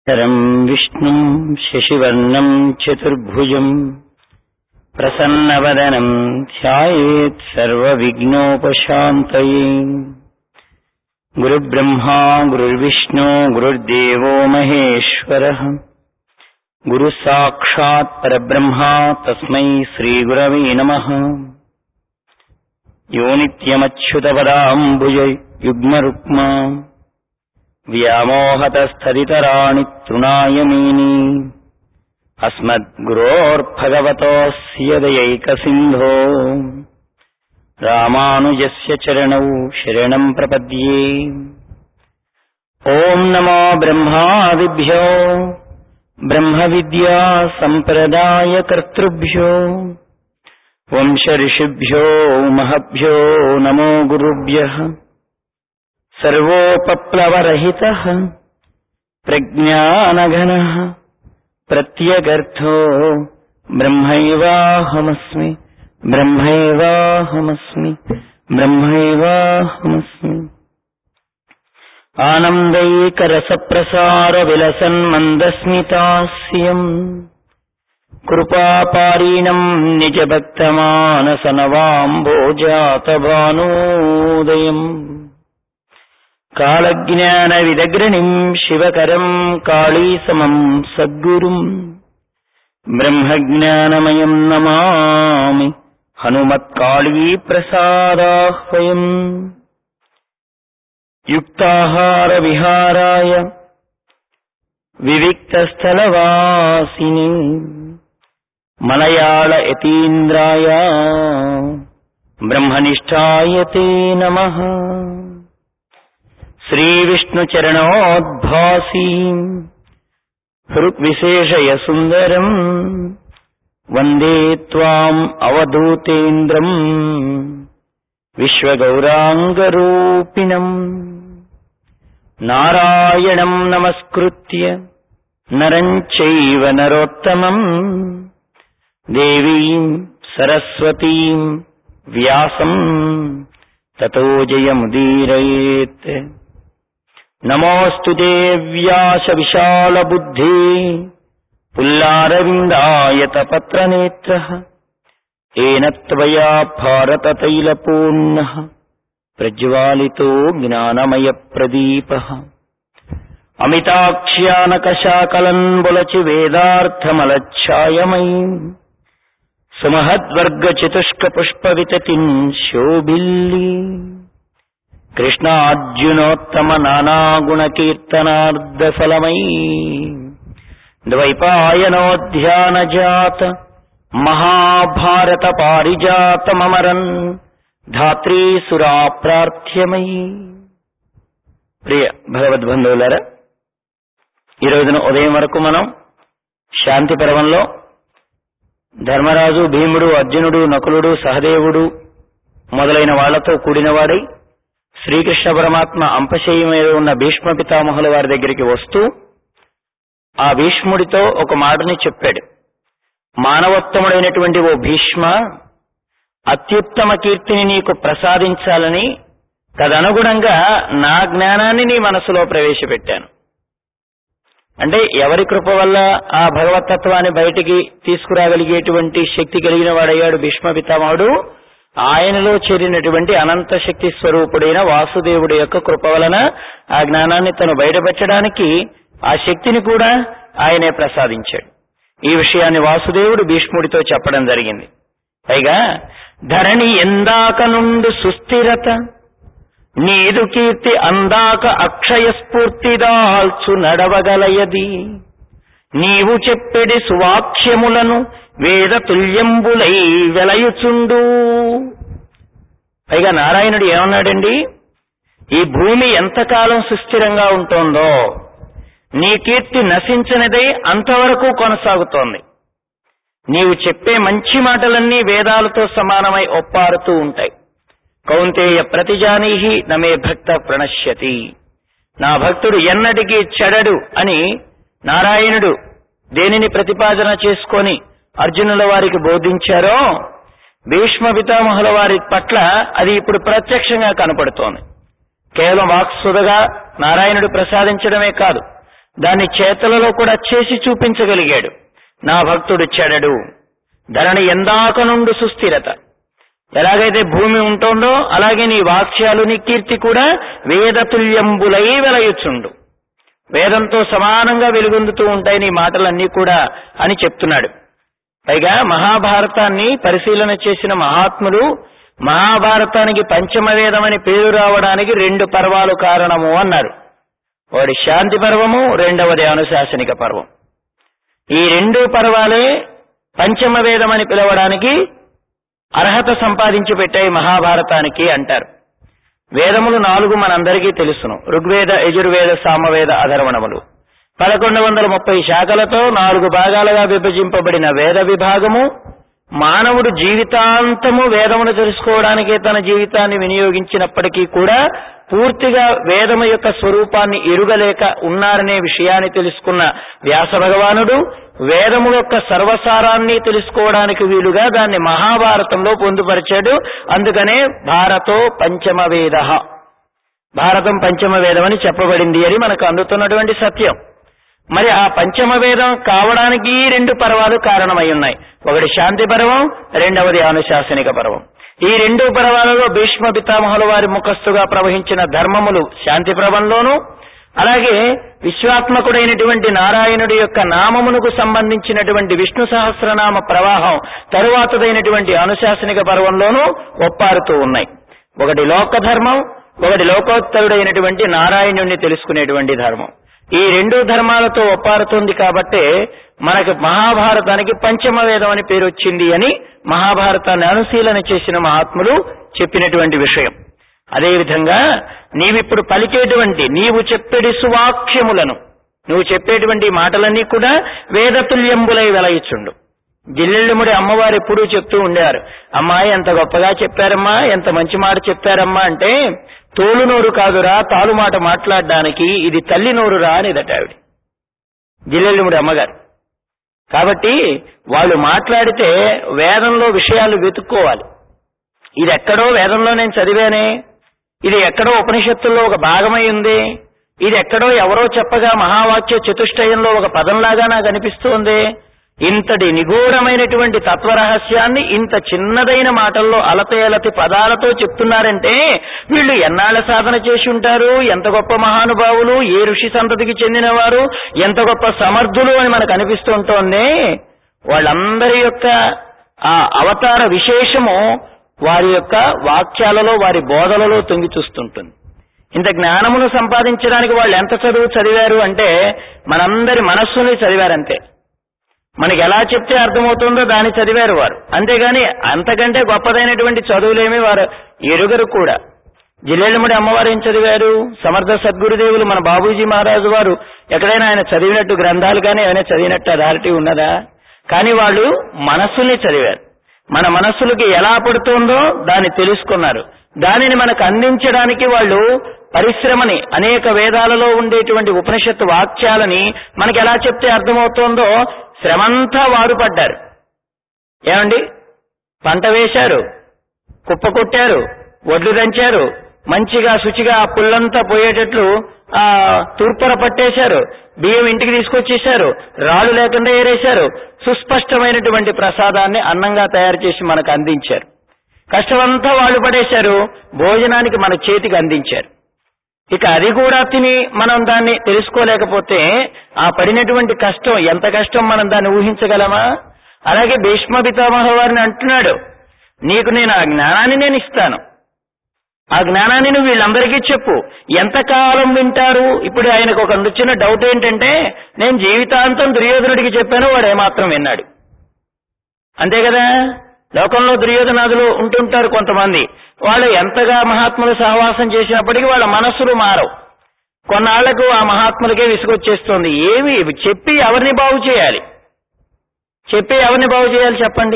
శరం విష్ణుం శశివర్ణం చతుర్భుజం ప్రసన్నవదనం ధ్యాయేత్ సర్వవిఘ్నోపశాంతయే గురుబ్రహ్మా గురుర్విష్ణు గురుర్దేవో మహేశ్వర గురు సాక్షాత్ పరబ్రహ్మ తస్మై శ్రీగురవే నమ యో నిత్యమచ్యుతపదాంబుజ యుగ్మరుక్మా వ్యామోహతస్థితరాణి తృణాయమీని అస్మద్గురోర్భగవతోస్య దయైకసింధో రామానుజస్య చరణౌ శరణం ప్రపద్యే ఓం నమో బ్రహ్మాదిభ్యో బ్రహ్మ విద్యా సంప్రదాయ కర్తృభ్యో వంశ ఋషిభ్యో మహభ్యో నమో గురుభ్యః సర్వోపప్లవరహిత ప్రజ్ఞానఘన ప్రత్యగర్థో బ్రహ్మైవాహమస్మి బ్రహ్మైవాహమస్మి బ్రహ్మైవాహమస్మి ఆనందైకరసప్రసార విలసన్ మందస్మితాస్యం కృపాపారీణం నిజభక్తమానసనవాంభోజాతభానోదయం కాళజ్ఞాన విదగ్రణిం శివకరం కాళీసమం సద్గురుం బ్రహ్మజ్ఞానమయం నమామి హనుమత్కాళీ ప్రసాదాహ్వయం యుక్తాహార విహారాయ వివిక్తస్థలవాసిని మలయాళ యతీంద్రాయ బ్రహ్మనిష్టాయ తే నమః శ్రీవిష్ణుచరణోద్భాసీ హృగ్విశేషయ సుందరం వందే త్వాం అవధూతేంద్రం విశ్వగౌరాంగరూపిణం నారాయణం నమస్కృత్య నరం చైవ నరోత్తమం దేవీం సరస్వతీం వ్యాసం తతో జయముదీరయేత్ నమోऽस्तु ते व्यास विशालबुद्धि पुल्लारविन्दायतपत्रनेत्रः येन त्वया भारततैलपूर्णः प्रज्वालितो ज्ञानमयप्रदीपः अमिताक्ष्यानकशाकलन्बुलचि वेदार्थमलच्छायमयी सुमहद्वर्गचतुष्कपुष्पविततिम् शोभिल्ली కృష్ణార్జునోత్తమ నానాగుణకీర్తనార్ధఫలమయీ ద్వైపాయనోధ్యానజాత మహాభారత పారిజాతమరన్ ధాత్రీసురా ప్రార్థ్యమయీ ప్రియ భగవద్బంధువులారా ఈ రోజున ఉదయం వరకు మనం శాంతి పర్వంలో ధర్మరాజు భీముడు అర్జునుడు నకులుడు సహదేవుడు మొదలైన వాళ్లతో కూడినవాడై శ్రీకృష్ణ పరమాత్మ అంపశయ్య మీద ఉన్న భీష్మ పితామహుల వారి దగ్గరికి వస్తూ ఆ భీష్ముడితో ఒక మాటని చెప్పాడు మానవోత్తముడైనటువంటి ఓ భీష్మ అత్యుత్తమ కీర్తిని నీకు ప్రసాదించాలని తదనుగుణంగా నా జ్ఞానాన్ని నీ మనసులో ప్రవేశపెట్టాను అంటే ఎవరి కృప వల్ల ఆ భగవతత్వాన్ని బయటికి తీసుకురాగలిగేటువంటి శక్తి కలిగిన వాడయ్యాడు భీష్మ పితామహుడు ఆయనలో చేరినటువంటి అనంత శక్తి స్వరూపుడైన వాసుదేవుడి యొక్క కృప వలన ఆ జ్ఞానాన్ని తను బయటపెట్టడానికి ఆ శక్తిని కూడా ఆయనే ప్రసాదించాడు ఈ విషయాన్ని వాసుదేవుడు భీష్ముడితో చెప్పడం జరిగింది పైగా ధరణి ఎందాక నుండి సుస్థిరత నీదు కీర్తి అందాక అక్షయ స్ఫూర్తిదాల్చు నడవగలయది నీవు చెప్పెడి సువాక్ష్యములను వేద తుల్యంబులై వెలయుచుండు పైగా నారాయణుడు ఏమన్నాడండి ఈ భూమి ఎంతకాలం సుస్థిరంగా ఉంటోందో నీ కీర్తి నశించనిదై అంతవరకు కొనసాగుతోంది నీవు చెప్పే మంచి మాటలన్నీ వేదాలతో సమానమై ఒప్పారుతూ ఉంటాయి కౌంతేయ ప్రతిజానీహి నమే భక్త ప్రణశ్యతి నా భక్తుడు ఎన్నటికీ చెడడు అని నారాయణుడు దేనిని ప్రతిపాదన చేసుకొని అర్జునుల వారికి బోధించారో భీష్మ పితామహుల వారి పట్ల అది ఇప్పుడు ప్రత్యక్షంగా కనపడుతోంది కేవలం వాక్సుదగా నారాయణుడు ప్రసాదించడమే కాదు దాన్ని చేతులలో కూడా చేసి చూపించగలిగాడు నా భక్తుడు చెడడు ధరణి ఎందాక నుండి సుస్థిరత ఎలాగైతే భూమి ఉంటుందో అలాగే నీ వాక్యాలు నీ కీర్తి కూడా వేదతుల్యంబులై వెలయుచుండు వేదంతో సమానంగా వెలుగొందుతూ ఉంటాయి నీ మాటలన్నీ కూడా అని చెప్తున్నాడు పైగా మహాభారతాన్ని పరిశీలన చేసిన మహాత్ములు మహాభారతానికి పంచమ వేదం అని పేరు రావడానికి రెండు పర్వాలు కారణము అన్నారు ఒకటి శాంతి పర్వము రెండవది అనుశాసనిక పర్వం ఈ రెండు పర్వాలే పంచమ వేదం అని పిలవడానికి అర్హత సంపాదించి పెట్టాయి మహాభారతానికి అంటారు వేదములు నాలుగు మనందరికీ తెలుసును ఋగ్వేద యజుర్వేద సామవేద అధర్వణములు పదకొండు వందల ముప్పై శాఖలతో నాలుగు భాగాలుగా విభజింపబడిన వేద విభాగము మానవుడు జీవితాంతము వేదమును తెలుసుకోవడానికే తన జీవితాన్ని వినియోగించినప్పటికీ కూడా పూర్తిగా వేదము యొక్క స్వరూపాన్ని ఎరుగలేక ఉన్నారనే విషయాన్ని తెలుసుకున్న వ్యాస భగవానుడు వేదము యొక్క సర్వసారాన్ని తెలుసుకోవడానికి వీలుగా దాన్ని మహాభారతంలో పొందుపరిచాడు అందుకనే భారతో పంచమ వేద భారతం పంచమ వేదం అని చెప్పబడింది అని మనకు అందుతున్నటువంటి సత్యం మరి ఆ పంచమ వేదం కావడానికి ఈ రెండు పర్వాలు కారణమై ఉన్నాయి ఒకటి శాంతి పర్వం రెండవది అనుశాసనిక పర్వం ఈ రెండు పర్వాలలో భీష్మ పితామహుల వారి ముఖస్థుగా ప్రవహించిన ధర్మములు శాంతి పర్వంలోనూ అలాగే విశ్వాత్మకుడైనటువంటి నారాయణుడి యొక్క నామమునకు సంబంధించినటువంటి విష్ణు సహస్రనామ ప్రవాహం తరువాతదైనటువంటి అనుశాసనిక పర్వంలోనూ ఒప్పారుతూ ఉన్నాయి ఒకటి లోక ధర్మం ఒకటి లోకోత్తరుడైనటువంటి నారాయణుణ్ణి తెలుసుకునేటువంటి ధర్మం ఈ రెండు ధర్మాలతో ఒప్పారుతుంది కాబట్టే మనకు మహాభారతానికి పంచమ వేదం అని పేరు వచ్చింది అని మహాభారతాన్ని అనుశీలన చేసిన మహాత్ములు చెప్పినటువంటి విషయం అదేవిధంగా నీవిప్పుడు పలికేటువంటి నీవు చెప్పేటి సువాక్యములను నువ్వు చెప్పేటువంటి మాటలన్నీ కూడా వేదతుల్యంబులై వెలయిచుండు జిల్లెళ్ళముడి అమ్మవారు ఎప్పుడూ చెప్తూ ఉండేవారు అమ్మాయి ఎంత గొప్పగా చెప్పారమ్మా ఎంత మంచి మాట చెప్పారమ్మా అంటే తోలు నోరు కాదురా తాలు మాట మాట్లాడడానికి ఇది తల్లి నోరురా అనేదట ఆవిడ జిల్లెళ్ళముడి అమ్మగారు కాబట్టి వాళ్ళు మాట్లాడితే వేదంలో విషయాలు వెతుక్కోవాలి ఇది ఎక్కడో వేదంలో నేను చదివానే ఇది ఎక్కడో ఉపనిషత్తుల్లో ఒక భాగమై ఉంది ఇది ఎక్కడో ఎవరో చెప్పగా మహావాక్య చతుష్టయంలో ఒక పదంలాగా నాకు అనిపిస్తోంది ఇంతటి నిగూఢమైనటువంటి తత్వరహస్యాన్ని ఇంత చిన్నదైన మాటల్లో అలతేలతి పదాలతో చెప్తున్నారంటే వీళ్ళు ఎన్నాళ్ళ సాధన చేసి ఉంటారు ఎంత గొప్ప మహానుభావులు ఏ ఋషి సంతతికి చెందినవారు ఎంత గొప్ప సమర్థులు అని మనకు అనిపిస్తుంటోంది వాళ్ళందరి యొక్క ఆ అవతార విశేషము వారి యొక్క వాక్యాలలో వారి బోధలలో తొంగి చూస్తుంటుంది ఇంత జ్ఞానమును సంపాదించడానికి వాళ్ళు ఎంత చదువు చదివారు అంటే మనందరి మనస్సుని చదివారంతే మనకి ఎలా చెప్తే అర్థమవుతుందో దాన్ని చదివారు వారు అంతేగాని అంతకంటే గొప్పదైనటువంటి చదువులేమి వారు ఎరుగరు కూడా జిల్లేళ్ళముడి అమ్మవారు ఏం చదివారు సమర్థ సద్గురుదేవులు మన బాబూజీ మహారాజు వారు ఎక్కడైనా ఆయన చదివినట్టు గ్రంథాలు కానీ ఏమైనా చదివినట్టు అథారిటీ ఉన్నదా కానీ వాళ్ళు మనస్సుల్ని చదివారు మన మనస్సులకి ఎలా పడుతుందో దాన్ని తెలుసుకున్నారు దానిని మనకు అందించడానికి వాళ్ళు పరిశ్రమని అనేక వేదాలలో ఉండేటువంటి ఉపనిషత్తు వాక్యాలని మనకి ఎలా చెప్తే అర్థమవుతోందో శ్రమంతా వారు పడ్డారు ఏమండి పంట వేశారు కుప్ప కొట్టారు వడ్లు దంచారు మంచిగా శుచిగా ఆ పుల్లంతా పోయేటట్లు ఆ తూర్పుర పట్టేశారు బియ్యం ఇంటికి తీసుకొచ్చేశారు రాళ్ళు లేకుండా ఏరేశారు సుస్పష్టమైనటువంటి ప్రసాదాన్ని అన్నంగా తయారు చేసి మనకు అందించారు కష్టమంతా వాళ్ళు పడేశారు భోజనానికి మన చేతికి అందించారు ఇక అది కూడా తిని మనం దాన్ని తెలుసుకోలేకపోతే ఆ పడినటువంటి కష్టం ఎంత కష్టం మనం దాన్ని ఊహించగలమా అలాగే భీష్మ పితామహ వారిని అంటున్నాడు నీకు నేను ఆ జ్ఞానాన్ని నేను ఇస్తాను ఆ జ్ఞానాన్ని నువ్వు వీళ్ళందరికీ చెప్పు ఎంతకాలం వింటారు ఇప్పుడు ఆయనకు ఒక చిన్న డౌట్ ఏంటంటే నేను జీవితాంతం దుర్యోధనుడికి చెప్పాను వాడు ఏమాత్రం విన్నాడు అంతే కదా లోకంలో దుర్యోధనాదులు ఉంటుంటారు కొంతమంది వాళ్ళు ఎంతగా మహాత్ములు సహవాసం చేసినప్పటికీ వాళ్ళ మనస్సులు మారవు కొన్నాళ్లకు ఆ మహాత్ములకే విసుగొచ్చేస్తుంది ఏమి చెప్పి ఎవరిని బాగు చేయాలి చెప్పి ఎవరిని బాగు చేయాలి చెప్పండి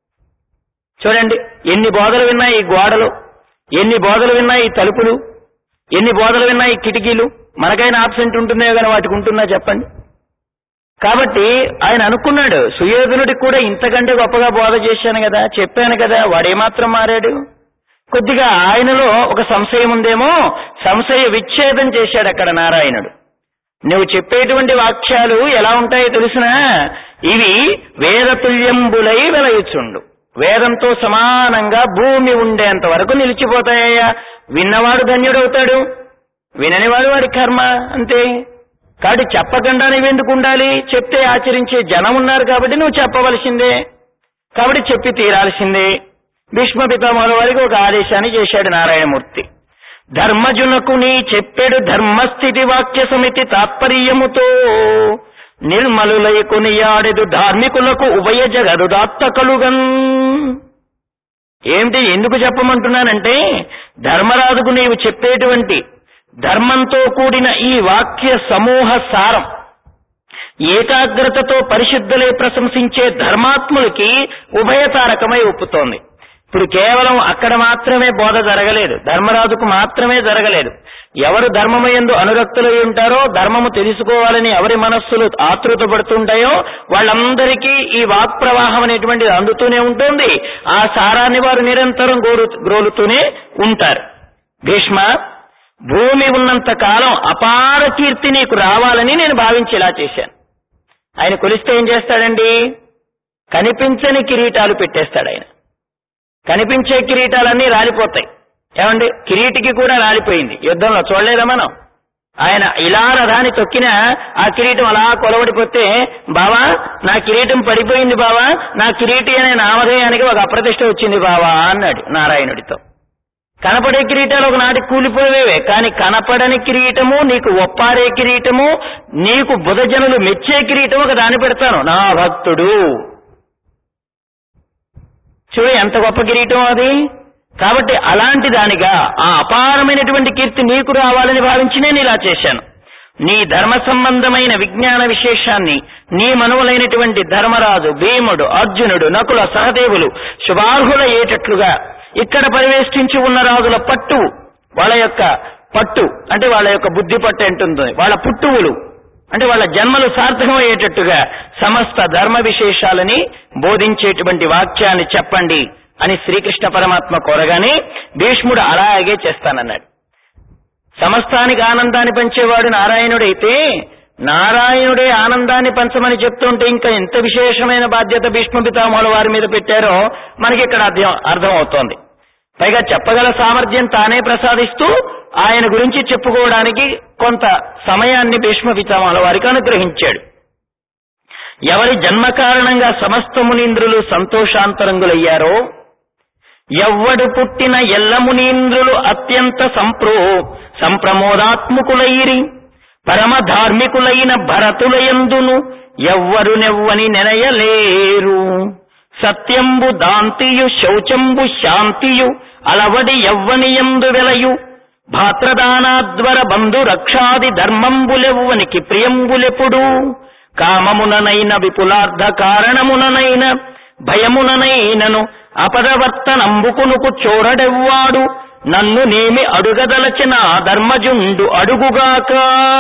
చూడండి ఎన్ని బోధలు విన్నా ఈ గోడలు ఎన్ని బోధలు విన్నా ఈ తలుపులు ఎన్ని బోధలు విన్నా ఈ కిటికీలు మనకైనా ఆబ్సెంట్ ఉంటుందే కానీ వాటికి ఉంటుందా చెప్పండి కాబట్టి ఆయన అనుకున్నాడు సుయోధనుడికి కూడా ఇంతకంటే గొప్పగా బోధ చేశాను కదా చెప్పాను కదా వాడేమాత్రం మారాడు కొద్దిగా ఆయనలో ఒక సంశయం ఉందేమో సంశయ విచ్ఛేదం చేశాడు అక్కడ నారాయణుడు నువ్వు చెప్పేటువంటి వాక్యాలు ఎలా ఉంటాయో తెలుసునా ఇవి వేదతుల్యంబులై వెలయుచుండు వేదంతో సమానంగా భూమి ఉండేంత వరకు నిలిచిపోతాయ్యా విన్నవాడు ధన్యుడవుతాడు విననివాడు వాడి కర్మ అంతే కాబట్టి చెప్పకుండా నువ్వెందుకు ఉండాలి చెప్తే ఆచరించే జనం ఉన్నారు కాబట్టి నువ్వు చెప్పవలసిందే కాబట్టి చెప్పి తీరాల్సిందే భీష్మ పితామహుల వారికి ఒక ఆదేశాన్ని చేశాడు నారాయణమూర్తి ధర్మజునకు నీ చెప్పెడు ధర్మస్థితి వాక్య సమితి తాత్పర్యముతో నిర్మలులై కొనియాడెదు ధార్మికులకు ఉభయ జగదుదాత్త కలుగన్ ఏమిటి ఎందుకు చెప్పమంటున్నానంటే ధర్మరాజుకు నీవు చెప్పేటువంటి ధర్మంతో కూడిన ఈ వాక్య సమూహ సారం ఏకాగ్రతతో పరిశుద్ధులై ప్రశంసించే ధర్మాత్ములకి ఉభయతారకమై ఒప్పుతోంది ఇప్పుడు కేవలం అక్కడ మాత్రమే బోధ జరగలేదు ధర్మరాజుకు మాత్రమే జరగలేదు ఎవరు ధర్మమయందు అనురక్తులై ఉంటారో ధర్మము తెలుసుకోవాలని ఎవరి మనస్సులు ఆతృత పడుతుంటాయో వాళ్ళందరికీ ఈ వాక్ ప్రవాహం అనేటువంటిది అందుతూనే ఉంటుంది ఆ సారాన్ని వారు నిరంతరం గోరు గ్రోలుతూనే ఉంటారు భీష్మ భూమి ఉన్నంత కాలం అపార కీర్తి నీకు రావాలని నేను భావించి ఇలా చేశాను ఆయన కొలిస్తే ఏం చేస్తాడండి కనిపించని కిరీటాలు పెట్టేస్తాడు ఆయన కనిపించే కిరీటాలన్నీ రాలిపోతాయి ఏమండి కిరీటికి కూడా రాలిపోయింది యుద్ధంలో చూడలేదా మనం ఆయన ఇలా రథాన్ని తొక్కిన ఆ కిరీటం అలా కొలవడిపోతే బావా నా కిరీటం పడిపోయింది బావా నా కిరీటి అనే నామధేయానికి ఒక అప్రతిష్ట వచ్చింది బావా అన్నాడు నారాయణుడితో కనపడే కిరీటాలు ఒకనాటి కూలిపోయేవే కానీ కనపడని కిరీటము నీకు ఒప్పారే కిరీటము నీకు బుధజనులు మెచ్చే కిరీటం ఒక దాన్ని పెడతాను నా భక్తుడు చూడు ఎంత గొప్ప కిరీటం అది కాబట్టి అలాంటి దానిగా ఆ అపారమైనటువంటి కీర్తి నీకు రావాలని భావించి నేను ఇలా చేశాను నీ ధర్మ సంబంధమైన విజ్ఞాన విశేషాన్ని నీ మనువులైనటువంటి ధర్మరాజు భీముడు అర్జునుడు నకుల సహదేవులు శుభార్హులయ్యేటట్లుగా ఇక్కడ పరివేష్టించి ఉన్న రాజుల పట్టు వాళ్ళ యొక్క పట్టు అంటే వాళ్ళ యొక్క బుద్ధి పట్టు అంటుంది వాళ్ళ పుట్టువులు అంటే వాళ్ళ జన్మలు సార్థకమయ్యేటట్టుగా సమస్త ధర్మ విశేషాలని బోధించేటువంటి వాక్యాన్ని చెప్పండి అని శ్రీకృష్ణ పరమాత్మ కోరగానే భీష్ముడు అలాగే చేస్తానన్నాడు సమస్తానికి ఆనందాన్ని పంచేవాడు నారాయణుడైతే నారాయణుడే ఆనందాన్ని పంచమని చెప్తుంటే ఇంకా ఎంత విశేషమైన బాధ్యత భీష్మ పితామహుల వారి మీద పెట్టారో మనకి ఇక్కడ అర్థం అర్థమవుతోంది పైగా చెప్పగల సామర్థ్యం తానే ప్రసాదిస్తూ ఆయన గురించి చెప్పుకోవడానికి కొంత సమయాన్ని భీష్మ పితామహుల వారికి అనుగ్రహించాడు ఎవరి జన్మ కారణంగా సమస్త మునీంద్రులు సంతోషాంతరంగులయ్యారో ఎవ్వడు పుట్టిన ఎల్ల మునీంద్రులు అత్యంత సంప్రో సంప్రమోదాత్ముకులైరి పరమ ధార్మికులైన భరతులయందును ఎవ్వరు నెవ్వని నెనయలేరు సత్యంబు దాంతియు శౌచంబు శాంతియు అలవడి ఎవ్వనియందు వెలయు భాత్రదానాద్వర బంధు రక్షాది ధర్మంబులెవ్వనికి ప్రియంబులెప్పుడు కామముననైన విపులార్థ కారణముననైన భయముననైనను అపదవర్తనంబుకునుకు చోరడెవ్వాడు నన్ను నేమి అడుగదలచిన ధర్మజుండు అడుగుగాక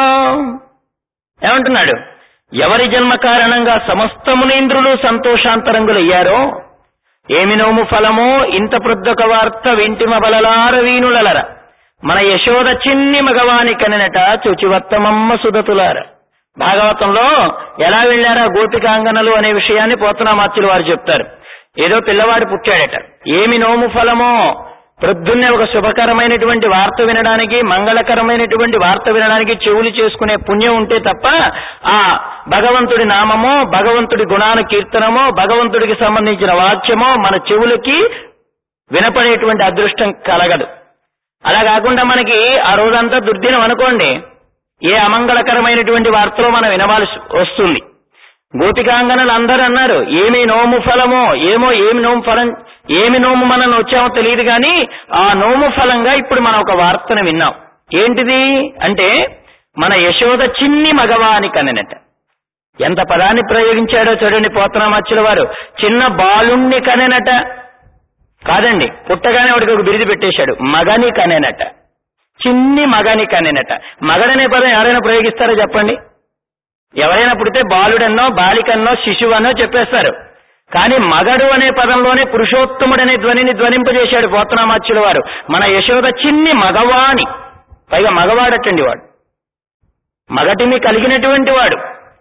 ఏమంటున్నాడు ఎవరి జన్మ కారణంగా సమస్త మునీంద్రులు సంతోషాంతరంగులయ్యారో ఏమి నోము ఫలమో ఇంత ప్రొద్దొక వార్త వింటిమ బలలార వీణులలర మన యశోద చిన్ని మగవాని కనినట చుచివత్తమమ్మ సుధతులార భాగవతంలో ఎలా వెళ్లారా గోపికాంగనలు అనే విషయాన్ని పోతనామాత్యులు వారు చెప్తారు ఏదో పిల్లవాడు పుట్టాడట ఏమి నోము ఫలమో ప్రొద్దున్నే ఒక శుభకరమైనటువంటి వార్త వినడానికి మంగళకరమైనటువంటి వార్త వినడానికి చెవులు చేసుకునే పుణ్యం ఉంటే తప్ప ఆ భగవంతుడి నామమో భగవంతుడి గుణాన కీర్తనమో భగవంతుడికి సంబంధించిన వాక్యమో మన చెవులకి వినపడేటువంటి అదృష్టం కలగదు అలా కాకుండా మనకి ఆ రోజంతా దుర్దినం అనుకోండి ఏ అమంగళకరమైనటువంటి వార్తలో మనం వినవలసి వస్తుంది గోపికాంగనలు అందరూ అన్నారు ఏమి నోము ఫలమో ఏమో ఏమి నోము ఫలం ఏమి నోము మనం వచ్చామో తెలియదు కానీ ఆ నోము ఫలంగా ఇప్పుడు మనం ఒక వార్తను విన్నాం ఏంటిది అంటే మన యశోద చిన్ని మగవాని కనెనట ఎంత పదాన్ని ప్రయోగించాడో చూడండి పోతనామచ్చుల వారు చిన్న బాలుణ్ణి కనెనట కాదండి పుట్టగానే వాడికి ఒక బిరిది పెట్టేశాడు మగని కనేనట చిన్ని మగని కనేనట మగడనే పదం ఎవరైనా ప్రయోగిస్తారో చెప్పండి ఎవరైనా పుడితే బాలుడన్నో బాలికన్నో శిశువన్నో చెప్పేస్తారు కానీ మగడు అనే పదంలోనే పురుషోత్తముడనే ధ్వనిని ధ్వనింపజేశాడు పోతనామాచ్యుల వారు మన యశోద చిన్ని మగవాణి పైగా మగవాడటండి వాడు మగటిమి కలిగినటువంటి వాడు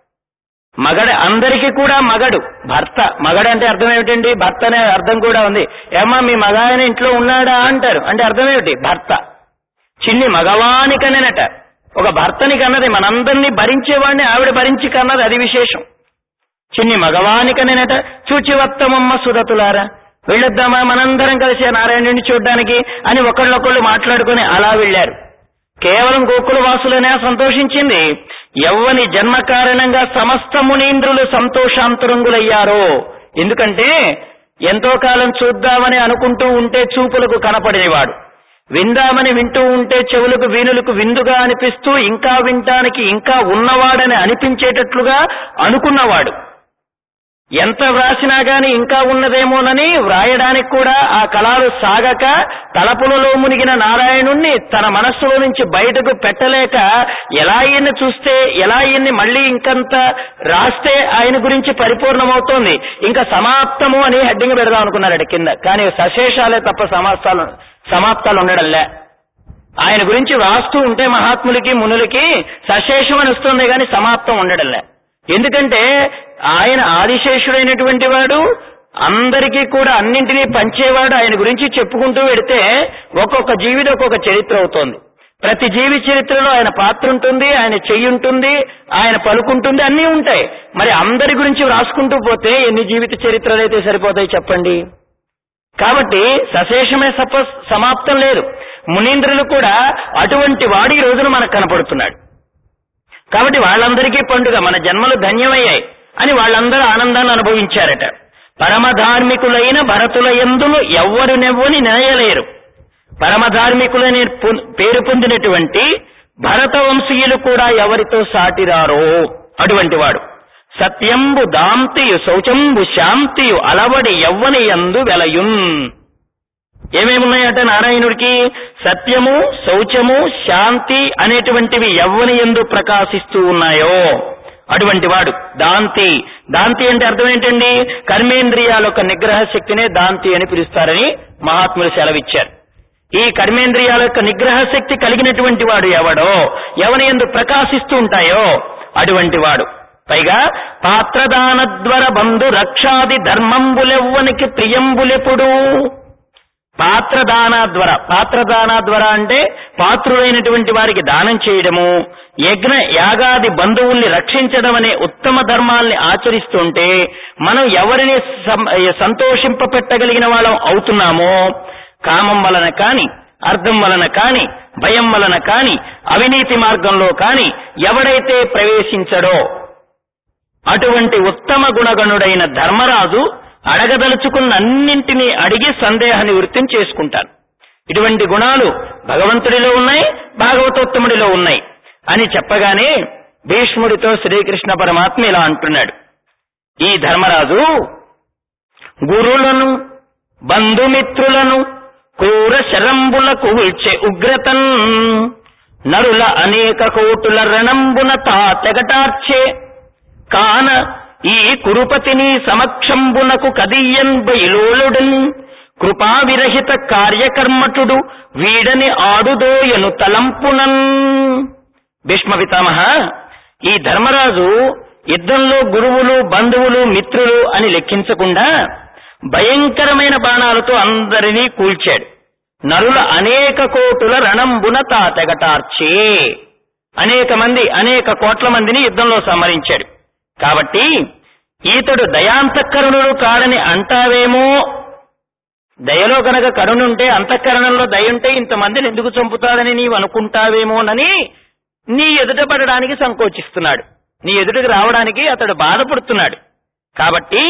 మగడు అందరికీ కూడా మగడు భర్త మగడు అంటే అర్థం ఏమిటండి భర్త అనే అర్థం కూడా ఉంది ఏమా మీ మగ ఆయన ఇంట్లో ఉన్నాడా అంటారు అంటే అర్థం ఏమిటి భర్త చిన్ని మగవాని కనేనట ఒక భర్తని కన్నది మనందరినీ భరించేవాడిని ఆవిడ భరించి కన్నది అది విశేషం చిన్ని మగవాని కనేనట చూచి వత్తమమ్మ సుదతులారా వెళ్ళొద్దామా మనందరం కలిసి ఆ నారాయణుడిని చూడ్డానికి అని ఒకళ్ళొకళ్ళు మాట్లాడుకుని అలా వెళ్ళారు కేవలం గోకుల వాసులనే సంతోషించింది యవ్వని జన్మ కారణంగా సమస్త మునీంద్రులు సంతోషాంతరంగులయ్యారో ఎందుకంటే ఎంతో కాలం చూద్దామని అనుకుంటూ ఉంటే చూపులకు కనపడేవాడు విందామని వింటూ ఉంటే చెవులకు వీణులకు విందుగా అనిపిస్తూ ఇంకా వింటానికి ఇంకా ఉన్నవాడని అనిపించేటట్లుగా అనుకున్నవాడు ఎంత వ్రాసినా గాని ఇంకా ఉన్నదేమోనని వ్రాయడానికి కూడా ఆ కళలు సాగక తలపులలో మునిగిన నారాయణుణ్ణి తన మనస్సులో నుంచి బయటకు పెట్టలేక ఎలా ఈయన్ని చూస్తే ఎలా ఈయన్ని మళ్ళీ ఇంకంత రాస్తే ఆయన గురించి పరిపూర్ణమవుతోంది ఇంకా సమాప్తము అని హెడ్డింగ్ పెడదాం అనుకున్నారట కింద కానీ సశేషాలే తప్ప సమాప్తాలు సమాప్తాలు ఉండడంలే ఆయన గురించి రాస్తూ ఉంటే మహాత్ములకి మునులకి సశేషం అని వస్తుంది కానీ సమాప్తం ఉండడంలే ఎందుకంటే ఆయన ఆదిశేషుడైనటువంటి వాడు అందరికీ కూడా అన్నింటినీ పంచేవాడు ఆయన గురించి చెప్పుకుంటూ వెడితే ఒక్కొక్క జీవిది ఒక్కొక్క చరిత్ర అవుతోంది ప్రతి జీవి చరిత్రలో ఆయన పాత్ర ఉంటుంది ఆయన చెయ్యి ఉంటుంది ఆయన పలుకుంటుంది అన్నీ ఉంటాయి మరి అందరి గురించి రాసుకుంటూ పోతే ఎన్ని జీవిత చరిత్రలు అయితే సరిపోతాయి చెప్పండి కాబట్టి సశేషమే సప సమాప్తం లేదు మునీంద్రులు కూడా అటువంటి వాడి ఈ రోజున మనకు కనపడుతున్నాడు కాబట్టి వాళ్ళందరికీ పండుగ మన జన్మలు ధన్యమయ్యాయి అని వాళ్ళందరూ ఆనందాన్ని అనుభవించారట పరమధార్మికులైన భరతుల ఎందును ఎవ్వరు నెవ్వని నెనయలేరు పరమధార్మికులని పు- పేరు పొందినటువంటి భరత వంశీయులు కూడా ఎవరితో సాటిరారో అటువంటి వాడు సత్యంబు దాంతియు శౌచంబు శాంతియు అలవడి ఎవ్వని యందు వెలయున్ ఏమేమున్నాయట నారాయణుడికి సత్యము శౌచము శాంతి అనేటువంటివి ఎవ్వని ఎందు ప్రకాశిస్తూ ఉన్నాయో అటువంటి వాడు దాంతి దాంతి అంటే అర్థం ఏంటండి కర్మేంద్రియాల యొక్క నిగ్రహ శక్తినే దాంతి అని పిలుస్తారని మహాత్ములు సెలవిచ్చారు ఈ కర్మేంద్రియాల యొక్క నిగ్రహ శక్తి కలిగినటువంటి వాడు ఎవడో ఎవని ఎందు ప్రకాశిస్తూ ఉంటాయో అటువంటి వాడు పైగా పాత్రదానద్వర బంధు రక్షాది ధర్మంబులెవ్వనికి ప్రియంబులెప్పుడు పాత్రదాన ద్వారా పాత్రదాన ద్వారా అంటే పాత్రులైనటువంటి వారికి దానం చేయడము యజ్ఞ యాగాది బంధువుల్ని రక్షించడం అనే ఉత్తమ ధర్మాల్ని ఆచరిస్తుంటే మనం ఎవరిని సం- సంతోషింపపెట్టగలిగిన వాళ్ళం అవుతున్నామో కామం వలన కాని అర్థం వలన కాని భయం వలన కాని అవినీతి మార్గంలో కాని ఎవడైతే ప్రవేశించడో అటువంటి ఉత్తమ గుణగణుడైన ధర్మరాజు అడగదలుచుకున్న అన్నింటినీ అడిగి సందేహ నివృత్తిని చేసుకుంటారు ఇటువంటి గుణాలు భగవంతుడిలో ఉన్నాయి భాగవతోత్తముడిలో ఉన్నాయి అని చెప్పగానే భీష్ముడితో శ్రీకృష్ణ పరమాత్మ ఇలా అంటున్నాడు ఈ ధర్మరాజు గురులను బంధుమిత్రులను క్రూర శరంబులకు విల్చే ఉగ్రతన్ నరుల అనేక కోటుల రణంబున తా తెగటార్చే కాన ఈ కురుపతిని సమక్షంబునకు కదియ్యన్ బయలోలుడన్ కృపావిరహిత కార్యకర్మటుడు వీడని ఆడుదోయను తలంపునన్ భీష్మ పితామహ ఈ ధర్మరాజు యుద్ధంలో గురువులు బంధువులు మిత్రులు అని లెక్కించకుండా భయంకరమైన బాణాలతో అందరినీ కూల్చాడు నరుల అనేక కోటుల రణంబున తాతెగటార్చే అనేక మంది అనేక కోట్ల మందిని యుద్ధంలో సంహరించాడు కాబట్టి ఈతడు దయాంతఃకరుణుడు కాడని అంటావేమో దయలో గనక కరుణుంటే అంతఃకరణంలో దయుంటే ఇంతమందిని ఎందుకు చంపుతాడని నీవు అనుకుంటావేమోనని నీ ఎదుట పడడానికి సంకోచిస్తున్నాడు నీ ఎదుటికి రావడానికి అతడు బాధపడుతున్నాడు కాబట్టి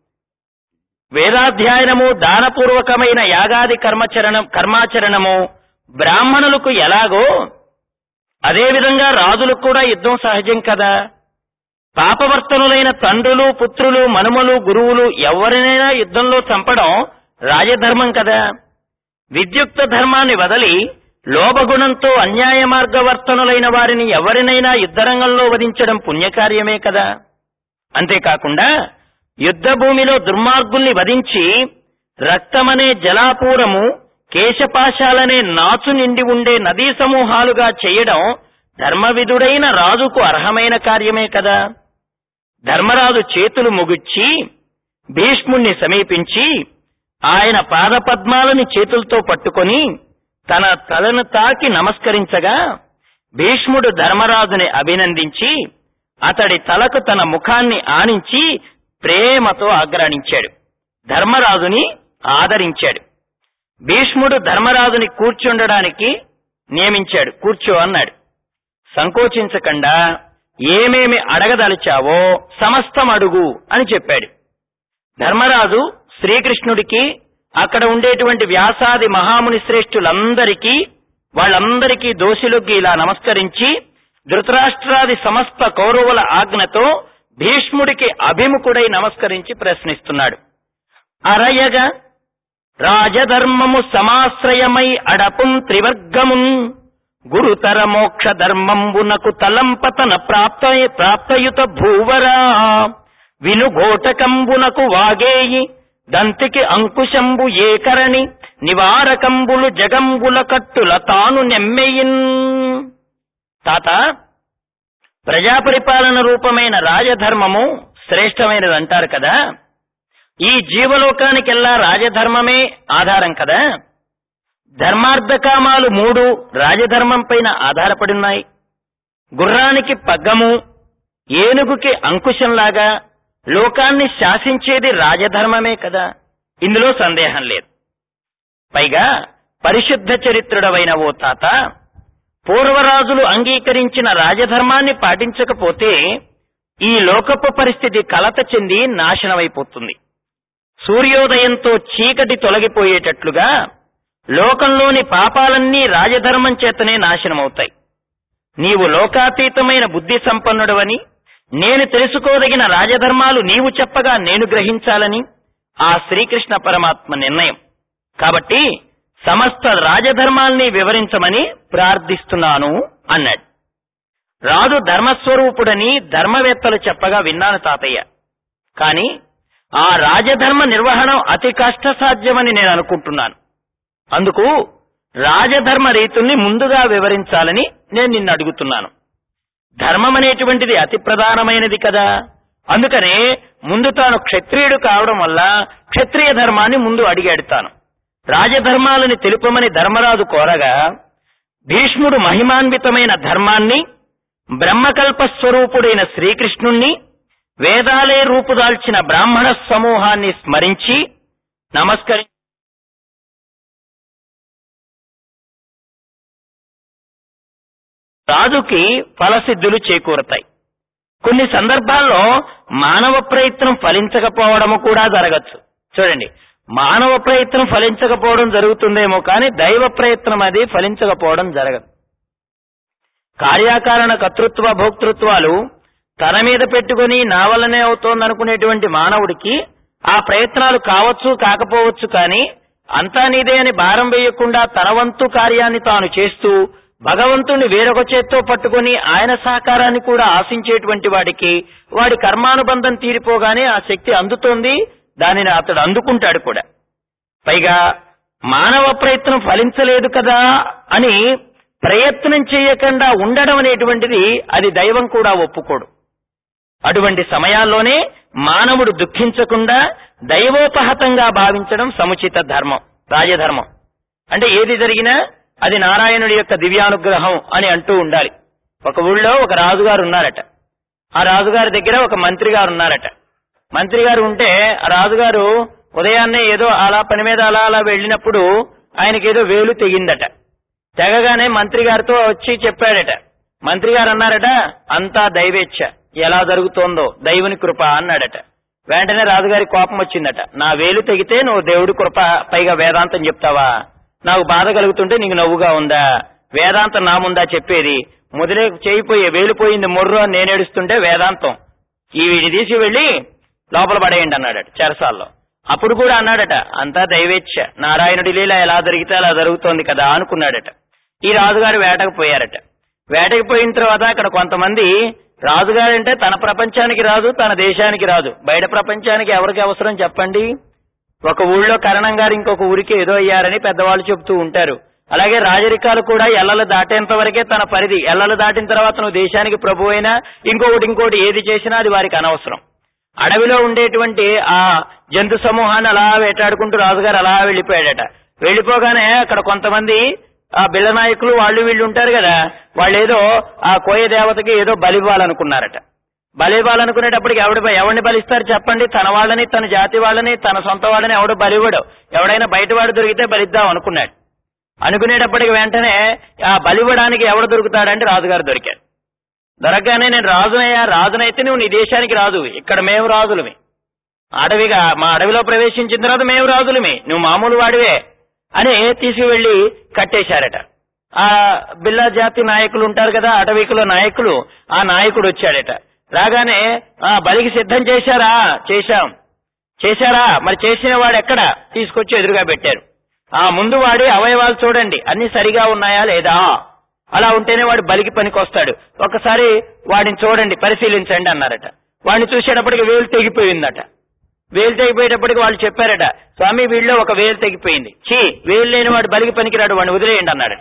వేదాధ్యయనము దానపూర్వకమైన యాగాది కర్మచరణం కర్మాచరణము బ్రాహ్మణులకు ఎలాగో అదేవిధంగా రాజులకు కూడా యుద్ధం సహజం కదా పాపవర్తనులైన తండ్రులు పుత్రులు మనుమలు గురువులు ఎవరినైనా యుద్ధంలో చంపడం రాజధర్మం కదా విద్యుక్త ధర్మాన్ని వదలి లోభగుణంతో అన్యాయ మార్గవర్తనులైన వారిని ఎవరినైనా యుద్ధరంగంలో వధించడం పుణ్యకార్యమే కదా అంతేకాకుండా యుద్ధ భూమిలో దుర్మార్గుల్ని వధించి రక్తమనే జలాపూరము కేశపాశాలనే నాచు నిండి ఉండే నదీ సమూహాలుగా చేయడం ధర్మవిధుడైన రాజుకు అర్హమైన కార్యమే కదా ధర్మరాజు చేతులు ముగుచ్చి భీష్ముణ్ణి సమీపించి ఆయన పాదపద్మాలని చేతులతో పట్టుకొని తన తలను తాకి నమస్కరించగా భీష్ముడు ధర్మరాజుని అభినందించి అతడి తలకు తన ముఖాన్ని ఆనించి ప్రేమతో ఆగ్రాణించాడు ధర్మరాజుని ఆదరించాడు భీష్ముడు ధర్మరాజుని కూర్చుండడానికి నియమించాడు కూర్చో అన్నాడు సంకోచించకుండా ఏమేమి అడగదలిచావో సమస్తం అడుగు అని చెప్పాడు ధర్మరాజు శ్రీకృష్ణుడికి అక్కడ ఉండేటువంటి వ్యాసాది మహాముని శ్రేష్ఠులందరికీ వాళ్ళందరికీ దోషులకి ఇలా నమస్కరించి ధృతరాష్ట్రాది సమస్త కౌరవుల ఆజ్ఞతో భీష్ముడికి అభిముఖుడై నమస్కరించి ప్రశ్నిస్తున్నాడు అరయగా రాజధర్మము సమాశ్రయమై అడపుం త్రివర్గమున్ గురుతర మోక్ష ధర్మంబునకు తలంపతన ప్రాప్త ప్రాప్తయుత భూవరా వినుఘోటకంబునకు వాగేయి దంతికి అంకుశంబు ఏకరణి నివారకంబులు జగంబుల కట్టుల తాను నెమ్మెయిన్ తాత ప్రజాపరిపాలన రూపమైన రాజధర్మము శ్రేష్టమైనది అంటారు కదా ఈ జీవలోకానికెల్లా రాజధర్మమే ఆధారం కదా ధర్మార్థకామాలు మూడు రాజధర్మం పైన ఆధారపడున్నాయి గుర్రానికి పగ్గము ఏనుగుకి అంకుశంలాగా లోకాన్ని శాసించేది రాజధర్మమే కదా ఇందులో సందేహం లేదు పైగా పరిశుద్ధ చరిత్రుడవైన ఓ తాత పూర్వరాజులు అంగీకరించిన రాజధర్మాన్ని పాటించకపోతే ఈ లోకపు పరిస్థితి కలత చెంది నాశనమైపోతుంది సూర్యోదయంతో చీకటి తొలగిపోయేటట్లుగా లోకంలోని పాపాలన్నీ రాజధర్మం చేతనే నాశనమవుతాయి నీవు లోకాతీతమైన బుద్ధి సంపన్నుడవని నేను తెలుసుకోదగిన రాజధర్మాలు నీవు చెప్పగా నేను గ్రహించాలని ఆ శ్రీకృష్ణ పరమాత్మ నిర్ణయం కాబట్టి సమస్త రాజధర్మాల్ని వివరించమని ప్రార్థిస్తున్నాను అన్నాడు రాజు ధర్మస్వరూపుడని ధర్మవేత్తలు చెప్పగా విన్నాను తాతయ్య కాని ఆ రాజధర్మ నిర్వహణం అతి కష్టసాధ్యమని నేను అనుకుంటున్నాను అందుకు రాజధర్మ రీతుల్ని ముందుగా వివరించాలని నేను నిన్ను అడుగుతున్నాను ధర్మం అనేటువంటిది అతి ప్రధానమైనది కదా అందుకనే ముందు తాను క్షత్రియుడు కావడం వల్ల క్షత్రియ ధర్మాన్ని ముందు అడిగాడు తాను రాజధర్మాలని తెలుపమని ధర్మరాజు కోరగా భీష్ముడు మహిమాన్వితమైన ధర్మాన్ని బ్రహ్మకల్ప స్వరూపుడైన శ్రీకృష్ణుణ్ణి వేదాలే రూపుదాల్చిన బ్రాహ్మణ సమూహాన్ని స్మరించి నమస్కరి రాజుకి ఫలసిద్ధులు చేకూరతాయి కొన్ని సందర్భాల్లో మానవ ప్రయత్నం ఫలించకపోవడము కూడా జరగచ్చు చూడండి మానవ ప్రయత్నం ఫలించకపోవడం జరుగుతుందేమో కానీ దైవ ప్రయత్నం అది ఫలించకపోవడం జరగదు కార్యాకారణ కర్తృత్వ భోక్తృత్వాలు తన మీద పెట్టుకుని నా వల్లనే అవుతోందనుకునేటువంటి మానవుడికి ఆ ప్రయత్నాలు కావచ్చు కాకపోవచ్చు కానీ అంతా నీదే అని భారం వేయకుండా తన వంతు కార్యాన్ని తాను చేస్తూ భగవంతుణ్ణి వేరొక చేత్తో పట్టుకొని ఆయన సహకారాన్ని కూడా ఆశించేటువంటి వాడికి వాడి కర్మానుబంధం తీరిపోగానే ఆ శక్తి అందుతోంది దానిని అతడు అందుకుంటాడు కూడా పైగా మానవ ప్రయత్నం ఫలించలేదు కదా అని ప్రయత్నం చేయకుండా ఉండడం అనేటువంటిది అది దైవం కూడా ఒప్పుకోడు అటువంటి సమయాల్లోనే మానవుడు దుఃఖించకుండా దైవోపహతంగా భావించడం సముచిత ధర్మం రాజధర్మం అంటే ఏది జరిగినా అది నారాయణుడి యొక్క దివ్యానుగ్రహం అని అంటూ ఉండాలి ఒక ఊళ్ళో ఒక రాజుగారు ఉన్నారట ఆ రాజుగారి దగ్గర ఒక మంత్రి గారు ఉన్నారట మంత్రి గారు ఉంటే ఆ రాజుగారు ఉదయాన్నే ఏదో అలా పని మీద అలా అలా వెళ్ళినప్పుడు ఆయనకి ఏదో వేలు తెగిందట తెగగానే మంత్రి గారితో వచ్చి చెప్పాడట మంత్రి గారు అన్నారట అంతా దైవేచ్ఛ ఎలా జరుగుతోందో దైవుని కృప అన్నాడట వెంటనే రాజుగారి కోపం వచ్చిందట నా వేలు తెగితే నువ్వు దేవుడి కృప పైగా వేదాంతం చెప్తావా నాకు బాధ కలుగుతుంటే నీకు నవ్వుగా ఉందా వేదాంతం నా ముందా చెప్పేది మొదలే చేయిపోయే వేలు పోయింది మొర్రు అని నేను ఏడుస్తుంటే వేదాంతం ఈ వీడిని తీసి వెళ్లి లోపల పడేయండి అన్నాడట చెరసాల్లో అప్పుడు కూడా అన్నాడట అంతా దైవేచ్ఛ నారాయణుడి లీల ఎలా జరిగితే అలా జరుగుతోంది కదా అనుకున్నాడట ఈ రాజుగారు వేటకు పోయారట వేటకు పోయిన తర్వాత అక్కడ కొంతమంది రాజుగారంటే తన ప్రపంచానికి రాదు తన దేశానికి రాదు బయట ప్రపంచానికి ఎవరికి అవసరం చెప్పండి ఒక ఊళ్ళో కరణం గారు ఇంకొక ఊరికి ఏదో అయ్యారని పెద్దవాళ్ళు చెప్తూ ఉంటారు అలాగే రాజరికాలు కూడా ఎల్లలు దాటేంత వరకే తన పరిధి ఎల్లలు దాటిన తర్వాత నువ్వు దేశానికి ప్రభు అయినా ఇంకొకటి ఇంకోటి ఏది చేసినా అది వారికి అనవసరం అడవిలో ఉండేటువంటి ఆ జంతు సమూహాన్ని అలా వేటాడుకుంటూ రాజుగారు అలా వెళ్ళిపోయాడట వెళ్ళిపోగానే అక్కడ కొంతమంది ఆ బిళ్ళ నాయకులు వాళ్ళు వీళ్ళు ఉంటారు కదా వాళ్ళు ఏదో ఆ కోయ దేవతకి ఏదో బలి ఇవ్వాలనుకున్నారట బలి ఇవ్వాలనుకునేటప్పటికి ఎవడు ఎవరిని బలిస్తారు చెప్పండి తన వాళ్ళని తన జాతి వాళ్ళని తన సొంత వాళ్ళని ఎవడు బలివ్వడు ఎవడైనా బయటవాడు దొరికితే బలిద్దాం అనుకున్నాడు అనుకునేటప్పటికి వెంటనే ఆ బలివ్వడానికి ఎవడు దొరుకుతాడంటే రాజుగారు దొరికాడు దొరకగానే నేను రాజునయ్యా రాజునైతే నువ్వు నీ దేశానికి రాజు ఇక్కడ మేము రాజులమి అడవిగా మా అడవిలో ప్రవేశించిన తర్వాత మేము రాజులమి నువ్వు మామూలు వాడివే అని తీసుకువెళ్లి కట్టేశారట ఆ బిల్లా జాతి నాయకులు ఉంటారు కదా అటవీకుల నాయకులు ఆ నాయకుడు వచ్చాడట రాగానే ఆ బలికి సిద్ధం చేశారా చేశాం చేశారా మరి చేసిన వాడు ఎక్కడ తీసుకొచ్చి ఎదురుగా పెట్టారు ఆ ముందు వాడి అవయవాలు చూడండి అన్ని సరిగా ఉన్నాయా లేదా అలా ఉంటేనే వాడు బలికి పనికొస్తాడు ఒకసారి వాడిని చూడండి పరిశీలించండి అన్నారట వాడిని చూసేటప్పటికి వేలు తెగిపోయిందట వేలు తెగిపోయేటప్పటికి వాళ్ళు చెప్పారట స్వామి వీళ్ళలో ఒక వేలు తెగిపోయింది చీ వేలు లేని వాడు బలికి పనికిరాడు వాడిని వదిలేయండి అన్నాడట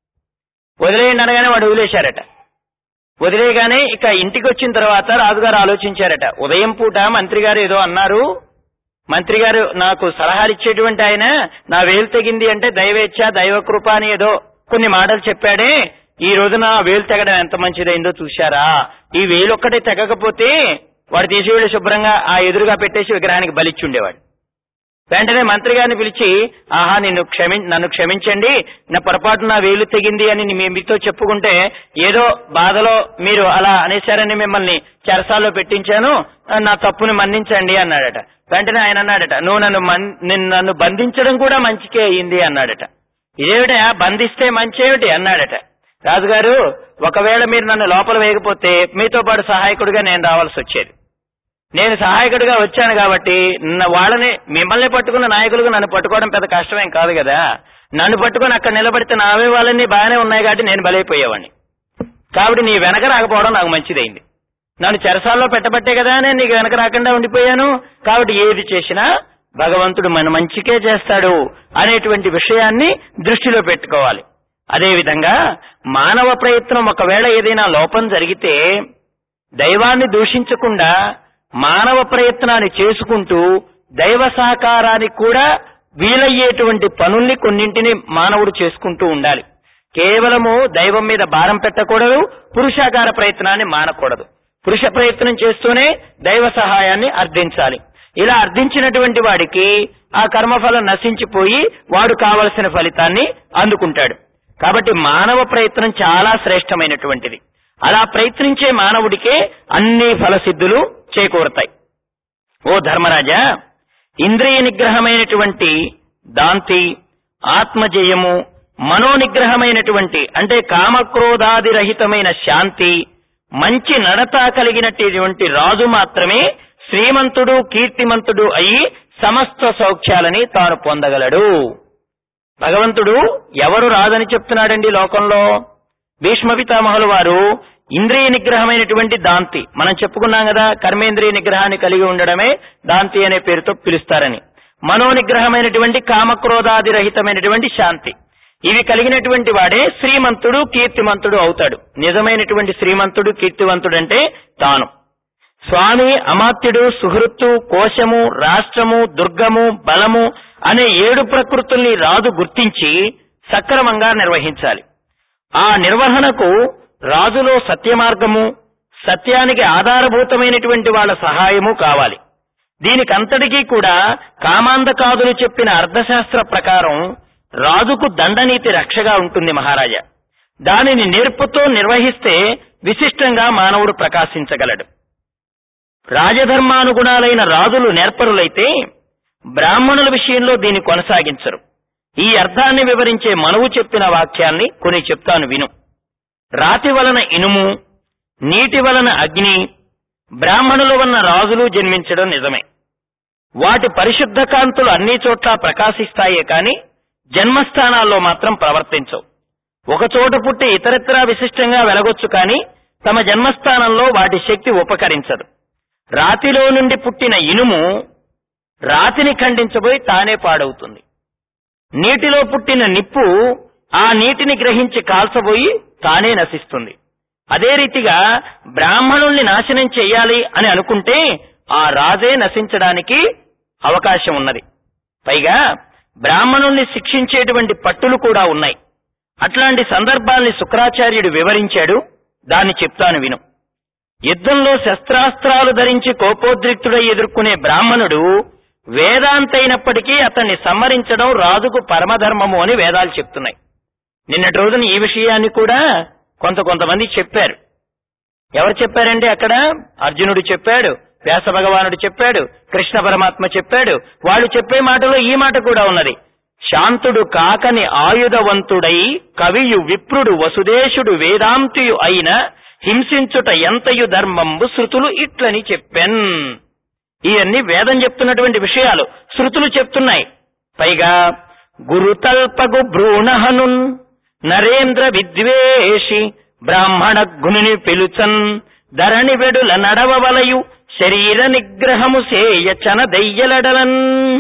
వదిలేయండి అనగానే వాడు వదిలేశారట వదిలేయగానే ఇక ఇంటికి వచ్చిన తర్వాత రాజుగారు ఆలోచించారట ఉదయం పూట మంత్రి గారు ఏదో అన్నారు మంత్రి గారు నాకు సలహాలు ఇచ్చేటువంటి ఆయన నా వేలు తెగింది అంటే దైవేచ్ఛ దైవ కృప అని ఏదో కొన్ని మాటలు చెప్పాడే ఈ రోజున ఆ వేలు తెగడం ఎంత మంచిదైందో చూశారా ఈ వేలు ఒక్కటే తెగకపోతే వాడు తీసుకెళ్లి శుభ్రంగా ఆ ఎదురుగా పెట్టేసి విగ్రహానికి బలిచ్చుండేవాడు వెంటనే మంత్రి గారిని పిలిచి ఆహా నిన్ను క్షమి నన్ను క్షమించండి నా పొరపాటు నా వేలు తెగింది అని మీ- మీతో చెప్పుకుంటే ఏదో బాధలో మీరు అలా అనేశారని మిమ్మల్ని చెరసాల్లో పెట్టించాను నా తప్పుని మన్నించండి అన్నాడట వెంటనే ఆయన అన్నాడట నువ్వు నన్ను మన్- నిన్ను నన్ను బంధించడం కూడా మంచికే అయింది అన్నాడట ఇదేమిటా బంధిస్తే మంచేమిటి అన్నాడట రాజుగారు ఒకవేళ మీరు నన్ను లోపల వేయకపోతే మీతో పాటు సహాయకుడిగా నేను రావాల్సి వచ్చేది నేను సహాయకుడిగా వచ్చాను కాబట్టి న- వాళ్ళని మిమ్మల్ని పట్టుకున్న నాయకులకు నన్ను పట్టుకోవడం పెద్ద కష్టమేం కాదు కదా నన్ను పట్టుకుని అక్కడ నిలబడితే నావే వాళ్ళని బాగానే ఉన్నాయి కాబట్టి నేను బలైపోయేవాడిని కాబట్టి నీ వెనక రాకపోవడం నాకు మంచిదైంది నన్ను చెరసాల్లో పెట్టబట్టే కదా నేను నీకు వెనక రాకుండా ఉండిపోయాను కాబట్టి ఏది చేసినా భగవంతుడు మన మంచికే చేస్తాడు అనేటువంటి విషయాన్ని దృష్టిలో పెట్టుకోవాలి అదేవిధంగా మానవ ప్రయత్నం ఒకవేళ ఏదైనా లోపం జరిగితే దైవాన్ని దూషించకుండా మానవ ప్రయత్నాన్ని చేసుకుంటూ దైవ సహకారానికి కూడా వీలయ్యేటువంటి పనుల్ని కొన్నింటిని మానవుడు చేసుకుంటూ ఉండాలి కేవలము దైవం మీద భారం పెట్టకూడదు పురుషాకార ప్రయత్నాన్ని మానకూడదు పురుష ప్రయత్నం చేస్తూనే దైవ సహాయాన్ని అర్థించాలి ఇలా అర్థించినటువంటి వాడికి ఆ కర్మఫలం నశించిపోయి వాడు కావలసిన ఫలితాన్ని అందుకుంటాడు కాబట్టి మానవ ప్రయత్నం చాలా శ్రేష్టమైనటువంటిది అలా ప్రయత్నించే మానవుడికే అన్ని ఫలసిద్ధులు చేకూరతాయి ఓ ధర్మరాజా ఇంద్రియ నిగ్రహమైనటువంటి దాంతి ఆత్మజయము మనోనిగ్రహమైనటువంటి అంటే కామక్రోధాది రహితమైన శాంతి మంచి నడత కలిగినటువంటి రాజు మాత్రమే శ్రీమంతుడు కీర్తిమంతుడు అయి సమస్త సౌఖ్యాలని తాను పొందగలడు భగవంతుడు ఎవరు రాదని చెప్తున్నాడండి లోకంలో భీష్మ పితామహుల వారు ఇంద్రియ నిగ్రహమైనటువంటి దాంతి మనం చెప్పుకున్నాం కదా కర్మేంద్రియ నిగ్రహాన్ని కలిగి ఉండడమే దాంతి అనే పేరుతో పిలుస్తారని మనోనిగ్రహమైనటువంటి కామక్రోధాది రహితమైనటువంటి శాంతి ఇవి కలిగినటువంటి వాడే శ్రీమంతుడు కీర్తిమంతుడు అవుతాడు నిజమైనటువంటి శ్రీమంతుడు కీర్తివంతుడు అంటే తాను స్వామి అమాత్యుడు సుహృత్తు కోశము రాష్ట్రము దుర్గము బలము అనే ఏడు ప్రకృతుల్ని రాజు గుర్తించి సక్రమంగా నిర్వహించాలి ఆ నిర్వహణకు రాజులో సత్యమార్గము సత్యానికి ఆధారభూతమైనటువంటి వాళ్ళ సహాయము కావాలి దీనికంతటికీ కూడా కామాంధకాదులు చెప్పిన అర్థశాస్త్ర ప్రకారం రాజుకు దండనీతి రక్షగా ఉంటుంది మహారాజా దానిని నేర్పుతో నిర్వహిస్తే విశిష్టంగా మానవుడు ప్రకాశించగలడు రాజధర్మానుగుణాలైన రాజులు నేర్పరులైతే బ్రాహ్మణుల విషయంలో దీన్ని కొనసాగించరు ఈ అర్థాన్ని వివరించే మనువు చెప్పిన వాక్యాల్ని కొన్ని చెప్తాను విను రాతి వలన ఇనుము నీటి వలన అగ్ని బ్రాహ్మణుల వలన రాజులు జన్మించడం నిజమే వాటి పరిశుద్ధ కాంతులు అన్ని చోట్ల ప్రకాశిస్తాయే కాని జన్మస్థానాల్లో మాత్రం ప్రవర్తించవు ఒక చోట పుట్టి ఇతరత్రా విశిష్టంగా వెలగొచ్చు కాని తమ జన్మస్థానంలో వాటి శక్తి ఉపకరించదు రాతిలో నుండి పుట్టిన ఇనుము రాతిని ఖండించబోయి తానే పాడవుతుంది నీటిలో పుట్టిన నిప్పు ఆ నీటిని గ్రహించి కాల్చబోయి తానే నశిస్తుంది అదే రీతిగా బ్రాహ్మణుల్ని నాశనం చెయ్యాలి అని అనుకుంటే ఆ రాజే నశించడానికి అవకాశం ఉన్నది పైగా బ్రాహ్మణుల్ని శిక్షించేటువంటి పట్టులు కూడా ఉన్నాయి అట్లాంటి సందర్భాల్ని శుక్రాచార్యుడు వివరించాడు దాన్ని చెప్తాను విను యుద్ధంలో శస్త్రాస్త్రాలు ధరించి కోపోద్రిక్తుడై ఎదుర్కొనే బ్రాహ్మణుడు వేదాంతైనప్పటికీ అతన్ని సంహరించడం రాజుకు పరమధర్మము అని వేదాలు చెప్తున్నాయి నిన్నటి రోజున ఈ విషయాన్ని కూడా కొంత కొంతమంది చెప్పారు ఎవరు చెప్పారండి అక్కడ అర్జునుడు చెప్పాడు వ్యాస భగవానుడు చెప్పాడు కృష్ణ పరమాత్మ చెప్పాడు వాళ్ళు చెప్పే మాటలో ఈ మాట కూడా ఉన్నది శాంతుడు కాకని ఆయుధవంతుడై కవియు విప్రుడు వసుదేశుడు వేదాంతియు అయిన హింసించుట ఎంతయు ధర్మంబు శృతులు ఇట్లని చెప్పెన్ ఇవన్నీ వేదం చెప్తున్నటువంటి విషయాలు శృతులు చెప్తున్నాయి పైగా గురుతల్పగు భ్రూణహనున్ నరేంద్ర విద్వేషి బ్రాహ్మణ గుణుని పిలుచన్ ధరణి వెడుల నడవవలయు శరీర నిగ్రహము సేయ చన దయ్యలడలన్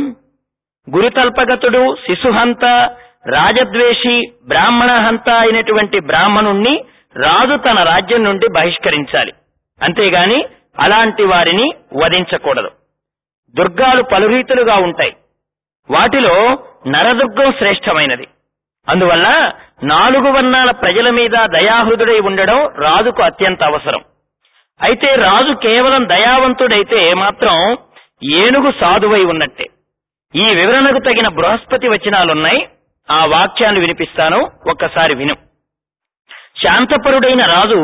గురుతల్పగతుడు శిశుహంత రాజద్వేషి బ్రాహ్మణ హంత అయినటువంటి బ్రాహ్మణుణ్ణి రాజు తన రాజ్యం నుండి బహిష్కరించాలి అంతేగాని అలాంటి వారిని వధించకూడదు దుర్గాలు పలు రీతులుగా ఉంటాయి వాటిలో నరదుర్గం శ్రేష్టమైనది అందువల్ల నాలుగు వర్ణాల ప్రజల మీద దయాహృదుడై ఉండడం రాజుకు అత్యంత అవసరం అయితే రాజు కేవలం దయావంతుడైతే మాత్రం ఏనుగు సాధువై ఉన్నట్టే ఈ వివరణకు తగిన బృహస్పతి వచనాలున్నాయి ఆ వాక్యాలు వినిపిస్తాను ఒక్కసారి విను శాంతపరుడైన రాజు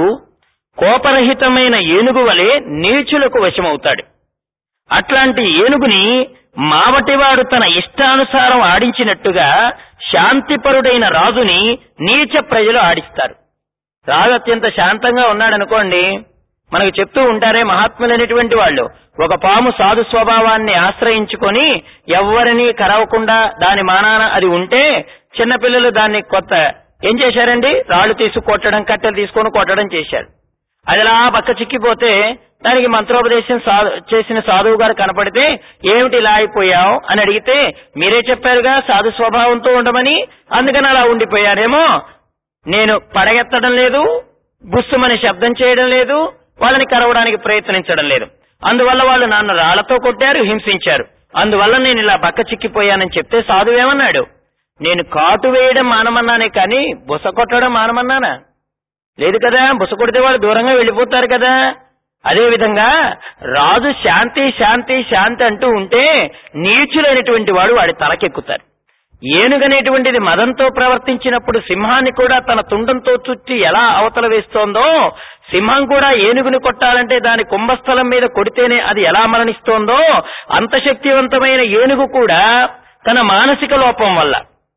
కోపరహితమైన ఏనుగు వలె నీచులకు వశమవుతాడు అట్లాంటి ఏనుగుని మావటివాడు తన ఇష్టానుసారం ఆడించినట్టుగా శాంతిపరుడైన రాజుని నీచ ప్రజలు ఆడిస్తారు రాజు అత్యంత శాంతంగా ఉన్నాడనుకోండి మనకు చెప్తూ ఉంటారే మహాత్ములైనటువంటి వాళ్ళు ఒక పాము సాధు స్వభావాన్ని ఆశ్రయించుకొని ఎవరిని కరవకుండా దాని మానాన అది ఉంటే చిన్నపిల్లలు దాన్ని కొత్త ఏం చేశారండి రాళ్లు తీసి కొట్టడం కట్టెలు తీసుకొని కొట్టడం చేశారు అది అలా పక్క చిక్కిపోతే దానికి మంత్రోపదేశం సాధు చేసిన సాధువు గారు కనపడితే ఏమిటి ఇలా అయిపోయావు అని అడిగితే మీరే చెప్పారుగా సాధు స్వభావంతో ఉండమని అందుకని అలా ఉండిపోయారేమో నేను పడగెత్తడం లేదు బుస్సుమని శబ్దం చేయడం లేదు వాళ్ళని కరవడానికి ప్రయత్నించడం లేదు అందువల్ల వాళ్ళు నన్ను రాళ్లతో కొట్టారు హింసించారు అందువల్ల నేను ఇలా బక్క చిక్కిపోయానని చెప్తే సాధువు ఏమన్నాడు నేను కాటు వేయడం మానమన్నానే కానీ బుస కొట్టడం మానమన్నానా లేదు కదా బుస కొడితే వాళ్ళు దూరంగా వెళ్ళిపోతారు కదా అదే విధంగా రాజు శాంతి శాంతి శాంతి అంటూ ఉంటే నీచులైనటువంటి వాడు వాడి తలకెక్కుతారు ఏనుగనేటువంటిది మదంతో ప్రవర్తించినప్పుడు సింహాన్ని కూడా తన తుండంతో చుట్టి ఎలా అవతల వేస్తోందో సింహం కూడా ఏనుగుని కొట్టాలంటే దాని కుంభస్థలం మీద కొడితేనే అది ఎలా మరణిస్తోందో అంత శక్తివంతమైన ఏనుగు కూడా తన మానసిక లోపం వల్ల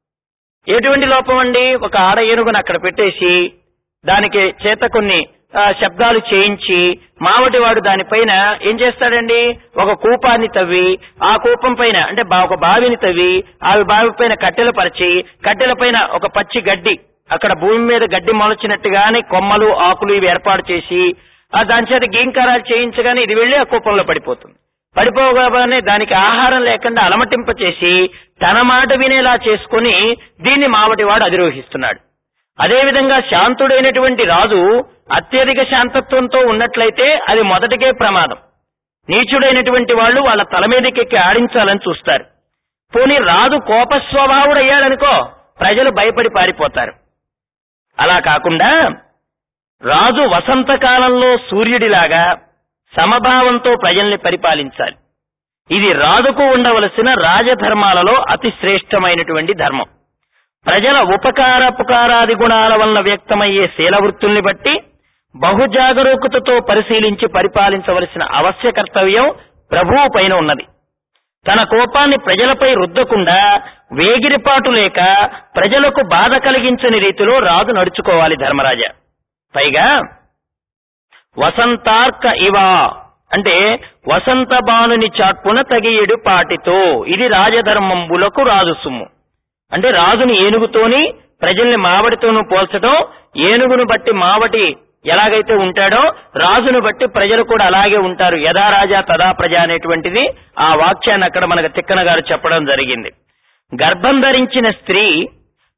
ఎటువంటి లోపం అండి ఒక ఆడ ఏనుగును అక్కడ పెట్టేసి దానికి చేత కొన్ని ఆ, శబ్దాలు చేయించి మావటివాడు దానిపైన ఏం చేస్తాడండి ఒక కూపాన్ని తవ్వి ఆ కూపం పైన అంటే బా- ఒక బావిని తవ్వి ఆ బావి పైన కట్టెలు పరిచి కట్టెల పైన ఒక పచ్చి గడ్డి అక్కడ భూమి మీద గడ్డి మొలచినట్టుగానే కొమ్మలు ఆకులు ఇవి ఏర్పాటు చేసి ఆ దాని చేత గీంకారాలు చేయించగానే ఇది వెళ్లి ఆ కూపంలో పడిపోతుంది పడిపోగానే దానికి ఆహారం లేకుండా అలమటింప చేసి తన మాట వినేలా చేసుకుని దీన్ని మావటివాడు అధిరోహిస్తున్నాడు అదేవిధంగా శాంతుడైనటువంటి రాజు అత్యధిక శాంతత్వంతో ఉన్నట్లయితే అది మొదటికే ప్రమాదం నీచుడైనటువంటి వాళ్ళు వాళ్ళ తల మీదకెక్కి ఆడించాలని చూస్తారు పోనీ రాజు కోపస్వభావుడయ్యాడనుకో ప్రజలు భయపడి పారిపోతారు అలా కాకుండా రాజు వసంతకాలంలో సూర్యుడిలాగా సమభావంతో ప్రజల్ని పరిపాలించాలి ఇది రాజుకు ఉండవలసిన రాజధర్మాలలో అతి శ్రేష్టమైనటువంటి ధర్మం ప్రజల ఉపకారపుకారాది గుణాల వలన వ్యక్తమయ్యే శీలవృత్తుల్ని బట్టి బహుజాగరూకతతో పరిశీలించి పరిపాలించవలసిన అవశ్య కర్తవ్యం ప్రభువు పైన ఉన్నది తన కోపాన్ని ప్రజలపై రుద్దకుండా వేగిరిపాటు లేక ప్రజలకు బాధ కలిగించని రీతిలో రాజు నడుచుకోవాలి ధర్మరాజా పైగా వసంతార్క ఇవా అంటే వసంత బాణుని చాట్పున తగియడు పాటితో ఇది రాజధర్మంబులకు రాజు సొమ్ము అంటే రాజుని ఏనుగుతోని ప్రజల్ని మావడితోనూ పోల్చడం ఏనుగును బట్టి మావటి ఎలాగైతే ఉంటాడో రాజును బట్టి ప్రజలు కూడా అలాగే ఉంటారు యథా రాజా తదా ప్రజ అనేటువంటిది ఆ వాక్యాన్ని అక్కడ మనకు తిక్కన గారు చెప్పడం జరిగింది గర్భం ధరించిన స్త్రీ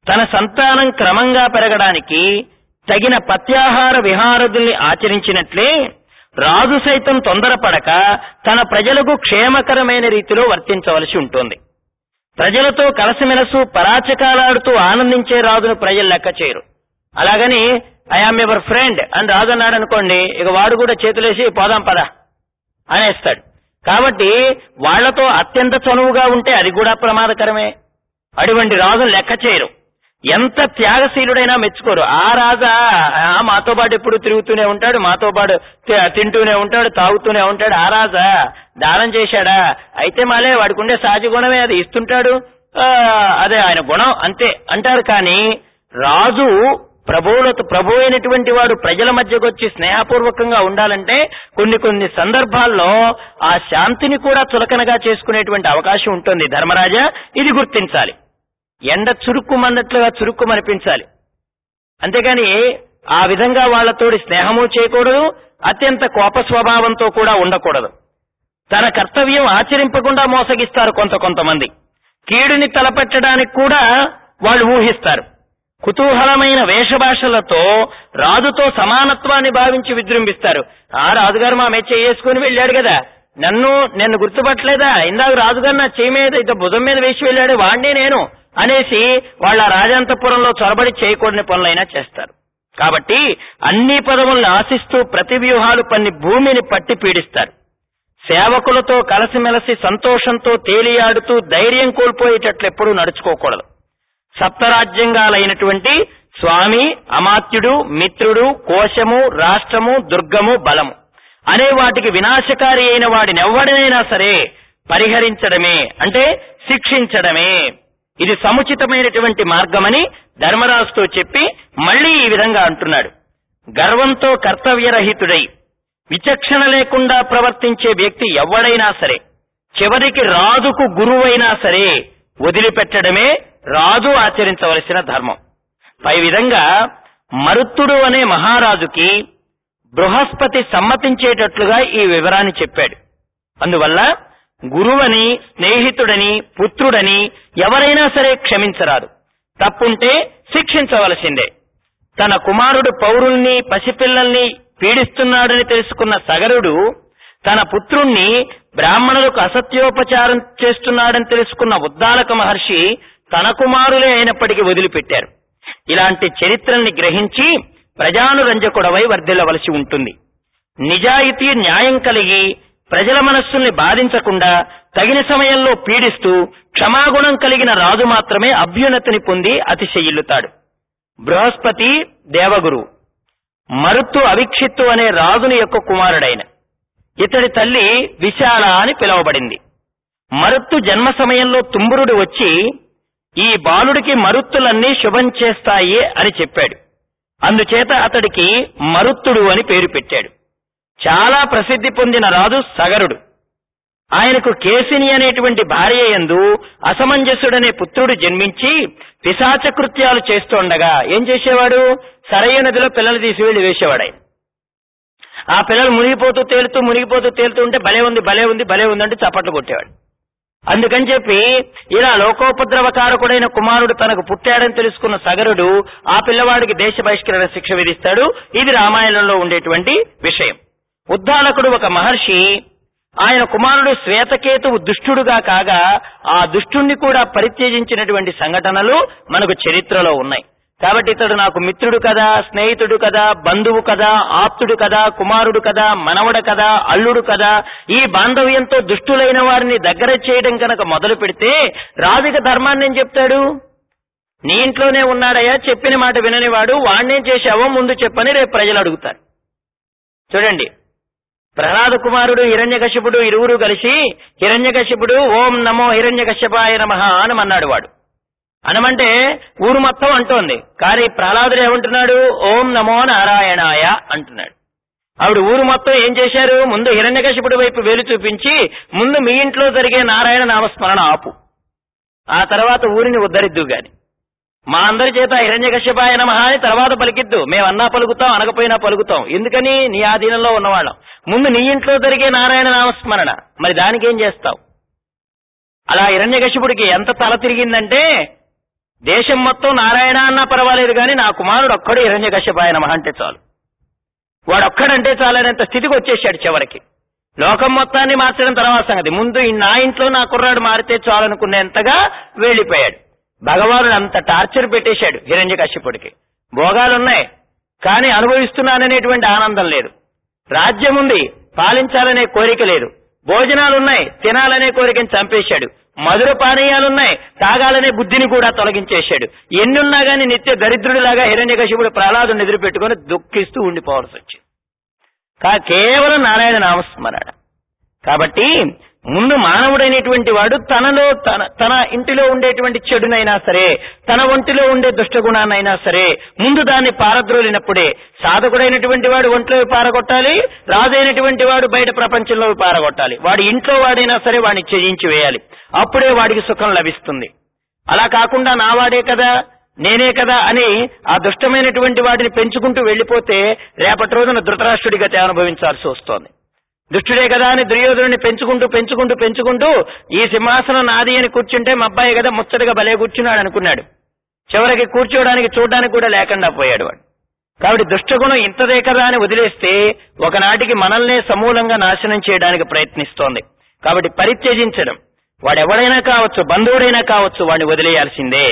తన సంతానం క్రమంగా పెరగడానికి తగిన పత్యాహార విహారదుల్ని ఆచరించినట్లే రాజు సైతం తొందరపడక తన ప్రజలకు క్షేమకరమైన రీతిలో వర్తించవలసి ఉంటుంది ప్రజలతో కలసిమెలసు పరాచకాలాడుతూ ఆనందించే రాజును ప్రజలు లెక్క చేయరు అలాగని ఐఆమ్ ఎవర్ ఫ్రెండ్ అని రాజు అన్నాడు అనుకోండి ఇక వాడు కూడా చేతులేసి పోదాం పద అనేస్తాడు కాబట్టి వాళ్లతో అత్యంత చనువుగా ఉంటే అది కూడా ప్రమాదకరమే అటువంటి రాజును లెక్క చేయరు ఎంత త్యాగశీలుడైనా మెచ్చుకోరు ఆ రాజా ఆ మాతో పాటు ఎప్పుడు తిరుగుతూనే ఉంటాడు మాతో పాటు తి- తింటూనే ఉంటాడు తాగుతూనే ఉంటాడు ఆ రాజా దానం చేశాడా అయితే మాలే వాడికి ఉండే సహజ గుణమే అది ఇస్తుంటాడు ఆ, అదే ఆయన గుణం అంతే అంటారు కానీ రాజు ప్రభువులతో ప్రభు అయినటువంటి వాడు ప్రజల మధ్యకు వచ్చి స్నేహపూర్వకంగా ఉండాలంటే కొన్ని కొన్ని సందర్భాల్లో ఆ శాంతిని కూడా చులకనగా చేసుకునేటువంటి అవకాశం ఉంటుంది ధర్మరాజా ఇది గుర్తించాలి ఎండ చురుక్కుమన్నట్లుగా చురుక్కుమనిపించాలి అంతేగాని ఆ విధంగా వాళ్లతోటి స్నేహము చేయకూడదు అత్యంత కోప స్వభావంతో కూడా ఉండకూడదు తన కర్తవ్యం ఆచరింపకుండా మోసగిస్తారు కొంత కొంతమంది కీడుని తలపెట్టడానికి కూడా వాళ్ళు ఊహిస్తారు కుతూహలమైన వేషభాషలతో రాజుతో సమానత్వాన్ని భావించి విజృంభిస్తారు ఆ రాజుగారు మా మెచ్చ వేసుకుని వెళ్ళాడు కదా నన్ను నిన్ను గుర్తుపట్టలేదా ఇందాక రాజుగారు నా చేయి మీద ఇక భుజం మీద వేసి వెళ్ళాడు వాణ్ణే నేను అనేసి వాళ్ళ రాజాంతపురంలో చొరబడి చేయకూడని పనులైనా చేస్తారు కాబట్టి అన్ని పదవులను ఆశిస్తూ ప్రతి వ్యూహాలు పన్ని భూమిని పట్టి పీడిస్తారు సేవకులతో కలసిమెలసి సంతోషంతో తేలియాడుతూ ధైర్యం కోల్పోయేటట్లు ఎప్పుడూ నడుచుకోకూడదు సప్తరాజ్యంగాలైనటువంటి స్వామి అమాత్యుడు మిత్రుడు కోశము రాష్ట్రము దుర్గము బలము అనే వాటికి వినాశకారి అయిన వాడినెవ్వడైనా సరే పరిహరించడమే అంటే శిక్షించడమే ఇది సముచితమైనటువంటి మార్గమని ధర్మరాజుతో చెప్పి మళ్ళీ ఈ విధంగా అంటున్నాడు గర్వంతో కర్తవ్యరహితుడై విచక్షణ లేకుండా ప్రవర్తించే వ్యక్తి ఎవడైనా సరే చివరికి రాజుకు గురువైనా సరే వదిలిపెట్టడమే రాజు ఆచరించవలసిన ధర్మం పై విధంగా మరుత్తుడు అనే మహారాజుకి బృహస్పతి సమ్మతించేటట్లుగా ఈ వివరాన్ని చెప్పాడు అందువల్ల గురువని స్నేహితుడని పుత్రుడని ఎవరైనా సరే క్షమించరాదు తప్పుంటే శిక్షించవలసిందే తన కుమారుడు పౌరుల్ని పసిపిల్లల్ని పీడిస్తున్నాడని తెలుసుకున్న సగరుడు తన పుత్రుణ్ణి బ్రాహ్మణులకు అసత్యోపచారం చేస్తున్నాడని తెలుసుకున్న ఉద్దాలక మహర్షి తన కుమారులే అయినప్పటికీ వదిలిపెట్టారు ఇలాంటి చరిత్రల్ని గ్రహించి ప్రజానురంజకుడవై వర్ధిల్లవలసి ఉంటుంది నిజాయితీ న్యాయం కలిగి ప్రజల మనస్సుల్ని బాధించకుండా తగిన సమయంలో పీడిస్తూ క్షమాగుణం కలిగిన రాజు మాత్రమే అభ్యున్నతిని పొంది అతిశయిల్లుతాడు బృహస్పతి దేవగురు మరుత్తు అవిక్షిత్తు అనే రాజుని యొక్క కుమారుడైన ఇతడి తల్లి విశాల అని పిలువబడింది మరుత్తు జన్మ సమయంలో తుంబురుడు వచ్చి ఈ బాలుడికి మరుత్తులన్నీ శుభం చేస్తాయి అని చెప్పాడు అందుచేత అతడికి మరుత్తుడు అని పేరు పెట్టాడు చాలా ప్రసిద్ధి పొందిన రాజు సగరుడు ఆయనకు కేసిని అనేటువంటి భార్య యందు అసమంజసుడనే పుత్రుడు జన్మించి పిశాచ కృత్యాలు చేస్తుండగా ఏం చేసేవాడు సరయ్య నదిలో పిల్లలు తీసివెళ్లి వేసేవాడు ఆయన ఆ పిల్లలు మునిగిపోతూ తేలుతూ మునిగిపోతూ తేలుతూ ఉంటే భలే ఉంది భలే ఉంది భలే ఉంది అంటే చప్పట్లు కొట్టేవాడు అందుకని చెప్పి ఇలా లోకోపద్రవకారకుడైన కుమారుడు తనకు పుట్టాడని తెలుసుకున్న సగరుడు ఆ పిల్లవాడికి దేశ బహిష్కరణ శిక్ష విధిస్తాడు ఇది రామాయణంలో ఉండేటువంటి విషయం ఉద్దాలకుడు ఒక మహర్షి ఆయన కుమారుడు శ్వేతకేతువు దుష్టుడుగా కాగా ఆ దుష్టుణ్ణి కూడా పరిత్యజించినటువంటి సంఘటనలు మనకు చరిత్రలో ఉన్నాయి కాబట్టి ఇతడు నాకు మిత్రుడు కదా స్నేహితుడు కదా బంధువు కదా ఆప్తుడు కదా కుమారుడు కదా మనవడ కదా అల్లుడు కదా ఈ బాంధవ్యంతో దుష్టులైన వారిని దగ్గర చేయడం కనుక మొదలు పెడితే రాజుక ధర్మాన్ని ఏం చెప్తాడు నీ ఇంట్లోనే ఉన్నాడయ్యా చెప్పిన మాట విననివాడు వాణ్ణేం చేశావో ముందు చెప్పని రేపు ప్రజలు అడుగుతారు చూడండి ప్రహ్లాద కుమారుడు హిరణ్యకశిపుడు ఇరువురు కలిసి హిరణ్యకశిపుడు ఓం నమో హిరణ్యకశ్యపాయ నమః అని అన్నాడు వాడు అనమంటే ఊరు మొత్తం అంటోంది కానీ ప్రహ్లాదుడు ఏమంటున్నాడు ఓం నమో నారాయణాయ అంటున్నాడు ఆవిడ ఊరు మొత్తం ఏం చేశారు ముందు హిరణ్యకశిపుడి వైపు వేలు చూపించి ముందు మీ ఇంట్లో జరిగే నారాయణ నామస్మరణ ఆపు ఆ తర్వాత ఊరిని ఉద్ధరిద్దు గాని మా అందరి చేత హిరణ్యకశ్యపాయ నమః అని తర్వాత పలికిద్దు మేము అన్నా పలుకుతాం అనకపోయినా పలుకుతాం ఎందుకని నీ ఆధీనంలో ఉన్నవాళ్ళం ముందు నీ ఇంట్లో జరిగే నారాయణ నామస్మరణ మరి దానికి ఏం చేస్తావు అలా హిరణ్యకశిపుడికి ఎంత తల తిరిగిందంటే దేశం మొత్తం నారాయణ అన్నా పర్వాలేదు కానీ నా కుమారుడు ఒక్కడు హిరణ్య కశ్యపాయ నమః అంటే చాలు వాడొక్కడంటే చాలనేంత స్థితికి వచ్చేసాడు చివరికి లోకం మొత్తాన్ని మార్చడం తర్వాత సంగతి ముందు ఈ నా ఇంట్లో నా కుర్రాడు మారితే చాలనుకునేంతగా వెళ్లిపోయాడు భగవానుడు అంత టార్చర్ పెట్టేశాడు హిరణ్య కశ్యపుడికి భోగాలున్నాయి కానీ అనుభవిస్తున్నాననేటువంటి ఆనందం లేదు రాజ్యం ఉంది పాలించాలనే కోరిక లేదు భోజనాలున్నాయి తినాలనే కోరికని చంపేశాడు మధుర పానీయాలున్నాయి తాగాలనే బుద్ధిని కూడా తొలగించేశాడు ఎన్నున్నా గాని నిత్య దరిద్రుడిలాగా హిరణ్యకశిపుడు ప్రహ్లాదుని ఎదురుపెట్టుకుని దుఃఖిస్తూ ఉండిపోవాల్సి వచ్చింది కా కేవలం నారాయణ నామస్మరణ కాబట్టి ముందు మానవుడైనటువంటి వాడు తనలో తన తన ఇంటిలో ఉండేటువంటి చెడునైనా సరే తన ఒంటిలో ఉండే దుష్టగుణాన్నైనా సరే ముందు దాన్ని పారద్రోలినప్పుడే సాధకుడైనటువంటి వాడు ఒంట్లో పారగొట్టాలి రాజైనటువంటి వాడు బయట ప్రపంచంలో పారగొట్టాలి వాడి ఇంట్లో వాడైనా సరే వాడిని త్యజించి వేయాలి అప్పుడే వాడికి సుఖం లభిస్తుంది అలా కాకుండా నావాడే కదా నేనే కదా అని ఆ దుష్టమైనటువంటి వాటిని పెంచుకుంటూ వెళ్లిపోతే రేపటి రోజున ధృతరాష్ట్రుడి గతి అనుభవించాల్సి వస్తోంది దుష్టుడే కదా అని దుర్యోధనుని పెంచుకుంటూ పెంచుకుంటూ పెంచుకుంటూ ఈ సింహాసనం నాది అని కూర్చుంటే మా అబ్బాయి కదా ముచ్చటగా భలే కూర్చున్నాడు అనుకున్నాడు చివరికి కూర్చోవడానికి చూడడానికి కూడా లేకుండా పోయాడు వాడు కాబట్టి దుష్టగుణం ఇంతదే కదా అని వదిలేస్తే ఒకనాటికి మనల్నే సమూలంగా నాశనం చేయడానికి ప్రయత్నిస్తోంది కాబట్టి పరిత్యజించడం వాడెవడైనా కావచ్చు బంధువుడైనా కావచ్చు వాడిని వదిలేయాల్సిందే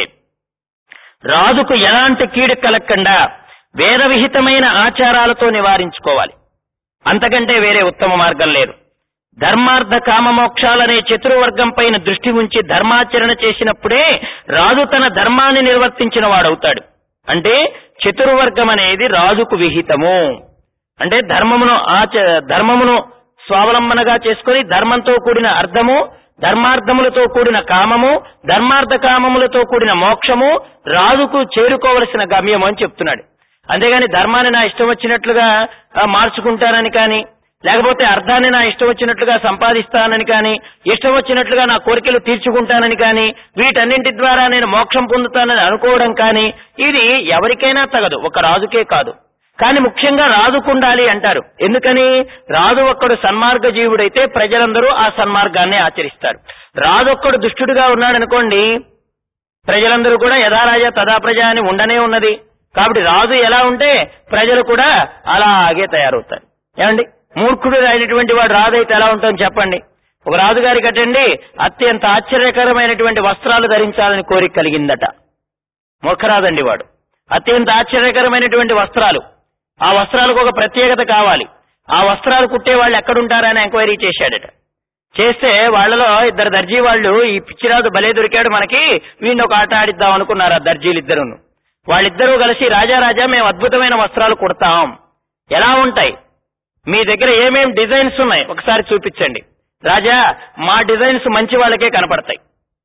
రాజుకు ఎలాంటి కీడు కలగకుండా వేద విహితమైన ఆచారాలతో నివారించుకోవాలి అంతకంటే వేరే ఉత్తమ మార్గం లేదు ధర్మార్థ కామ మోక్షాలనే చతుర్వర్గం పైన దృష్టి ఉంచి ధర్మాచరణ చేసినప్పుడే రాజు తన ధర్మాన్ని నిర్వర్తించిన వాడవుతాడు అంటే చతుర్వర్గం అనేది రాజుకు విహితము అంటే ధర్మమును ఆచ ధర్మమును స్వావలంబనగా చేసుకొని ధర్మంతో కూడిన అర్థము ధర్మార్థములతో కూడిన కామము ధర్మార్థ కామములతో కూడిన మోక్షము రాజుకు చేరుకోవలసిన గమ్యము అని చెప్తున్నాడు అంతేగాని ధర్మాన్ని నా ఇష్టం వచ్చినట్లుగా ఆ, మార్చుకుంటానని కానీ లేకపోతే అర్థాన్ని నా ఇష్టం వచ్చినట్లుగా సంపాదిస్తానని కానీ ఇష్టం వచ్చినట్లుగా నా కోరికలు తీర్చుకుంటానని కానీ వీటన్నింటి ద్వారా నేను మోక్షం పొందుతానని అనుకోవడం కానీ ఇది ఎవరికైనా తగదు ఒక రాజుకే కాదు కానీ ముఖ్యంగా రాజుకుండాలి అంటారు ఎందుకని రాజు ఒక్కడు సన్మార్గ జీవుడైతే ప్రజలందరూ ఆ సన్మార్గాన్ని ఆచరిస్తారు రాజు ఒక్కడు దుష్టుడుగా ఉన్నాడనుకోండి ప్రజలందరూ కూడా యథారాజా తదా ప్రజ అని ఉండనే ఉన్నది కాబట్టి రాజు ఎలా ఉంటే ప్రజలు కూడా అలాగే తయారవుతారు ఏమండి మూర్ఖుడు అయినటువంటి వాడు రాజు అయితే ఎలా ఉంటుందని చెప్పండి ఒక రాజుగారి కట్టండి అత్యంత ఆశ్చర్యకరమైనటువంటి వస్త్రాలు ధరించాలని కోరిక కలిగిందట మొక్కరాదండి వాడు అత్యంత ఆశ్చర్యకరమైనటువంటి వస్త్రాలు ఆ వస్త్రాలకు ఒక ప్రత్యేకత కావాలి ఆ వస్త్రాలు కుట్టే వాళ్ళు ఎక్కడుంటారని ఎంక్వైరీ చేశాడట చేస్తే వాళ్ళలో ఇద్దరు దర్జీ వాళ్ళు ఈ పిచ్చిరాజు భలే దొరికాడు మనకి వీడిని ఒక ఆట ఆడిద్దాం అనుకున్నారు ఆ దర్జీలు ఇద్దరును వాళ్ళిద్దరూ కలిసి రాజా రాజా మేము అద్భుతమైన వస్త్రాలు కుడతాం ఎలా ఉంటాయి మీ దగ్గర ఏమేం డిజైన్స్ ఉన్నాయి ఒకసారి చూపించండి రాజా మా డిజైన్స్ మంచి వాళ్ళకే కనపడతాయి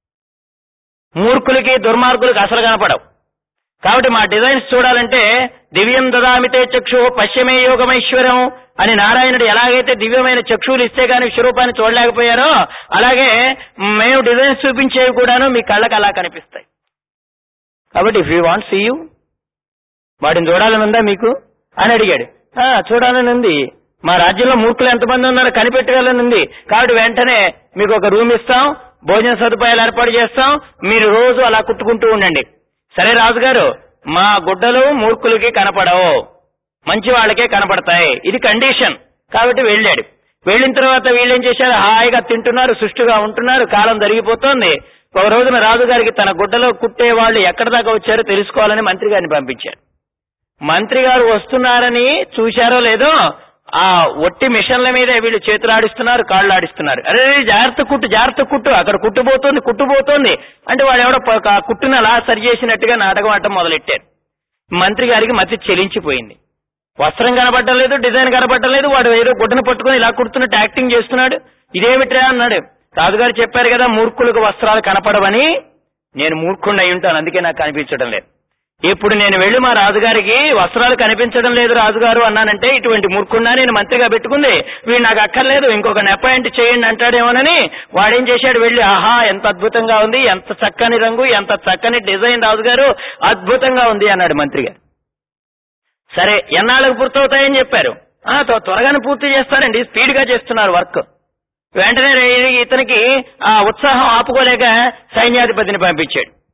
మూర్ఖులకి దుర్మార్గులకి అసలు కనపడవు కాబట్టి మా డిజైన్స్ చూడాలంటే దివ్యం దదామితే చక్షు పశ్చిమే యోగమైశ్వరం అని నారాయణుడు ఎలాగైతే దివ్యమైన చక్షువులు ఇస్తే గాని విశ్వరూపాన్ని చూడలేకపోయారో అలాగే మేము డిజైన్స్ చూపించేవి కూడాను మీ కళ్ళకి అలా కనిపిస్తాయి కాబట్టి if you want see you వాటిని చూడాలని ఉందా మీకు అని అడిగాడు "ఆ, చూడాలని ఉంది మా రాజ్యంలో మూర్ఖులు ఎంతమంది ఉన్నారో కనిపెట్టగలని ఉంది కాబట్టి వెంటనే మీకు ఒక రూమ్ ఇస్తాం భోజన సదుపాయాలు ఏర్పాటు చేస్తాం మీరు రోజు అలా కుట్టుకుంటూ ఉండండి సరే రాజుగారు మా గుడ్డలు మూర్ఖులకి కనపడవు మంచి వాళ్ళకే కనపడతాయి ఇది కండిషన్ కాబట్టి వెళ్ళాడు వెళ్ళిన తర్వాత వీళ్ళేం చేశారు హాయిగా తింటున్నారు సుష్టుగా ఉంటున్నారు కాలం జరిగిపోతోంది ఒక రోజున రాజుగారికి తన గుడ్డలో కుట్టే వాళ్ళు ఎక్కడి దాకా వచ్చారో తెలుసుకోవాలని మంత్రి గారిని పంపించారు మంత్రి గారు వస్తున్నారని చూశారో లేదో ఆ ఒట్టి మిషన్ల మీద వీళ్ళు చేతులు ఆడిస్తున్నారు కాళ్ళు ఆడిస్తున్నారు అరే జాగ్రత్త కుట్టు జాగ్రత్త కుట్టు అక్కడ కుట్టుపోతుంది కుట్టుపోతుంది అంటే వాడు ఎవడో ప- ఆ కుట్టును అలా సరి చేసినట్టుగా నాటకం ఆడటం మొదలెట్టారు మంత్రి గారికి మతి చెలించిపోయింది వస్త్రం కనపడటం లేదు డిజైన్ కనపడటం లేదు వాడు ఏదో గుడ్డను పట్టుకుని ఇలా కుడుతున్నట్టు యాక్టింగ్ చేస్తున్నాడు ఇదేమిట్రా అన్నాడు రాజుగారు చెప్పారు కదా మూర్ఖులకు వస్త్రాలు కనపడవని నేను మూర్ఖుండి అయి ఉంటాను అందుకే నాకు కనిపించడం లేదు ఇప్పుడు నేను వెళ్లి మా రాజుగారికి వస్త్రాలు కనిపించడం లేదు రాజుగారు అన్నానంటే ఇటువంటి మూర్ఖున్నా నేను మంత్రిగా పెట్టుకుంది వీడు నాకు అక్కర్లేదు ఇంకొక అపాయింట్ చేయండి అంటాడేమోనని వాడేం చేశాడు వెళ్ళి ఆహా ఎంత అద్భుతంగా ఉంది ఎంత చక్కని రంగు ఎంత చక్కని డిజైన్ రాజుగారు అద్భుతంగా ఉంది అన్నాడు మంత్రి గారు సరే ఎన్నాళ్ళకు పూర్తవుతాయని చెప్పారు ఆ, త్వ- త్వరగానే పూర్తి చేస్తారండి స్పీడ్ గా చేస్తున్నారు వర్క్ వెంటనే రే- ఇతనికి ఆ ఉత్సాహం ఆపుకోలేక సైన్యాధిపతిని పంపించాడు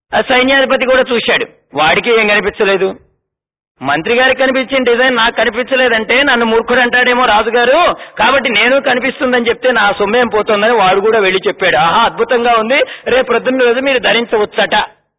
ఆ సైన్యాధిపతి కూడా చూశాడు వాడికి ఏం కనిపించలేదు మంత్రి గారికి కనిపించిన డిజైన్ నాకు కనిపించలేదంటే నన్ను మూర్ఖుడు అంటాడేమో రాజుగారు కాబట్టి నేను కనిపిస్తుందని చెప్తే నా సొమ్మేం పోతుందని వాడు కూడా వెళ్లి చెప్పాడు ఆహా అద్భుతంగా ఉంది రేపు ప్రొద్దున్న రోజు మీరు ధరించవచ్చట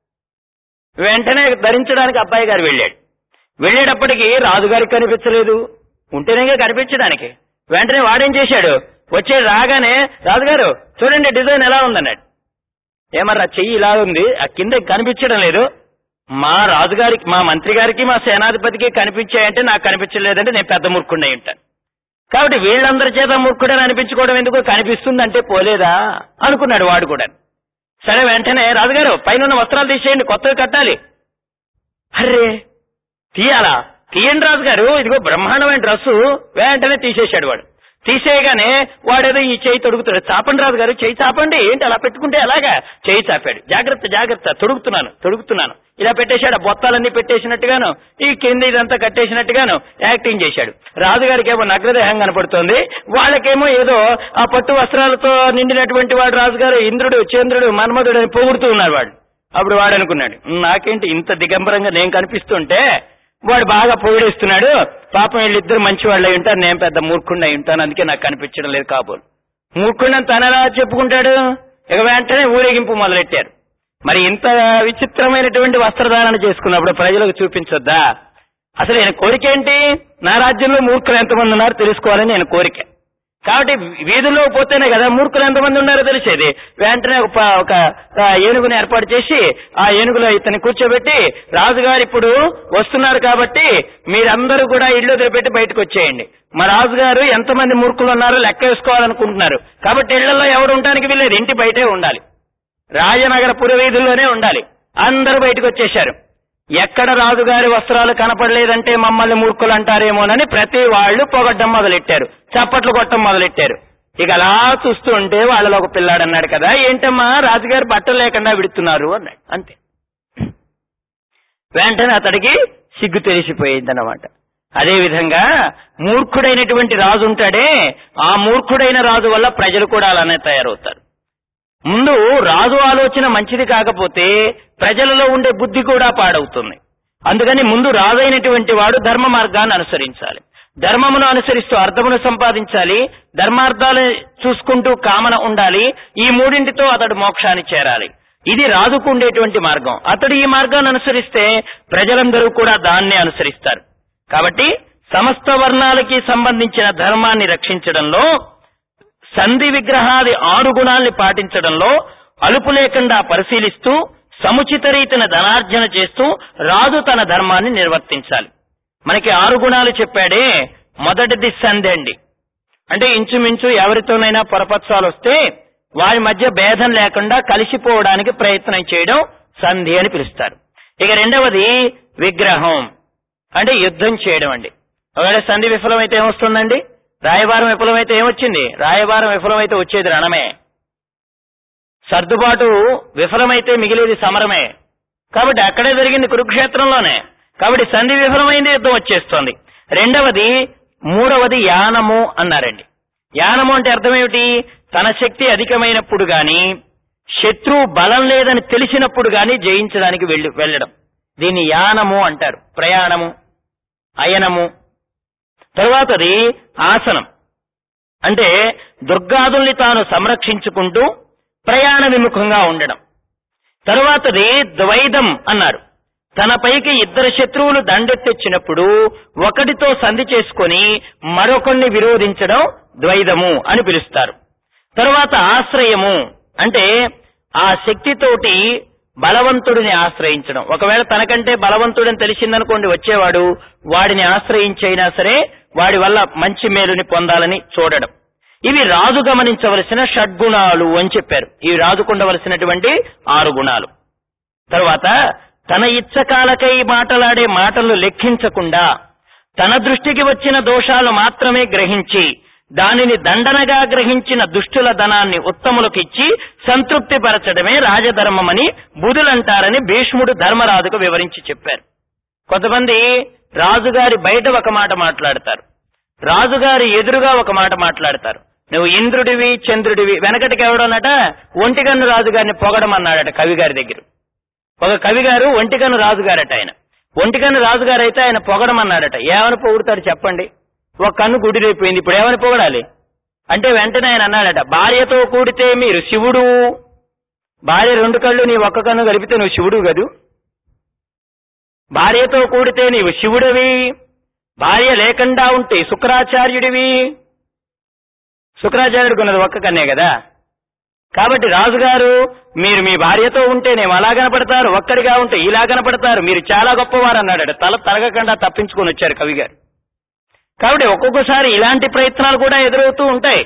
వెంటనే ధరించడానికి అబ్బాయి గారు వెళ్ళాడు వెళ్ళేటప్పటికి రాజుగారికి కనిపించలేదు ఉంటేనే కనిపించడానికి వెంటనే వాడేం చేశాడు వచ్చే రాగానే రాజుగారు చూడండి డిజైన్ ఎలా ఉందన్నాడు ఏమర్రా చెయ్యి ఇలా ఉంది ఆ కింద కనిపించడం లేదు మా రాజుగారికి మా మంత్రి గారికి మా సేనాధిపతికి కనిపించాయంటే నాకు కనిపించలేదంటే నేను పెద్ద మూర్ఖుండై ఉంటాను కాబట్టి వీళ్ళందరి చేత మూర్ఖుడని అనిపించుకోవడం ఎందుకు కనిపిస్తుందంటే పోలేదా అనుకున్నాడు వాడు కూడా సరే వెంటనే రాజుగారు పైన ఉన్న వస్త్రాలు తీసేయండి కొత్తవి కట్టాలి అర్రే తీయాలా తీయండి రాజుగారు ఇదిగో బ్రహ్మాండమైన డ్రస్సు వెంటనే తీసేశాడు వాడు తీసేయగానే వాడేదో ఈ చేయి తొడుగుతాడు చాపండి రాజు గారు చేయి చాపండి ఏంటి అలా పెట్టుకుంటే అలాగా చేయి చాపాడు జాగ్రత్త జాగ్రత్త తొడుగుతున్నాను తొడుగుతున్నాను ఇలా పెట్టేశాడు ఆ బొత్తాలన్నీ పెట్టేసినట్టుగాను ఈ కింద ఇదంతా కట్టేసినట్టుగాను యాక్టింగ్ చేశాడు రాజుగారికి ఏమో నగ్నదేహం కనపడుతోంది వాళ్ళకేమో ఏదో ఆ పట్టు వస్త్రాలతో నిండినటువంటి వాడు రాజుగారు ఇంద్రుడు చంద్రుడు మన్మధుడు అని పొగుడుతూ ఉన్నాడు వాడు అప్పుడు వాడు అనుకున్నాడు నాకేంటి ఇంత దిగంబరంగా నేను కనిపిస్తుంటే వాడు బాగా పొగిడేస్తున్నాడు పాపం వీళ్ళిద్దరు మంచి వాళ్ళు అయి ఉంటారు నేను పెద్ద మూర్ఖుండి అయి ఉంటాను అందుకే నాకు కనిపించడం లేదు కాబోలు మూర్ఖుండని తనలా చెప్పుకుంటాడు ఇక వెంటనే ఊరేగింపు మొదలెట్టారు మరి ఇంత విచిత్రమైనటువంటి వస్త్రధారణ చేసుకున్నప్పుడు ప్రజలకు చూపించొద్దా అసలు ఆయన కోరిక ఏంటి నా రాజ్యంలో మూర్ఖులు ఎంతమంది ఉన్నారో తెలుసుకోవాలని నేను కోరిక కాబట్టి వీధుల్లో పోతేనే కదా మూర్ఖులు ఎంతమంది ఉన్నారో తెలిసేది వెంటనే ఒక ప- ఒక ఆ, ఏనుగుని ఏర్పాటు చేసి ఆ ఏనుగులో ఇతన్ని కూర్చోబెట్టి రాజుగారు ఇప్పుడు వస్తున్నారు కాబట్టి మీరందరూ కూడా ఇల్లు వదిలిపెట్టి బయటకు వచ్చేయండి మా రాజుగారు ఎంతమంది మూర్ఖులు ఉన్నారో లెక్క వేసుకోవాలనుకుంటున్నారు కాబట్టి ఇళ్లలో ఎవరు ఉండడానికి వీల్లేదు ఇంటి బయటే ఉండాలి రాజనగర పురవీధుల్లోనే ఉండాలి అందరూ బయటకు వచ్చేశారు ఎక్కడ రాజుగారి వస్త్రాలు కనపడలేదంటే మమ్మల్ని మూర్ఖులు అంటారేమోనని ప్రతి వాళ్ళు పొగడ్డం మొదలెట్టారు చప్పట్లు కొట్టడం మొదలెట్టారు ఇక అలా చూస్తూ ఉంటే వాళ్ళలో ఒక పిల్లాడు అన్నాడు కదా ఏంటమ్మా రాజుగారు బట్టలు లేకుండా విడుతున్నారు అన్నాడు అంతే వెంటనే అతడికి సిగ్గు తెలిసిపోయిందన్నమాట అదే విధంగా మూర్ఖుడైనటువంటి రాజు ఉంటాడే ఆ మూర్ఖుడైన రాజు వల్ల ప్రజలు కూడా అలానే తయారవుతారు ముందు రాజు ఆలోచన మంచిది కాకపోతే ప్రజలలో ఉండే బుద్ధి కూడా పాడవుతుంది అందుకని ముందు రాజైనటువంటి వాడు ధర్మ మార్గాన్ని అనుసరించాలి ధర్మమును అనుసరిస్తూ అర్థమును సంపాదించాలి ధర్మార్థాలు చూసుకుంటూ కామన ఉండాలి ఈ మూడింటితో అతడు మోక్షాన్ని చేరాలి ఇది రాజుకు ఉండేటువంటి మార్గం అతడు ఈ మార్గాన్ని అనుసరిస్తే ప్రజలందరూ కూడా దాన్నే అనుసరిస్తారు కాబట్టి సమస్త వర్ణాలకి సంబంధించిన ధర్మాన్ని రక్షించడంలో సంధి విగ్రహాది ఆరు గుణాల్ని పాటించడంలో అలుపు లేకుండా పరిశీలిస్తూ సముచిత రీతిన ధనార్జన చేస్తూ రాజు తన ధర్మాన్ని నిర్వర్తించాలి మనకి ఆరు గుణాలు చెప్పాడే మొదటిది సంధి అండి అంటే ఇంచుమించు ఎవరితోనైనా పొరపత్సాలు వస్తే వారి మధ్య భేదం లేకుండా కలిసిపోవడానికి ప్రయత్నం చేయడం సంధి అని పిలుస్తారు ఇక రెండవది విగ్రహం అంటే యుద్ధం చేయడం అండి ఒకవేళ సంధి విఫలమైతే ఏమొస్తుందండి రాయబారం విఫలమైతే ఏమొచ్చింది రాయబారం విఫలమైతే వచ్చేది రణమే సర్దుబాటు విఫలమైతే మిగిలేది సమరమే కాబట్టి అక్కడే జరిగింది కురుక్షేత్రంలోనే కాబట్టి సంధి విఫలమైంది యుద్ధం వచ్చేస్తోంది రెండవది మూడవది యానము అన్నారండి యానము అంటే అర్థం ఏమిటి తన శక్తి అధికమైనప్పుడు గాని శత్రువు బలం లేదని తెలిసినప్పుడు గాని జయించడానికి వెళ్ళి వెళ్ళడం దీన్ని యానము అంటారు ప్రయాణము అయనము తరువాతది ఆసనం అంటే దుర్గాదుల్ని తాను సంరక్షించుకుంటూ ప్రయాణ విముఖంగా ఉండడం తరువాతది ద్వైదం అన్నారు తన పైకి ఇద్దరు శత్రువులు దండెత్తెచ్చినప్పుడు ఒకటితో సంధి చేసుకొని మరొకరిని విరోధించడం ద్వైదము అని పిలుస్తారు తరువాత ఆశ్రయము అంటే ఆ శక్తితోటి బలవంతుడిని ఆశ్రయించడం ఒకవేళ తనకంటే బలవంతుడని తెలిసిందనుకోండి వచ్చేవాడు వాడిని ఆశ్రయించైనా సరే వాడి వల్ల మంచి మేలుని పొందాలని చూడడం ఇవి రాజు గమనించవలసిన షడ్గుణాలు అని చెప్పారు ఇవి రాజుకుండవలసినటువంటి ఆరు గుణాలు తరువాత తన ఇచ్చకాలకై మాటలాడే మాటలు లెక్కించకుండా తన దృష్టికి వచ్చిన దోషాలు మాత్రమే గ్రహించి దానిని దండనగా గ్రహించిన దుష్టుల ధనాన్ని ఉత్తములకిచ్చి సంతృప్తి పరచడమే రాజధర్మమని బుధులంటారని భీష్ముడు ధర్మరాజుకు వివరించి చెప్పారు కొంతమంది రాజుగారి బయట ఒక మాట మాట్లాడతారు రాజుగారి ఎదురుగా ఒక మాట మాట్లాడతారు నువ్వు ఇంద్రుడివి చంద్రుడివి వెనకటికి ఎవడన్నట ఒంటిగన్ను రాజుగారిని పొగడమన్నాడట కవిగారి దగ్గర ఒక కవి గారు ఒంటికన్ను రాజుగారట ఆయన ఒంటికన్ను రాజుగారు అయితే ఆయన పొగడమన్నాడట ఏమని పొగుడుతాడు చెప్పండి ఒక కన్ను గుడిరైపోయింది ఇప్పుడు ఏమని పొగడాలి అంటే వెంటనే ఆయన అన్నాడట భార్యతో కూడితే మీరు శివుడు భార్య రెండు కళ్ళు నీ ఒక్క కన్ను కలిపితే నువ్వు శివుడు కదూ భార్యతో కూడితే నీవు శివుడివి భార్య లేకుండా ఉంటే శుక్రాచార్యుడివి శుక్రాచార్యుడికి ఉన్నది ఒక్క కన్నే కదా కాబట్టి రాజుగారు మీరు మీ భార్యతో ఉంటేనేమో అలా కనపడతారు ఒక్కడిగా ఉంటే ఇలా కనపడతారు మీరు చాలా గొప్పవారు అన్నాడట తల తరగకుండా తప్పించుకొని వచ్చారు కవి గారు కాబట్టి ఒక్కొక్కసారి ఇలాంటి ప్రయత్నాలు కూడా ఎదురవుతూ ఉంటాయి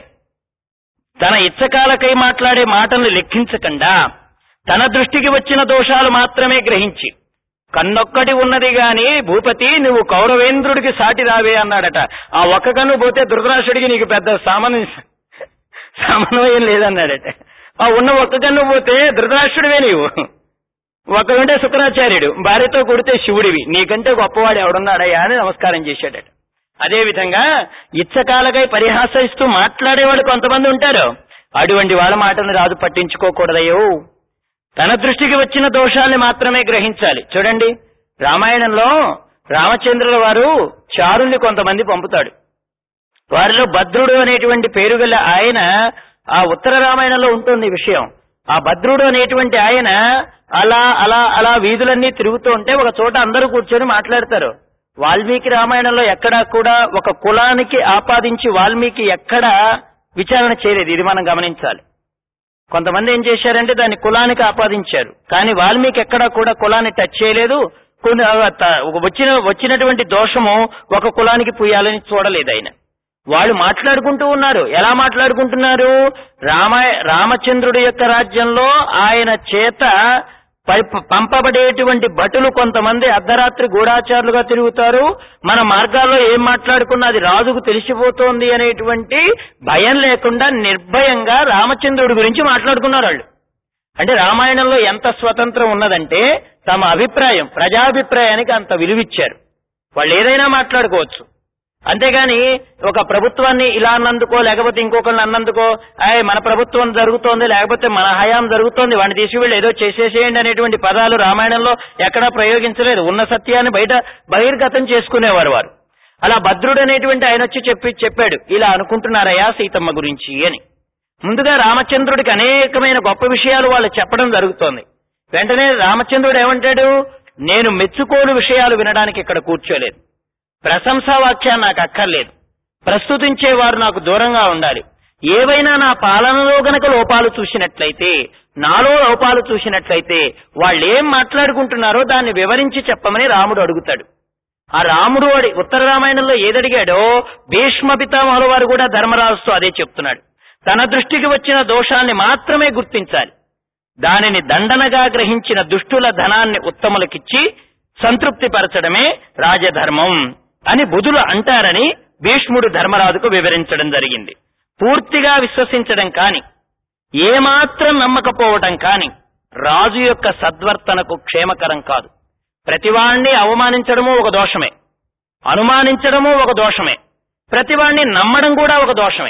తన ఇచ్చకాలకై మాట్లాడే మాటలను లెక్కించకుండా తన దృష్టికి వచ్చిన దోషాలు మాత్రమే గ్రహించి కన్నొక్కటి ఉన్నది గాని భూపతి నువ్వు కౌరవేంద్రుడికి సాటి రావే అన్నాడట ఆ ఒక్క కన్ను పోతే ధృతరాష్ట్రుడికి నీకు పెద్ద సామన్ సమన్వయం లేదన్నాడట ఆ ఉన్న ఒక్క కన్ను పోతే ధృతరాష్ట్రుడివే నీవు ఒకడుంటే శుక్రాచార్యుడు భార్యతో కొడితే శివుడివి నీకంటే గొప్పవాడు ఎవడున్నాడయ్యా అని నమస్కారం చేశాడట అదే విధంగా ఇచ్చకాలకై పరిహాసిస్తూ మాట్లాడేవాళ్ళు కొంతమంది ఉంటారు అటువంటి వాళ్ళ మాటను రాజు పట్టించుకోకూడదయ్యో తన దృష్టికి వచ్చిన దోషాల్ని మాత్రమే గ్రహించాలి చూడండి రామాయణంలో రామచంద్రుల వారు చారుల్ని కొంతమంది పంపుతాడు వారిలో భద్రుడు అనేటువంటి పేరు గల ఆయన ఆ ఉత్తర రామాయణంలో ఉంటుంది ఈ విషయం ఆ భద్రుడు అనేటువంటి ఆయన అలా అలా అలా వీధులన్నీ తిరుగుతూ ఉంటే ఒక చోట అందరూ కూర్చొని మాట్లాడతారు వాల్మీకి రామాయణంలో ఎక్కడా కూడా ఒక కులానికి ఆపాదించి వాల్మీకి ఎక్కడా విచారణ చేయలేదు ఇది మనం గమనించాలి కొంతమంది ఏం చేశారంటే దాన్ని కులానికి ఆపాదించారు కానీ వాల్మీకి ఎక్కడా కూడా కులాన్ని టచ్ చేయలేదు కొన్ని ఆ, త- వచ్చిన వచ్చినటువంటి దోషము ఒక కులానికి పుయ్యాలని చూడలేదు ఆయన వాళ్ళు మాట్లాడుకుంటూ ఉన్నారు ఎలా మాట్లాడుకుంటున్నారు రామ రామచంద్రుడి యొక్క రాజ్యంలో ఆయన చేత పై- పంపబడేటువంటి భటులు కొంతమంది అర్ధరాత్రి గూఢాచారులుగా తిరుగుతారు మన మార్గాల్లో ఏం మాట్లాడుకున్నా అది రాజుకు తెలిసిపోతోంది అనేటువంటి భయం లేకుండా నిర్భయంగా రామచంద్రుడి గురించి మాట్లాడుకున్నారు వాళ్ళు అంటే రామాయణంలో ఎంత స్వతంత్రం ఉన్నదంటే తమ అభిప్రాయం ప్రజాభిప్రాయానికి అంత విలువిచ్చారు వాళ్ళు ఏదైనా మాట్లాడుకోవచ్చు అంతేగాని ఒక ప్రభుత్వాన్ని ఇలా అన్నందుకో లేకపోతే ఇంకొకరిని అన్నందుకో అయ్ మన ప్రభుత్వం జరుగుతోంది లేకపోతే మన హయాం జరుగుతోంది వాడిని తీసి వీళ్ళు ఏదో చేసేసేయండి అనేటువంటి పదాలు రామాయణంలో ఎక్కడా ప్రయోగించలేదు ఉన్న సత్యాన్ని బయట బహిర్గతం చేసుకునేవారు వారు అలా భద్రుడు అనేటువంటి ఆయన వచ్చి చెప్పి చెప్పాడు ఇలా అనుకుంటున్నారయ్యా సీతమ్మ గురించి అని ముందుగా రామచంద్రుడికి అనేకమైన గొప్ప విషయాలు వాళ్ళు చెప్పడం జరుగుతోంది వెంటనే రామచంద్రుడు ఏమంటాడు నేను మెచ్చుకోలు విషయాలు వినడానికి ఇక్కడ కూర్చోలేదు ప్రశంసా వాక్యాన్ని నాకు అక్కర్లేదు ప్రస్తుతించేవారు నాకు దూరంగా ఉండాలి ఏవైనా నా పాలనలో గనక లోపాలు చూసినట్లయితే నాలో లోపాలు చూసినట్లయితే వాళ్ళు ఏం మాట్లాడుకుంటున్నారో దాన్ని వివరించి చెప్పమని రాముడు అడుగుతాడు ఆ రాముడు అడి ఉత్తర రామాయణంలో ఏదడిగాడో భీష్మ పితామహుల వారు కూడా ధర్మరాజుతో అదే చెప్తున్నాడు తన దృష్టికి వచ్చిన దోషాల్ని మాత్రమే గుర్తించాలి దానిని దండనగా గ్రహించిన దుష్టుల ధనాన్ని ఉత్తములకిచ్చి సంతృప్తి పరచడమే రాజధర్మం అని బుధులు అంటారని భీష్ముడు ధర్మరాజుకు వివరించడం జరిగింది పూర్తిగా విశ్వసించడం కాని ఏమాత్రం నమ్మకపోవటం కాని రాజు యొక్క సద్వర్తనకు క్షేమకరం కాదు ప్రతివాణ్ణి అవమానించడము ఒక దోషమే అనుమానించడము ఒక దోషమే ప్రతివాణ్ణి నమ్మడం కూడా ఒక దోషమే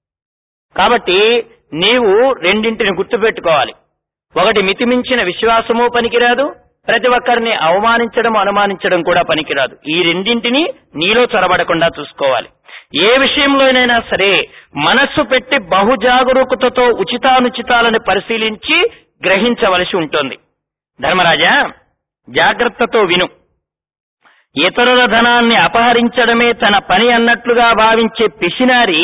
కాబట్టి నీవు రెండింటిని గుర్తుపెట్టుకోవాలి ఒకటి మితిమించిన విశ్వాసము పనికిరాదు ప్రతి ఒక్కరిని అవమానించడం అనుమానించడం కూడా పనికిరాదు ఈ రెండింటిని నీలో చొరబడకుండా చూసుకోవాలి ఏ విషయంలోనైనా సరే మనస్సు పెట్టి బహుజాగరూకతతో ఉచితానుచితాలను పరిశీలించి గ్రహించవలసి ఉంటుంది ధర్మరాజా జాగ్రత్తతో విను ఇతరుల ధనాన్ని అపహరించడమే తన పని అన్నట్లుగా భావించే పిసినారి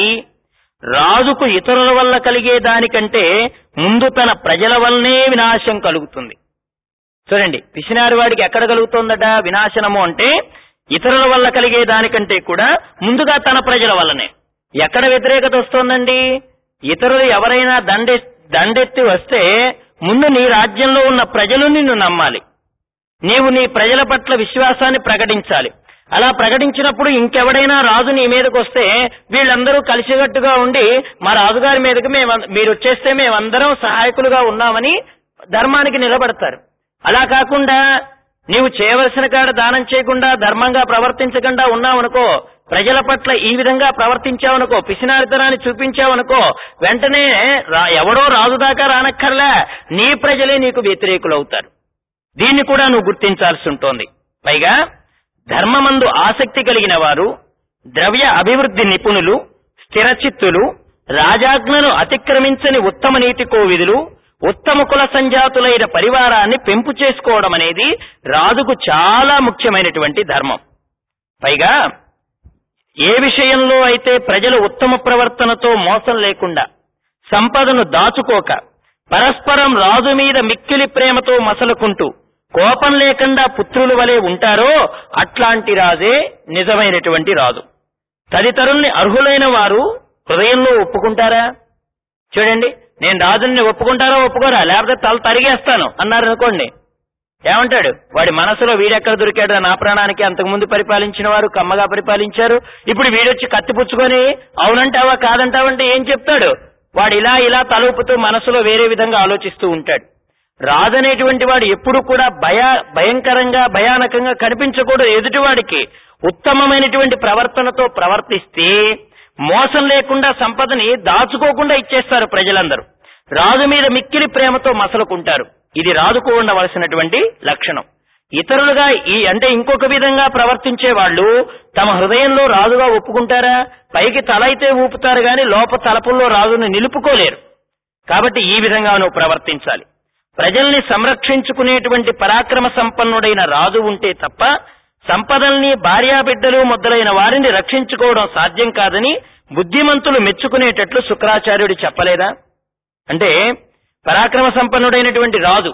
రాజుకు ఇతరుల వల్ల కలిగే దానికంటే ముందు తన ప్రజల వల్లనే వినాశం కలుగుతుంది చూడండి పిసినారి వాడికి ఎక్కడ కలుగుతుందట వినాశనము అంటే ఇతరుల వల్ల కలిగే దానికంటే కూడా ముందుగా తన ప్రజల వల్లనే ఎక్కడ వ్యతిరేకత వస్తోందండి ఇతరులు ఎవరైనా దండె దండెత్తి వస్తే ముందు నీ రాజ్యంలో ఉన్న ప్రజలు నిన్ను నమ్మాలి నీవు నీ ప్రజల పట్ల విశ్వాసాన్ని ప్రకటించాలి అలా ప్రకటించినప్పుడు ఇంకెవడైనా రాజు నీ మీదకి వస్తే వీళ్ళందరూ కలిసికట్టుగా ఉండి మా రాజుగారి మీదకి మేము మీరు వచ్చేస్తే మేమందరం సహాయకులుగా ఉన్నామని ధర్మానికి నిలబడతారు అలా కాకుండా నీవు చేయవలసిన కాడ దానం చేయకుండా ధర్మంగా ప్రవర్తించకుండా ఉన్నావనుకో ప్రజల పట్ల ఈ విధంగా ప్రవర్తించావనుకో పిసినారితనాన్ని చూపించావనుకో వెంటనే రా- ఎవడో రాజు దాకా రానక్కర్లే నీ ప్రజలే నీకు వ్యతిరేకులవుతారు దీన్ని కూడా నువ్వు గుర్తించాల్సి ఉంటుంది పైగా ధర్మమందు ఆసక్తి కలిగిన వారు ద్రవ్య అభివృద్ధి నిపుణులు స్థిరచిత్తులు రాజాజ్ఞను అతిక్రమించని ఉత్తమ నీతి కోవిదులు ఉత్తమ కుల సంజాతులైన పరివారాన్ని పెంపు చేసుకోవడం అనేది రాజుకు చాలా ముఖ్యమైనటువంటి ధర్మం పైగా ఏ విషయంలో అయితే ప్రజలు ఉత్తమ ప్రవర్తనతో మోసం లేకుండా సంపదను దాచుకోక పరస్పరం రాజు మీద మిక్కిలి ప్రేమతో మసలుకుంటూ కోపం లేకుండా పుత్రుల వలె ఉంటారో అట్లాంటి రాజే నిజమైనటువంటి రాజు తదితరుల్ని అర్హులైన వారు హృదయంలో ఒప్పుకుంటారా చూడండి నేను రాజుని ఒప్పుకుంటారా ఒప్పుకోరా లేకపోతే తల తరిగేస్తాను అన్నారు అనుకోండి ఏమంటాడు వాడి మనసులో వీడెక్కడ దొరికాడు నా ప్రాణానికి అంతకుముందు పరిపాలించిన వారు కమ్మగా పరిపాలించారు ఇప్పుడు వీడొచ్చి కత్తి పుచ్చుకొని అవునంటావా కాదంటావంటే ఏం చెప్తాడు వాడు ఇలా ఇలా తలూపుతూ మనసులో వేరే విధంగా ఆలోచిస్తూ ఉంటాడు రాజు అనేటువంటి వాడు ఎప్పుడు కూడా భయ భయంకరంగా భయానకంగా కనిపించకూడదు ఎదుటివాడికి ఉత్తమమైనటువంటి ప్రవర్తనతో ప్రవర్తిస్తే మోసం లేకుండా సంపదని దాచుకోకుండా ఇచ్చేస్తారు ప్రజలందరూ రాజు మీద మిక్కిలి ప్రేమతో మసలుకుంటారు ఇది రాజుకు ఉండవలసినటువంటి లక్షణం ఇతరులుగా ఈ అంటే ఇంకొక విధంగా ప్రవర్తించే వాళ్ళు తమ హృదయంలో రాజుగా ఒప్పుకుంటారా పైకి తల అయితే ఊపుతారు గాని లోప తలపుల్లో రాజును నిలుపుకోలేరు కాబట్టి ఈ విధంగా నువ్వు ప్రవర్తించాలి ప్రజల్ని సంరక్షించుకునేటువంటి పరాక్రమ సంపన్నుడైన రాజు ఉంటే తప్ప సంపదల్ని భార్యాబిడ్డలు మొదలైన వారిని రక్షించుకోవడం సాధ్యం కాదని బుద్ధిమంతులు మెచ్చుకునేటట్లు శుక్రాచార్యుడు చెప్పలేదా అంటే పరాక్రమ సంపన్నుడైనటువంటి రాజు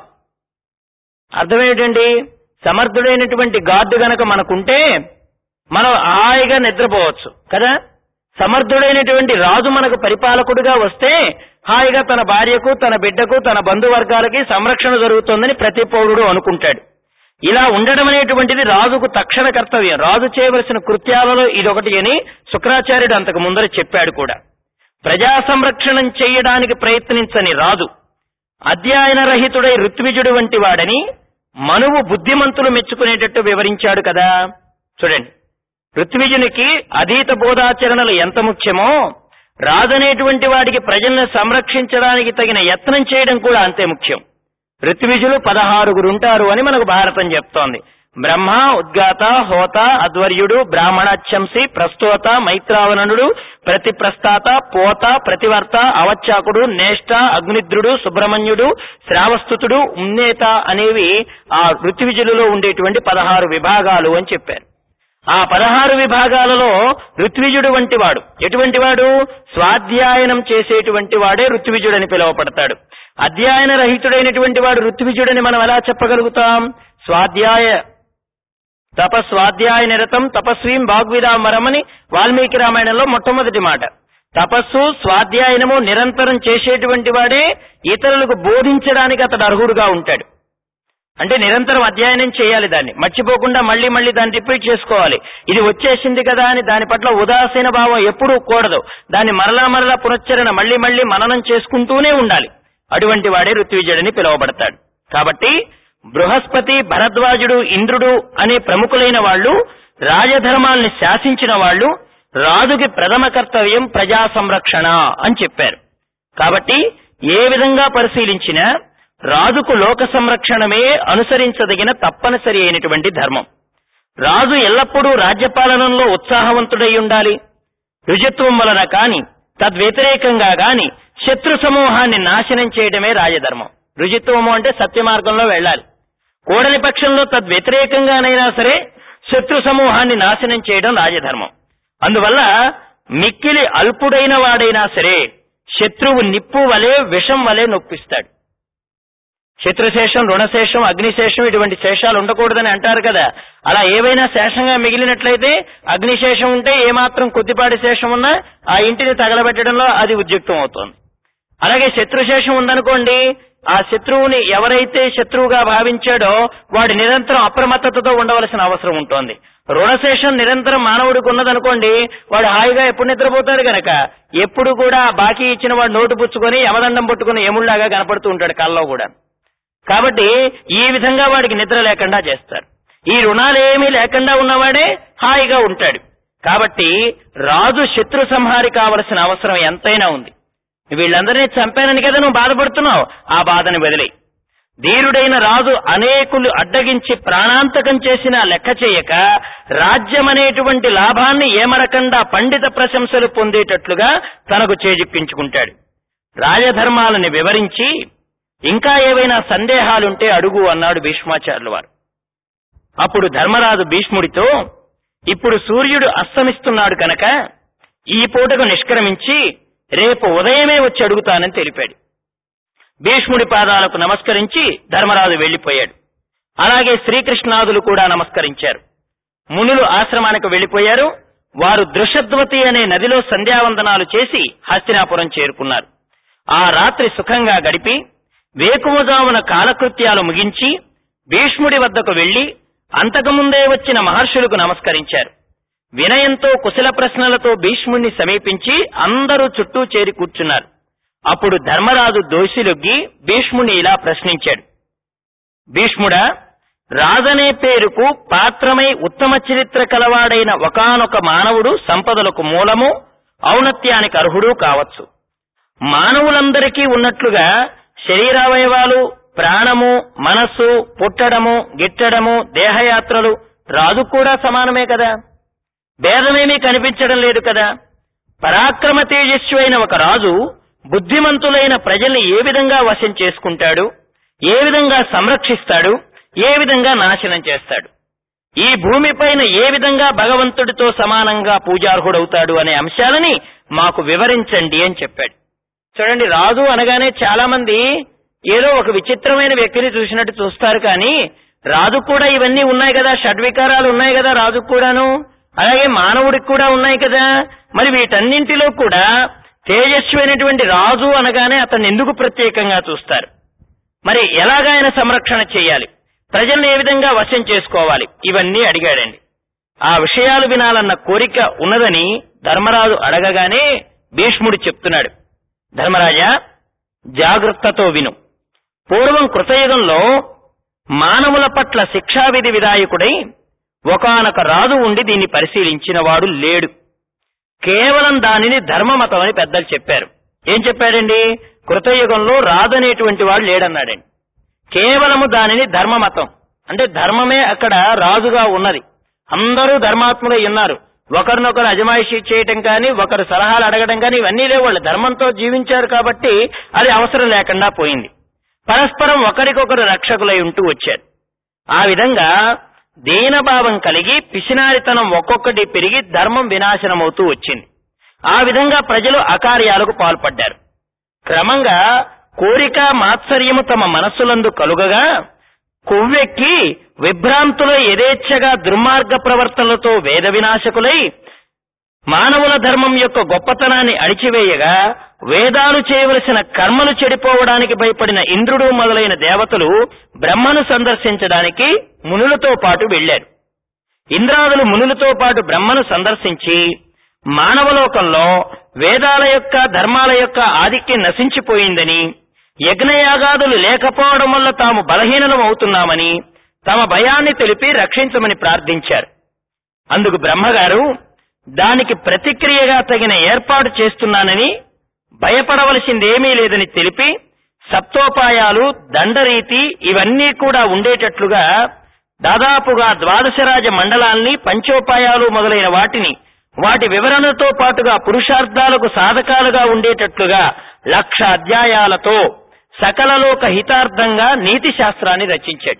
అర్థమేమిటండి సమర్థుడైనటువంటి గార్డు గనక మనకుంటే మనం హాయిగా నిద్రపోవచ్చు కదా సమర్థుడైనటువంటి రాజు మనకు పరిపాలకుడిగా వస్తే హాయిగా తన భార్యకు తన బిడ్డకు తన బంధువర్గాలకి సంరక్షణ జరుగుతోందని ప్రతి పౌరుడు అనుకుంటాడు ఇలా ఉండడం అనేటువంటిది రాజుకు తక్షణ కర్తవ్యం రాజు చేయవలసిన కృత్యాలలో ఇదొకటి అని శుక్రాచార్యుడు అంతకు ముందర చెప్పాడు కూడా ప్రజా సంరక్షణం చేయడానికి ప్రయత్నించని రాజు అధ్యయన రహితుడై ఋత్విజుడు వంటి వాడని మనువు బుద్ధిమంతులు మెచ్చుకునేటట్టు వివరించాడు కదా చూడండి ఋత్విజునికి అధీత బోధాచరణలు ఎంత ముఖ్యమో రాజనేటువంటి వాడికి ప్రజలను సంరక్షించడానికి తగిన యత్నం చేయడం కూడా అంతే ముఖ్యం ఋత్విజులు పదహారుగురు ఉంటారు అని మనకు భారతం చెప్తోంది బ్రహ్మ ఉద్గాత హోత అధ్వర్యుడు బ్రాహ్మణాచంసి ప్రస్తోత మైత్రావణుడు ప్రతిప్రస్తాత పోత ప్రతివర్త అవచ్చాకుడు నేష్ట అగ్నిద్రుడు సుబ్రహ్మణ్యుడు శ్రావస్తుతుడు ఉన్నేత అనేవి ఆ ఋత్విజులలో ఉండేటువంటి పదహారు విభాగాలు అని చెప్పారు ఆ పదహారు విభాగాలలో ఋత్విజుడు వంటి వాడు ఎటువంటి వాడు స్వాధ్యాయనం చేసేటువంటి వాడే ఋత్విజుడని పిలువపడతాడు అధ్యయన రహితుడైనటువంటి వాడు ఋత్విజుడని మనం ఎలా చెప్పగలుగుతాం స్వాధ్యాయ తపస్వాధ్యాయ నిరతం తపస్వీం వాగ్విదామరమని వాల్మీకి రామాయణంలో మొట్టమొదటి మాట తపస్సు స్వాధ్యాయనము నిరంతరం చేసేటువంటి వాడే ఇతరులకు బోధించడానికి అతడు అర్హుడుగా ఉంటాడు అంటే నిరంతరం అధ్యయనం చేయాలి దాన్ని మర్చిపోకుండా మళ్ళీ మళ్ళీ దాన్ని రిపీట్ చేసుకోవాలి ఇది వచ్చేసింది కదా అని దాని పట్ల ఉదాసీన భావం ఎప్పుడూ కూడదు దాన్ని మరలా మరలా పునశ్చరణ మళ్ళీ మళ్ళీ మననం చేసుకుంటూనే ఉండాలి అటువంటి వాడే ఋత్విజుడని పిలువబడతాడు కాబట్టి బృహస్పతి భరద్వాజుడు ఇంద్రుడు అనే ప్రముఖులైన వాళ్ళు రాజధర్మాల్ని శాసించిన వాళ్ళు రాజుకి ప్రథమ కర్తవ్యం ప్రజా సంరక్షణ అని చెప్పారు కాబట్టి ఏ విధంగా పరిశీలించినా రాజుకు లోక సంరక్షణమే అనుసరించదగిన తప్పనిసరి అయినటువంటి ధర్మం రాజు ఎల్లప్పుడూ రాజ్యపాలనంలో ఉత్సాహవంతుడై ఉండాలి రుజత్వం వలన కాని తద్వ్యతిరేకంగా గాని శత్రు సమూహాన్ని నాశనం చేయడమే రాజధర్మం రుజుత్వము అంటే సత్య మార్గంలో వెళ్ళాలి కూడని పక్షంలో తద్వ్యతిరేకంగానైనా సరే శత్రు సమూహాన్ని నాశనం చేయడం రాజధర్మం అందువల్ల మిక్కిలి అల్పుడైన వాడైనా సరే శత్రువు నిప్పు వలె విషం వలె నొప్పిస్తాడు శత్రుశేషం రుణశేషం అగ్నిశేషం ఇటువంటి శేషాలు ఉండకూడదని అంటారు కదా అలా ఏవైనా శేషంగా మిగిలినట్లయితే అగ్నిశేషం ఉంటే ఏమాత్రం కొద్దిపాటి శేషం ఉన్నా ఆ ఇంటిని తగలబెట్టడంలో అది ఉద్యుక్తం అవుతోంది అలాగే శత్రుశేషం ఉందనుకోండి ఆ శత్రువుని ఎవరైతే శత్రువుగా భావించాడో వాడు నిరంతరం అప్రమత్తతతో ఉండవలసిన అవసరం ఉంటుంది రుణశేషం నిరంతరం మానవుడికి ఉన్నదనుకోండి వాడు హాయిగా ఎప్పుడు నిద్రపోతాడు గనక ఎప్పుడు కూడా బాకీ ఇచ్చిన వాడు నోటు పుచ్చుకొని యమదండం పట్టుకుని ఎముళ్లాగా కనపడుతూ ఉంటాడు కల్లో కూడా కాబట్టి ఈ విధంగా వాడికి నిద్ర లేకుండా చేస్తారు ఈ రుణాలేమీ లేకుండా ఉన్నవాడే హాయిగా ఉంటాడు కాబట్టి రాజు శత్రు సంహారి కావలసిన అవసరం ఎంతైనా ఉంది వీళ్ళందరినీ చంపానని కదా నువ్వు బాధపడుతున్నావు ఆ బాధని వదిలేయి ధీరుడైన రాజు అనేకులు అడ్డగించి ప్రాణాంతకం చేసినా లెక్క చేయక రాజ్యమనేటువంటి లాభాన్ని ఏమరకండా పండిత ప్రశంసలు పొందేటట్లుగా తనకు చేజిక్కించుకుంటాడు రాజధర్మాలని వివరించి ఇంకా ఏవైనా సందేహాలుంటే అడుగు అన్నాడు భీష్మాచార్యుల వారు అప్పుడు ధర్మరాజు భీష్ముడితో ఇప్పుడు సూర్యుడు అస్తమిస్తున్నాడు కనుక ఈ పూటకు నిష్క్రమించి రేపు ఉదయమే వచ్చి అడుగుతానని తెలిపాడు భీష్ముడి పాదాలకు నమస్కరించి ధర్మరాజు వెళ్లిపోయాడు అలాగే శ్రీకృష్ణాదులు కూడా నమస్కరించారు మునులు ఆశ్రమానికి వెళ్లిపోయారు వారు దృషద్వతి అనే నదిలో సంధ్యావందనాలు చేసి హస్తినాపురం చేరుకున్నారు ఆ రాత్రి సుఖంగా గడిపి వేకువజామున కాలకృత్యాలు ముగించి భీష్ముడి వద్దకు వెళ్లి అంతకుముందే వచ్చిన మహర్షులకు నమస్కరించారు వినయంతో కుశల ప్రశ్నలతో భీష్ముడిని సమీపించి అందరూ చుట్టూ చేరి కూర్చున్నారు అప్పుడు ధర్మరాజు దోషిలొగ్గి భీష్ముని ఇలా ప్రశ్నించాడు భీష్ముడా రాజనే పేరుకు పాత్రమై ఉత్తమ చరిత్ర కలవాడైన ఒకనొక మానవుడు సంపదలకు మూలము ఔన్నత్యానికి అర్హుడు కావచ్చు మానవులందరికీ ఉన్నట్లుగా శరీరావయవాలు ప్రాణము మనస్సు పుట్టడము గిట్టడము దేహయాత్రలు రాజు కూడా సమానమే కదా భేదమేమీ కనిపించడం లేదు కదా పరాక్రమ తేజస్వి అయిన ఒక రాజు బుద్ధిమంతులైన ప్రజల్ని ఏ విధంగా వశం చేసుకుంటాడు ఏ విధంగా సంరక్షిస్తాడు ఏ విధంగా నాశనం చేస్తాడు ఈ భూమిపైన ఏ విధంగా భగవంతుడితో సమానంగా పూజార్హుడవుతాడు అనే అంశాలని మాకు వివరించండి అని చెప్పాడు చూడండి రాజు అనగానే చాలా మంది ఏదో ఒక విచిత్రమైన వ్యక్తిని చూసినట్టు చూస్తారు కానీ రాజు కూడా ఇవన్నీ ఉన్నాయి కదా షడ్వికారాలు ఉన్నాయి కదా రాజు కూడాను అలాగే మానవుడికి కూడా ఉన్నాయి కదా మరి వీటన్నింటిలో కూడా తేజస్వైనటువంటి రాజు అనగానే అతన్ని ఎందుకు ప్రత్యేకంగా చూస్తారు మరి ఎలాగ ఆయన సంరక్షణ చేయాలి ప్రజల్ని ఏ విధంగా వశం చేసుకోవాలి ఇవన్నీ అడిగాడండి ఆ విషయాలు వినాలన్న కోరిక ఉన్నదని ధర్మరాజు అడగగానే భీష్ముడు చెప్తున్నాడు ధర్మరాజా జాగ్రత్తతో విను పూర్వం కృతయుగంలో మానవుల పట్ల శిక్షావిధి విధాయకుడై ఒకనొక రాజు ఉండి దీన్ని పరిశీలించిన వాడు లేడు కేవలం దానిని ధర్మమతం అని పెద్దలు చెప్పారు ఏం చెప్పాడండి కృతయుగంలో రాజు అనేటువంటి వాడు లేడన్నాడండి కేవలము దానిని ధర్మమతం అంటే ధర్మమే అక్కడ రాజుగా ఉన్నది అందరూ ధర్మాత్ములై ఉన్నారు ఒకరినొకరు అజమాయిషీ చేయటం కానీ ఒకరు సలహాలు అడగడం కానీ ఇవన్నీ లేవు వాళ్ళు ధర్మంతో జీవించారు కాబట్టి అది అవసరం లేకుండా పోయింది పరస్పరం ఒకరికొకరు రక్షకులై ఉంటూ వచ్చారు ఆ విధంగా దీనభావం కలిగి పిసినారితనం ఒక్కొక్కటి పెరిగి ధర్మం వినాశనమవుతూ వచ్చింది ఆ విధంగా ప్రజలు అకార్యాలకు పాల్పడ్డారు క్రమంగా కోరిక మాత్సర్యము తమ మనస్సులందు కలుగగా కొవ్వెక్కి విభ్రాంతుల యథేచ్ఛగా దుర్మార్గ ప్రవర్తనలతో వేద వినాశకులై మానవుల ధర్మం యొక్క గొప్పతనాన్ని అణిచివేయగా వేదాలు చేయవలసిన కర్మలు చెడిపోవడానికి భయపడిన ఇంద్రుడు మొదలైన దేవతలు బ్రహ్మను సందర్శించడానికి మునులతో పాటు వెళ్లారు ఇంద్రాదులు మునులతో పాటు బ్రహ్మను సందర్శించి మానవలోకంలో వేదాల యొక్క ధర్మాల యొక్క ఆధిక్యం నశించిపోయిందని యజ్ఞయాగాదులు లేకపోవడం వల్ల తాము బలహీనలం అవుతున్నామని తమ భయాన్ని తెలిపి రక్షించమని ప్రార్థించారు అందుకు బ్రహ్మగారు దానికి ప్రతిక్రియగా తగిన ఏర్పాటు చేస్తున్నానని భయపడవలసిందేమీ లేదని తెలిపి సప్తోపాయాలు దండరీతి ఇవన్నీ కూడా ఉండేటట్లుగా దాదాపుగా ద్వాదశరాజ మండలాల్ని పంచోపాయాలు మొదలైన వాటిని వాటి వివరణతో పాటుగా పురుషార్థాలకు సాధకాలుగా ఉండేటట్లుగా లక్ష అధ్యాయాలతో సకలలోక హితార్థంగా నీతి శాస్త్రాన్ని రచించాడు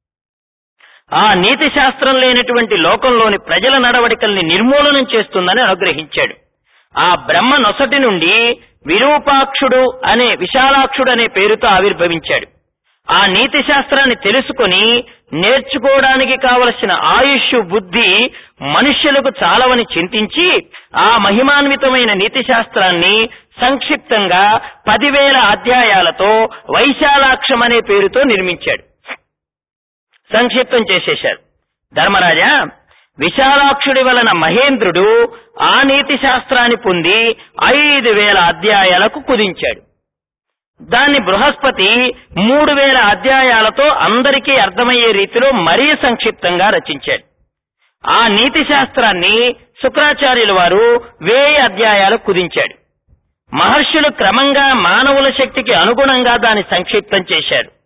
ఆ నీతి శాస్త్రం లేనటువంటి లోకంలోని ప్రజల నడవడికల్ని నిర్మూలనం చేస్తుందని అనుగ్రహించాడు ఆ బ్రహ్మ నొసటి నుండి విరూపాక్షుడు అనే విశాలాక్షుడు అనే పేరుతో ఆవిర్భవించాడు ఆ నీతి శాస్త్రాన్ని తెలుసుకొని నేర్చుకోవడానికి కావలసిన ఆయుష్ బుద్ధి మనుష్యులకు చాలవని చింతించి ఆ మహిమాన్వితమైన నీతి శాస్త్రాన్ని సంక్షిప్తంగా పదివేల అధ్యాయాలతో వైశాలాక్షం అనే పేరుతో నిర్మించాడు సంక్షిప్తం చేసేశారు ధర్మరాజా విశాలాక్షుడి వలన మహేంద్రుడు ఆ నీతి శాస్త్రాన్ని పొంది ఐదు వేల అధ్యాయాలకు కుదించాడు దాన్ని బృహస్పతి మూడు వేల అధ్యాయాలతో అందరికీ అర్థమయ్యే రీతిలో మరీ సంక్షిప్తంగా రచించాడు ఆ నీతి శాస్త్రాన్ని శుక్రాచార్యుల వారు వేయి అధ్యాయాలు కుదించాడు మహర్షులు క్రమంగా మానవుల శక్తికి అనుగుణంగా దాన్ని సంక్షిప్తం చేశారు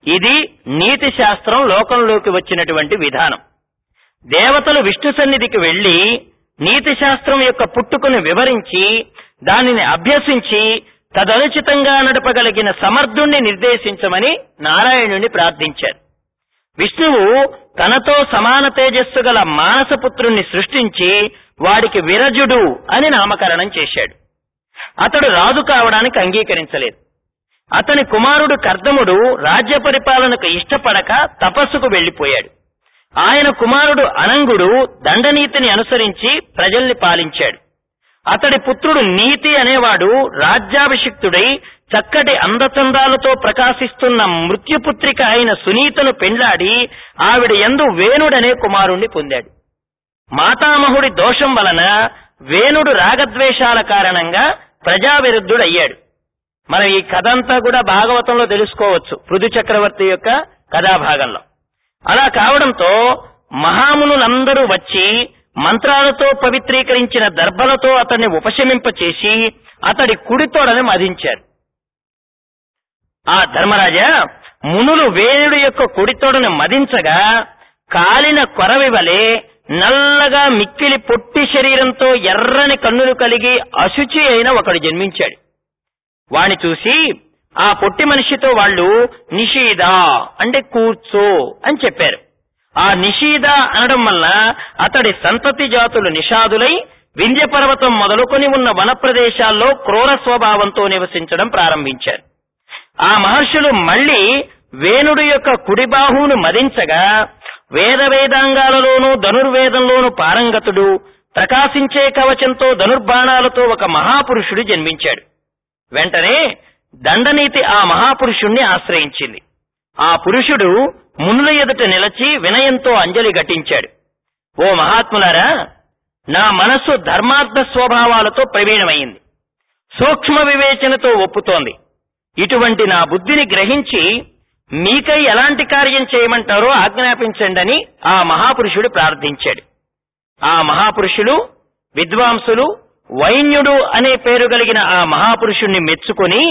ఇది నీతి శాస్త్రం లోకంలోకి వచ్చినటువంటి విధానం దేవతలు విష్ణు సన్నిధికి వెళ్లి నీతి శాస్త్రం యొక్క పుట్టుకను వివరించి దానిని అభ్యసించి తదనుచితంగా నడపగలిగిన సమర్థుణ్ణి నిర్దేశించమని నారాయణుని ప్రార్థించారు విష్ణువు తనతో సమాన తేజస్సు గల మానసపుత్రుణ్ణి సృష్టించి వాడికి విరజుడు అని నామకరణం చేశాడు అతడు రాజు కావడానికి అంగీకరించలేదు అతని కుమారుడు కర్దముడు రాజ్య పరిపాలనకు ఇష్టపడక తపస్సుకు వెళ్లిపోయాడు ఆయన కుమారుడు అనంగుడు దండనీతిని అనుసరించి ప్రజల్ని పాలించాడు అతడి పుత్రుడు నీతి అనేవాడు రాజ్యాభిషిక్తుడై చక్కటి అందచందాలతో ప్రకాశిస్తున్న మృత్యుపుత్రిక అయిన సునీతను పెండ్లాడి ఆవిడ ఎందు వేణుడనే కుమారుణ్ణి పొందాడు మాతామహుడి దోషం వలన వేణుడు రాగద్వేషాల కారణంగా ప్రజావిరుద్ధుడయ్యాడు మనం ఈ కథ అంతా కూడా భాగవతంలో తెలుసుకోవచ్చు పృథు చక్రవర్తి యొక్క కథాభాగంలో అలా కావడంతో మహామునులందరూ వచ్చి మంత్రాలతో పవిత్రీకరించిన దర్భలతో అతన్ని ఉపశమింపచేసి అతడి కుడితోడని మధించారు ఆ ధర్మరాజా మునులు వేణుడు యొక్క కుడితోడను మదించగా కాలిన కొరవి వలె నల్లగా మిక్కిలి పొట్టి శరీరంతో ఎర్రని కన్నులు కలిగి అశుచి అయిన ఒకడు జన్మించాడు వాణ్ణి చూసి ఆ పొట్టి మనిషితో వాళ్ళు నిషీద అంటే కూర్చో అని చెప్పారు ఆ నిషీద అనడం వల్ల అతడి సంతతి జాతులు నిషాదులై వింధ్య పర్వతం మొదలుకొని ఉన్న వన ప్రదేశాల్లో క్రూర స్వభావంతో నివసించడం ప్రారంభించారు ఆ మహర్షులు మళ్లీ వేణుడు యొక్క కుడి బాహువును మదించగా వేద వేదాంగాలలోనూ ధనుర్వేదంలోనూ పారంగతుడు ప్రకాశించే కవచంతో ధనుర్బాణాలతో ఒక మహాపురుషుడు జన్మించాడు వెంటనే దండనీతి ఆ మహాపురుషుణ్ణి ఆశ్రయించింది ఆ పురుషుడు మునుల ఎదుట నిలచి వినయంతో అంజలి ఘటించాడు ఓ మహాత్ములారా నా మనస్సు ధర్మార్థ స్వభావాలతో ప్రవీణమైంది సూక్ష్మ వివేచనతో ఒప్పుతోంది ఇటువంటి నా బుద్ధిని గ్రహించి మీకై ఎలాంటి కార్యం చేయమంటారో ఆజ్ఞాపించండని ఆ మహాపురుషుడు ప్రార్థించాడు ఆ మహాపురుషులు విద్వాంసులు వైన్యుడు అనే పేరు కలిగిన ఆ మహాపురుషుణ్ణి మెచ్చుకొని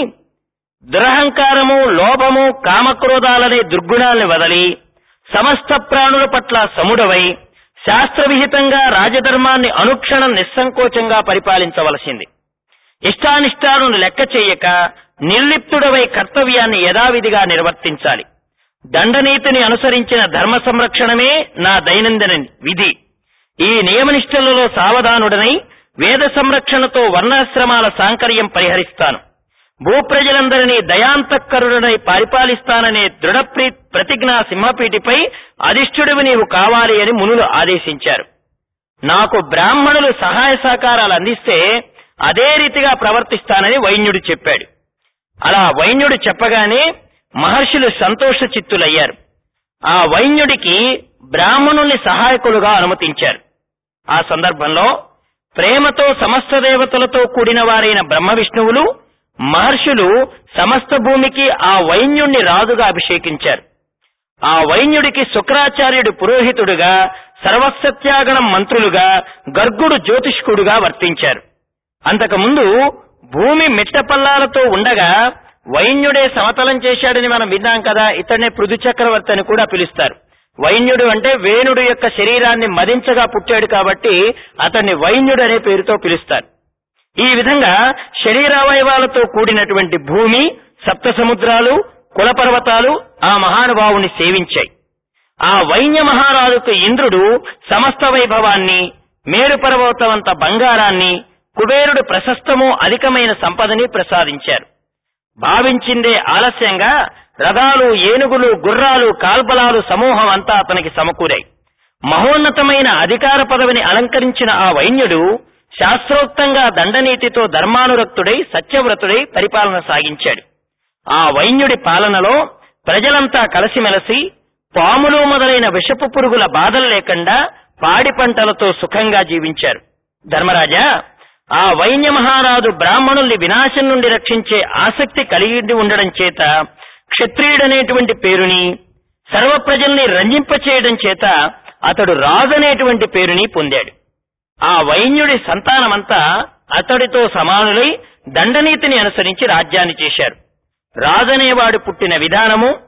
దురహంకారము లోభము కామక్రోధాలనే దుర్గుణాల్ని వదలి సమస్త ప్రాణుల పట్ల సముడవై శాస్త్రవిహితంగా రాజధర్మాన్ని అనుక్షణం నిస్సంకోచంగా పరిపాలించవలసింది ఇష్టానిష్టాలను లెక్క చేయక నిర్లిప్తుడవై కర్తవ్యాన్ని యథావిధిగా నిర్వర్తించాలి దండనీతిని అనుసరించిన ధర్మ సంరక్షణమే నా దైనందిన విధి ఈ నియమనిష్టలలో సావధానుడనై వేద సంరక్షణతో వర్ణాశ్రమాల సాంకర్యం పరిహరిస్తాను భూప్రజలందరినీ దయాంతఃకరుడనై పరిపాలిస్తాననే దృఢ ప్రతిజ్ఞా సింహపీటిపై అధిష్ఠుడివి నీవు కావాలి అని మునులు ఆదేశించారు నాకు బ్రాహ్మణులు సహాయ సహకారాలు అందిస్తే అదే రీతిగా ప్రవర్తిస్తానని వైన్యుడు చెప్పాడు అలా వైన్యుడు చెప్పగానే మహర్షులు సంతోష చిత్తులయ్యారు ఆ వైన్యుడికి బ్రాహ్మణుల్ని సహాయకులుగా అనుమతించారు ఆ సందర్భంలో ప్రేమతో సమస్త దేవతలతో కూడిన వారైన బ్రహ్మ విష్ణువులు మహర్షులు సమస్త భూమికి ఆ వైన్యుణ్ణి రాజుగా అభిషేకించారు ఆ వైన్యుడికి శుక్రాచార్యుడు పురోహితుడుగా సర్వసత్యాగణం మంత్రులుగా గర్గుడు జ్యోతిష్కుడుగా వర్తించారు అంతకుముందు భూమి మిట్టపల్లాలతో ఉండగా వైన్యుడే సమతలం చేశాడని మనం విన్నాం కదా ఇతనే పృథు చక్రవర్తి అని కూడా పిలుస్తారు వైన్యుడు అంటే వేణుడు యొక్క శరీరాన్ని మదించగా పుట్టాడు కాబట్టి అతన్ని వైన్యుడు అనే పేరుతో పిలుస్తారు ఈ విధంగా శరీరావయవాలతో కూడినటువంటి భూమి సప్త సముద్రాలు కులపర్వతాలు ఆ మహానుభావుని సేవించాయి ఆ వైన్య మహారాజుకు ఇంద్రుడు సమస్త వైభవాన్ని మేరు పర్వతమంత బంగారాన్ని కుబేరుడు ప్రశస్తము అధికమైన సంపదని ప్రసాదించారు భావించిందే ఆలస్యంగా రథాలు ఏనుగులు గుర్రాలు కాల్బలాలు సమూహం అంతా అతనికి సమకూరాయి మహోన్నతమైన అధికార పదవిని అలంకరించిన ఆ వైన్యుడు శాస్త్రోక్తంగా దండనీతితో ధర్మానురక్తుడై సత్యవ్రతుడై పరిపాలన సాగించాడు ఆ వైన్యుడి పాలనలో ప్రజలంతా కలిసిమెలసి పాములు మొదలైన విషపు పురుగుల బాధలు లేకుండా పాడి పంటలతో సుఖంగా జీవించారు ధర్మరాజా ఆ వైన్య మహారాజు బ్రాహ్మణుల్ని వినాశం నుండి రక్షించే ఆసక్తి కలిగి ఉండడం చేత క్షత్రియుడనేటువంటి పేరుని సర్వ ప్రజల్ని రంజింపచేయడం చేత అతడు రాజనేటువంటి పేరుని పొందాడు ఆ వైన్యుడి సంతానమంతా అతడితో సమానులై దండనీతిని అనుసరించి రాజ్యాన్ని చేశారు రాజనేవాడు పుట్టిన విధానము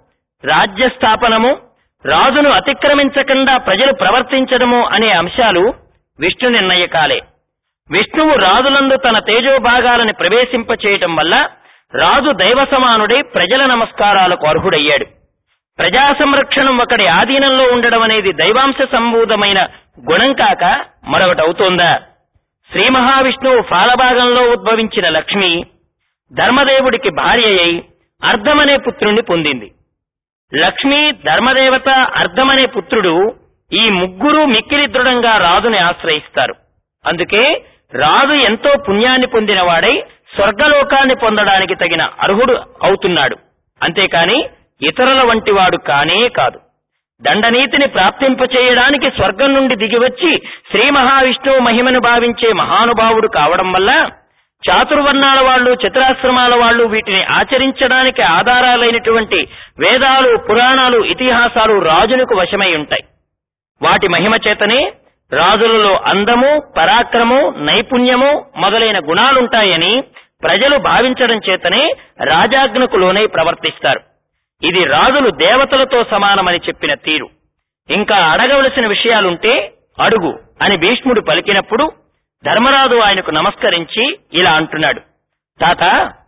రాజ్య స్థాపనము రాజును అతిక్రమించకుండా ప్రజలు ప్రవర్తించడము అనే అంశాలు విష్ణు నిర్ణయకాలే విష్ణువు రాజులందు తన తేజోభాగాలను ప్రవేశింపచేయటం వల్ల రాజు దైవ సమానుడై ప్రజల నమస్కారాలకు అర్హుడయ్యాడు ప్రజా సంరక్షణం ఒకటి ఆధీనంలో ఉండడం అనేది దైవాంశ సంభూతమైన గుణం కాక మరొకటి అవుతోందా శ్రీ మహావిష్ణువు ఫాలభాగంలో ఉద్భవించిన లక్ష్మి ధర్మదేవుడికి భార్య అయి అర్ధమనే పుత్రుణ్ణి పొందింది లక్ష్మి ధర్మదేవత అర్ధమనే పుత్రుడు ఈ ముగ్గురు మిక్కిలి దృఢంగా రాజుని ఆశ్రయిస్తారు అందుకే రాజు ఎంతో పుణ్యాన్ని పొందినవాడై స్వర్గలోకాన్ని పొందడానికి తగిన అర్హుడు అవుతున్నాడు అంతేకాని ఇతరుల వంటివాడు కానే కాదు దండనీతిని ప్రాప్తింపచేయడానికి స్వర్గం నుండి దిగివచ్చి శ్రీ మహావిష్ణువు మహిమను భావించే మహానుభావుడు కావడం వల్ల చాతుర్వర్ణాల వాళ్ళు చతురాశ్రమాల వాళ్ళు వీటిని ఆచరించడానికి ఆధారాలైనటువంటి వేదాలు పురాణాలు ఇతిహాసాలు రాజులకు వశమై ఉంటాయి వాటి మహిమ చేతనే రాజులలో అందము పరాక్రము నైపుణ్యము మొదలైన గుణాలుంటాయని ప్రజలు భావించడం చేతనే రాజాజ్ఞకు లోనై ప్రవర్తిస్తారు ఇది రాజులు దేవతలతో సమానమని చెప్పిన తీరు ఇంకా అడగవలసిన విషయాలుంటే అడుగు అని భీష్ముడు పలికినప్పుడు ధర్మరాజు ఆయనకు నమస్కరించి ఇలా అంటున్నాడు తాత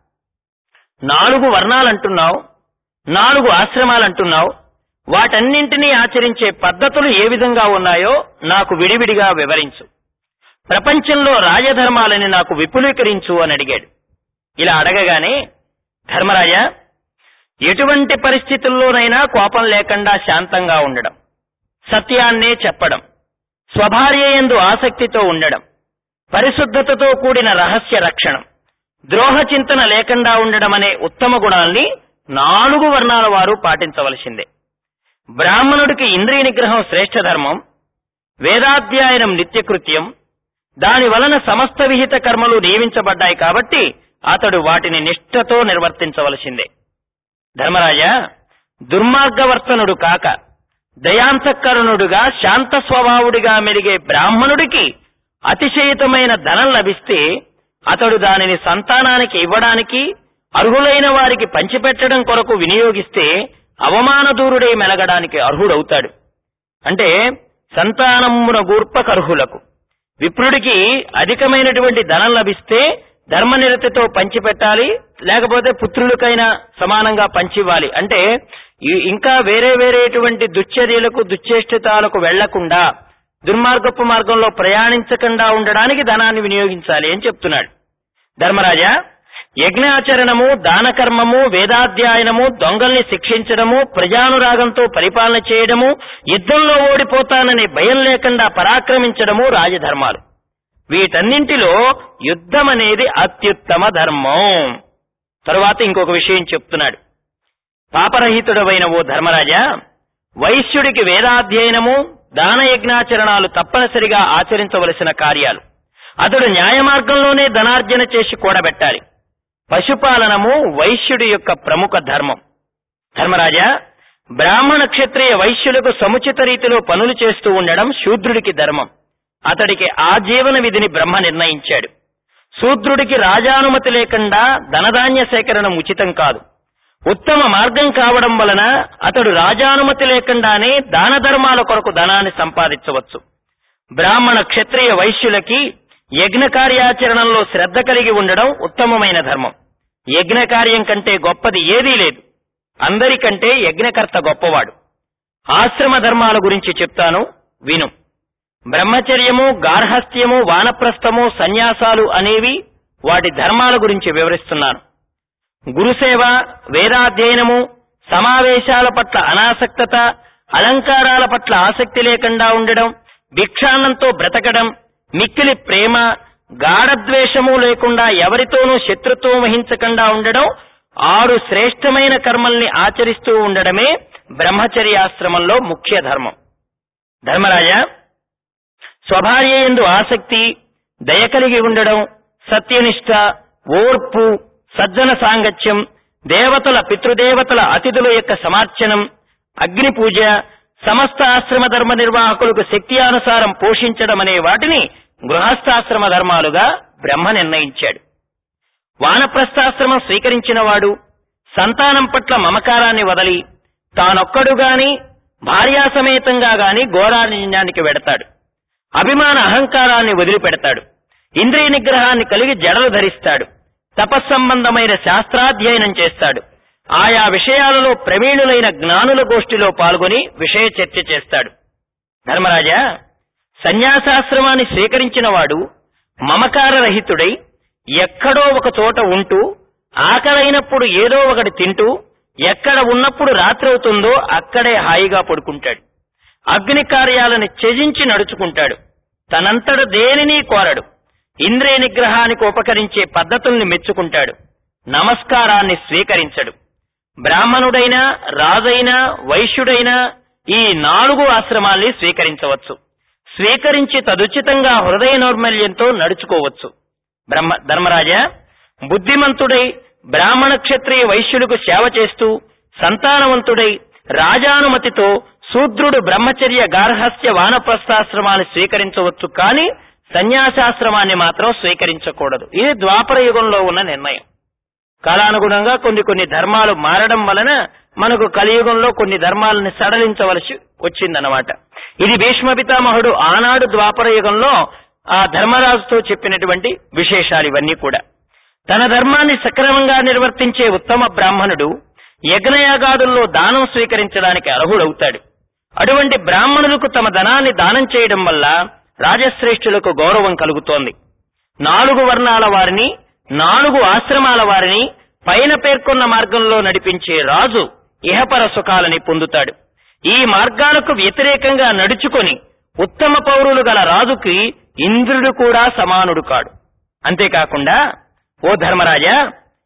నాలుగు వర్ణాలంటున్నావు నాలుగు ఆశ్రమాలంటున్నావు వాటన్నింటినీ ఆచరించే పద్ధతులు ఏ విధంగా ఉన్నాయో నాకు విడివిడిగా వివరించు ప్రపంచంలో రాజధర్మాలని నాకు విపులీకరించు అని అడిగాడు ఇలా అడగగానే ధర్మరాజా ఎటువంటి పరిస్థితుల్లోనైనా కోపం లేకుండా శాంతంగా ఉండడం సత్యాన్నే చెప్పడం స్వభార్య ఎందు ఆసక్తితో ఉండడం పరిశుద్ధతతో కూడిన రహస్య రక్షణం ద్రోహ చింతన లేకుండా ఉండడం అనే ఉత్తమ గుణాల్ని నాలుగు వర్ణాల వారు పాటించవలసిందే బ్రాహ్మణుడికి ఇంద్రియ నిగ్రహం శ్రేష్ఠ ధర్మం వేదాధ్యాయనం నిత్యకృత్యం దాని వలన సమస్త విహిత కర్మలు నియమించబడ్డాయి కాబట్టి అతడు వాటిని నిష్ఠతో నిర్వర్తించవలసిందే ధర్మరాజా దుర్మార్గవర్తనుడు కాక దయాంతఃకరుణుడుగా శాంత స్వభావుడిగా మెలిగే బ్రాహ్మణుడికి అతిశయితమైన ధనం లభిస్తే అతడు దానిని సంతానానికి ఇవ్వడానికి అర్హులైన వారికి పంచిపెట్టడం కొరకు వినియోగిస్తే అవమాన దూరుడై మెలగడానికి అర్హుడవుతాడు అంటే సంతానమున గూర్పకర్హులకు విప్రుడికి అధికమైనటువంటి ధనం లభిస్తే ధర్మనిరతితో పంచిపెట్టాలి లేకపోతే పుత్రులకైనా సమానంగా పంచివ్వాలి అంటే ఈ- ఇంకా వేరే వేరేటువంటి దుశ్చర్యలకు దుశ్చేష్టితాలకు వెళ్లకుండా దుర్మార్గపు మార్గంలో ప్రయాణించకుండా ఉండడానికి ధనాన్ని వినియోగించాలి అని చెప్తున్నాడు ధర్మరాజా యజ్ఞాచరణము దానకర్మము వేదాధ్యాయనము దొంగల్ని శిక్షించడము ప్రజానురాగంతో పరిపాలన చేయడము యుద్ధంలో ఓడిపోతాననే భయం లేకుండా పరాక్రమించడము రాజధర్మాలు వీటన్నింటిలో యుద్ధం అనేది అత్యుత్తమ ధర్మం తరువాత ఇంకొక విషయం చెప్తున్నాడు పాపరహితుడవైన ఓ ధర్మరాజా వైశ్యుడికి వేదాధ్యయనము దానయజ్ఞాచరణాలు తప్పనిసరిగా ఆచరించవలసిన కార్యాలు అతడు న్యాయ మార్గంలోనే ధనార్జన చేసి కూడబెట్టాలి పశుపాలనము వైశ్యుడి యొక్క ప్రముఖ ధర్మం ధర్మరాజా బ్రాహ్మణ క్షత్రియ వైశ్యులకు సముచిత రీతిలో పనులు చేస్తూ ఉండడం శూద్రుడికి ధర్మం అతడికి ఆ జీవన విధిని బ్రహ్మ నిర్ణయించాడు శూద్రుడికి రాజానుమతి లేకుండా ధనధాన్య సేకరణ ఉచితం కాదు ఉత్తమ మార్గం కావడం వలన అతడు రాజానుమతి లేకుండానే దాన ధర్మాల కొరకు ధనాన్ని సంపాదించవచ్చు బ్రాహ్మణ క్షత్రియ వైశ్యులకి యజ్ఞ కార్యాచరణలో శ్రద్ధ కలిగి ఉండడం ఉత్తమమైన ధర్మం యజ్ఞ కార్యం కంటే గొప్పది ఏదీ లేదు అందరికంటే యజ్ఞకర్త గొప్పవాడు ఆశ్రమ ధర్మాల గురించి చెప్తాను విను బ్రహ్మచర్యము గార్హస్థ్యము వానప్రస్థము సన్యాసాలు అనేవి వాటి ధర్మాల గురించి వివరిస్తున్నాను గురుసేవ వేదాధ్యయనము సమావేశాల పట్ల అనాసక్తత అలంకారాల పట్ల ఆసక్తి లేకుండా ఉండడం భిక్షాన్నంతో బ్రతకడం మిక్కిలి ప్రేమ గాఢద్వేషము లేకుండా ఎవరితోనూ శత్రుత్వం వహించకుండా ఉండడం ఆరు శ్రేష్టమైన కర్మల్ని ఆచరిస్తూ ఉండడమే బ్రహ్మచర్యాశ్రమంలో ముఖ్య ధర్మం ధర్మరాజా స్వభార్య ఎందు ఆసక్తి దయ కలిగి ఉండడం సత్యనిష్ట ఓర్పు సజ్జన సాంగత్యం దేవతల పితృదేవతల అతిథుల యొక్క సమార్చనం అగ్ని పూజ సమస్త ఆశ్రమ ధర్మ నిర్వాహకులకు శక్తి అనుసారం పోషించడం అనే వాటిని గృహస్థాశ్రమ ధర్మాలుగా బ్రహ్మ నిర్ణయించాడు వానప్రస్థాశ్రమం స్వీకరించిన వాడు సంతానం పట్ల మమకారాన్ని వదలి తానొక్కడు గాని భార్యాసమేతంగా గాని ఘోరారణ్యానికి వెడతాడు అభిమాన అహంకారాన్ని వదిలిపెడతాడు ఇంద్రియ నిగ్రహాన్ని కలిగి జడలు ధరిస్తాడు తపస్సంబంధమైన శాస్త్రాధ్యయనం చేస్తాడు ఆయా విషయాలలో ప్రవీణులైన జ్ఞానుల గోష్ఠిలో పాల్గొని విషయ చర్చ చేస్తాడు ధర్మరాజా సన్యాసాశ్రమాన్ని స్వీకరించిన వాడు మమకారరహితుడై ఎక్కడో ఒక చోట ఉంటూ ఆకలైనప్పుడు ఏదో ఒకటి తింటూ ఎక్కడ ఉన్నప్పుడు రాత్రవుతుందో అక్కడే హాయిగా పడుకుంటాడు అగ్ని కార్యాలను త్యజించి నడుచుకుంటాడు తనంతట దేనిని కోరడు ఇంద్రియ నిగ్రహానికి ఉపకరించే పద్ధతుల్ని మెచ్చుకుంటాడు నమస్కారాన్ని స్వీకరించడు బ్రాహ్మణుడైనా రాజైనా వైశ్యుడైనా ఈ నాలుగు ఆశ్రమాల్ని స్వీకరించవచ్చు స్వీకరించి తదుచితంగా హృదయ నైర్మల్యంతో నడుచుకోవచ్చు బ్రహ్మ ధర్మరాజా బుద్ధిమంతుడై బ్రాహ్మణ క్షత్రియ వైశ్యులకు సేవ చేస్తూ సంతానవంతుడై రాజానుమతితో శూద్రుడు బ్రహ్మచర్య గార్హస్య వానప్రస్థాశ్రమాన్ని స్వీకరించవచ్చు కానీ సన్యాసాశ్రమాన్ని మాత్రం స్వీకరించకూడదు ఇది ద్వాపర యుగంలో ఉన్న నిర్ణయం కాలానుగుణంగా కొన్ని కొన్ని ధర్మాలు మారడం వలన మనకు కలియుగంలో కొన్ని ధర్మాలను సడలించవలసి వచ్చిందన్నమాట ఇది భీష్మ పితామహుడు ఆనాడు ద్వాపర యుగంలో ఆ ధర్మరాజుతో చెప్పినటువంటి విశేషాలు ఇవన్నీ కూడా తన ధర్మాన్ని సక్రమంగా నిర్వర్తించే ఉత్తమ బ్రాహ్మణుడు యజ్ఞయాగాదుల్లో దానం స్వీకరించడానికి అర్హుడవుతాడు అటువంటి బ్రాహ్మణులకు తమ ధనాన్ని దానం చేయడం వల్ల రాజశ్రేష్ఠులకు గౌరవం కలుగుతోంది నాలుగు వర్ణాల వారిని నాలుగు ఆశ్రమాల వారిని పైన పేర్కొన్న మార్గంలో నడిపించే రాజు ఇహపర సుఖాలని పొందుతాడు ఈ మార్గాలకు వ్యతిరేకంగా నడుచుకొని ఉత్తమ పౌరులు గల రాజుకి ఇంద్రుడు కూడా సమానుడు కాడు అంతేకాకుండా ఓ ధర్మరాజా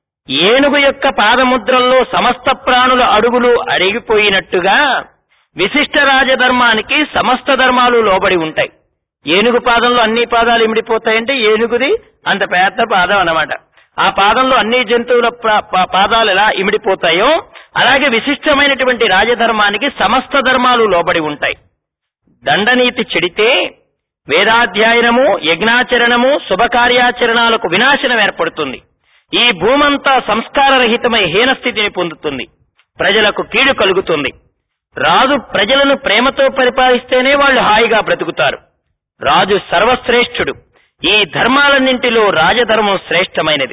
ఏనుగు యొక్క పాదముద్రల్లో సమస్త ప్రాణుల అడుగులు అడిగిపోయినట్టుగా విశిష్ట రాజధర్మానికి సమస్త ధర్మాలు లోబడి ఉంటాయి ఏనుగు పాదంలో అన్ని పాదాలు ఇమిడిపోతాయంటే ఏనుగుది అంత పెద్ద పాదం అన్నమాట ఆ పాదంలో అన్ని జంతువుల ప్ర- పా- పాదాలు ఎలా ఇమిడిపోతాయో అలాగే విశిష్టమైనటువంటి రాజధర్మానికి సమస్త ధర్మాలు లోబడి ఉంటాయి దండనీతి చెడితే వేదాధ్యయనము యజ్ఞాచరణము శుభకార్యాచరణాలకు వినాశనం ఏర్పడుతుంది ఈ భూమంతా సంస్కారరహితమై హీనస్థితిని పొందుతుంది ప్రజలకు కీడు కలుగుతుంది రాజు ప్రజలను ప్రేమతో పరిపాలిస్తేనే వాళ్ళు హాయిగా బ్రతుకుతారు రాజు సర్వశ్రేష్ఠుడు ఈ ధర్మాలన్నింటిలో రాజధర్మం శ్రేష్టమైనది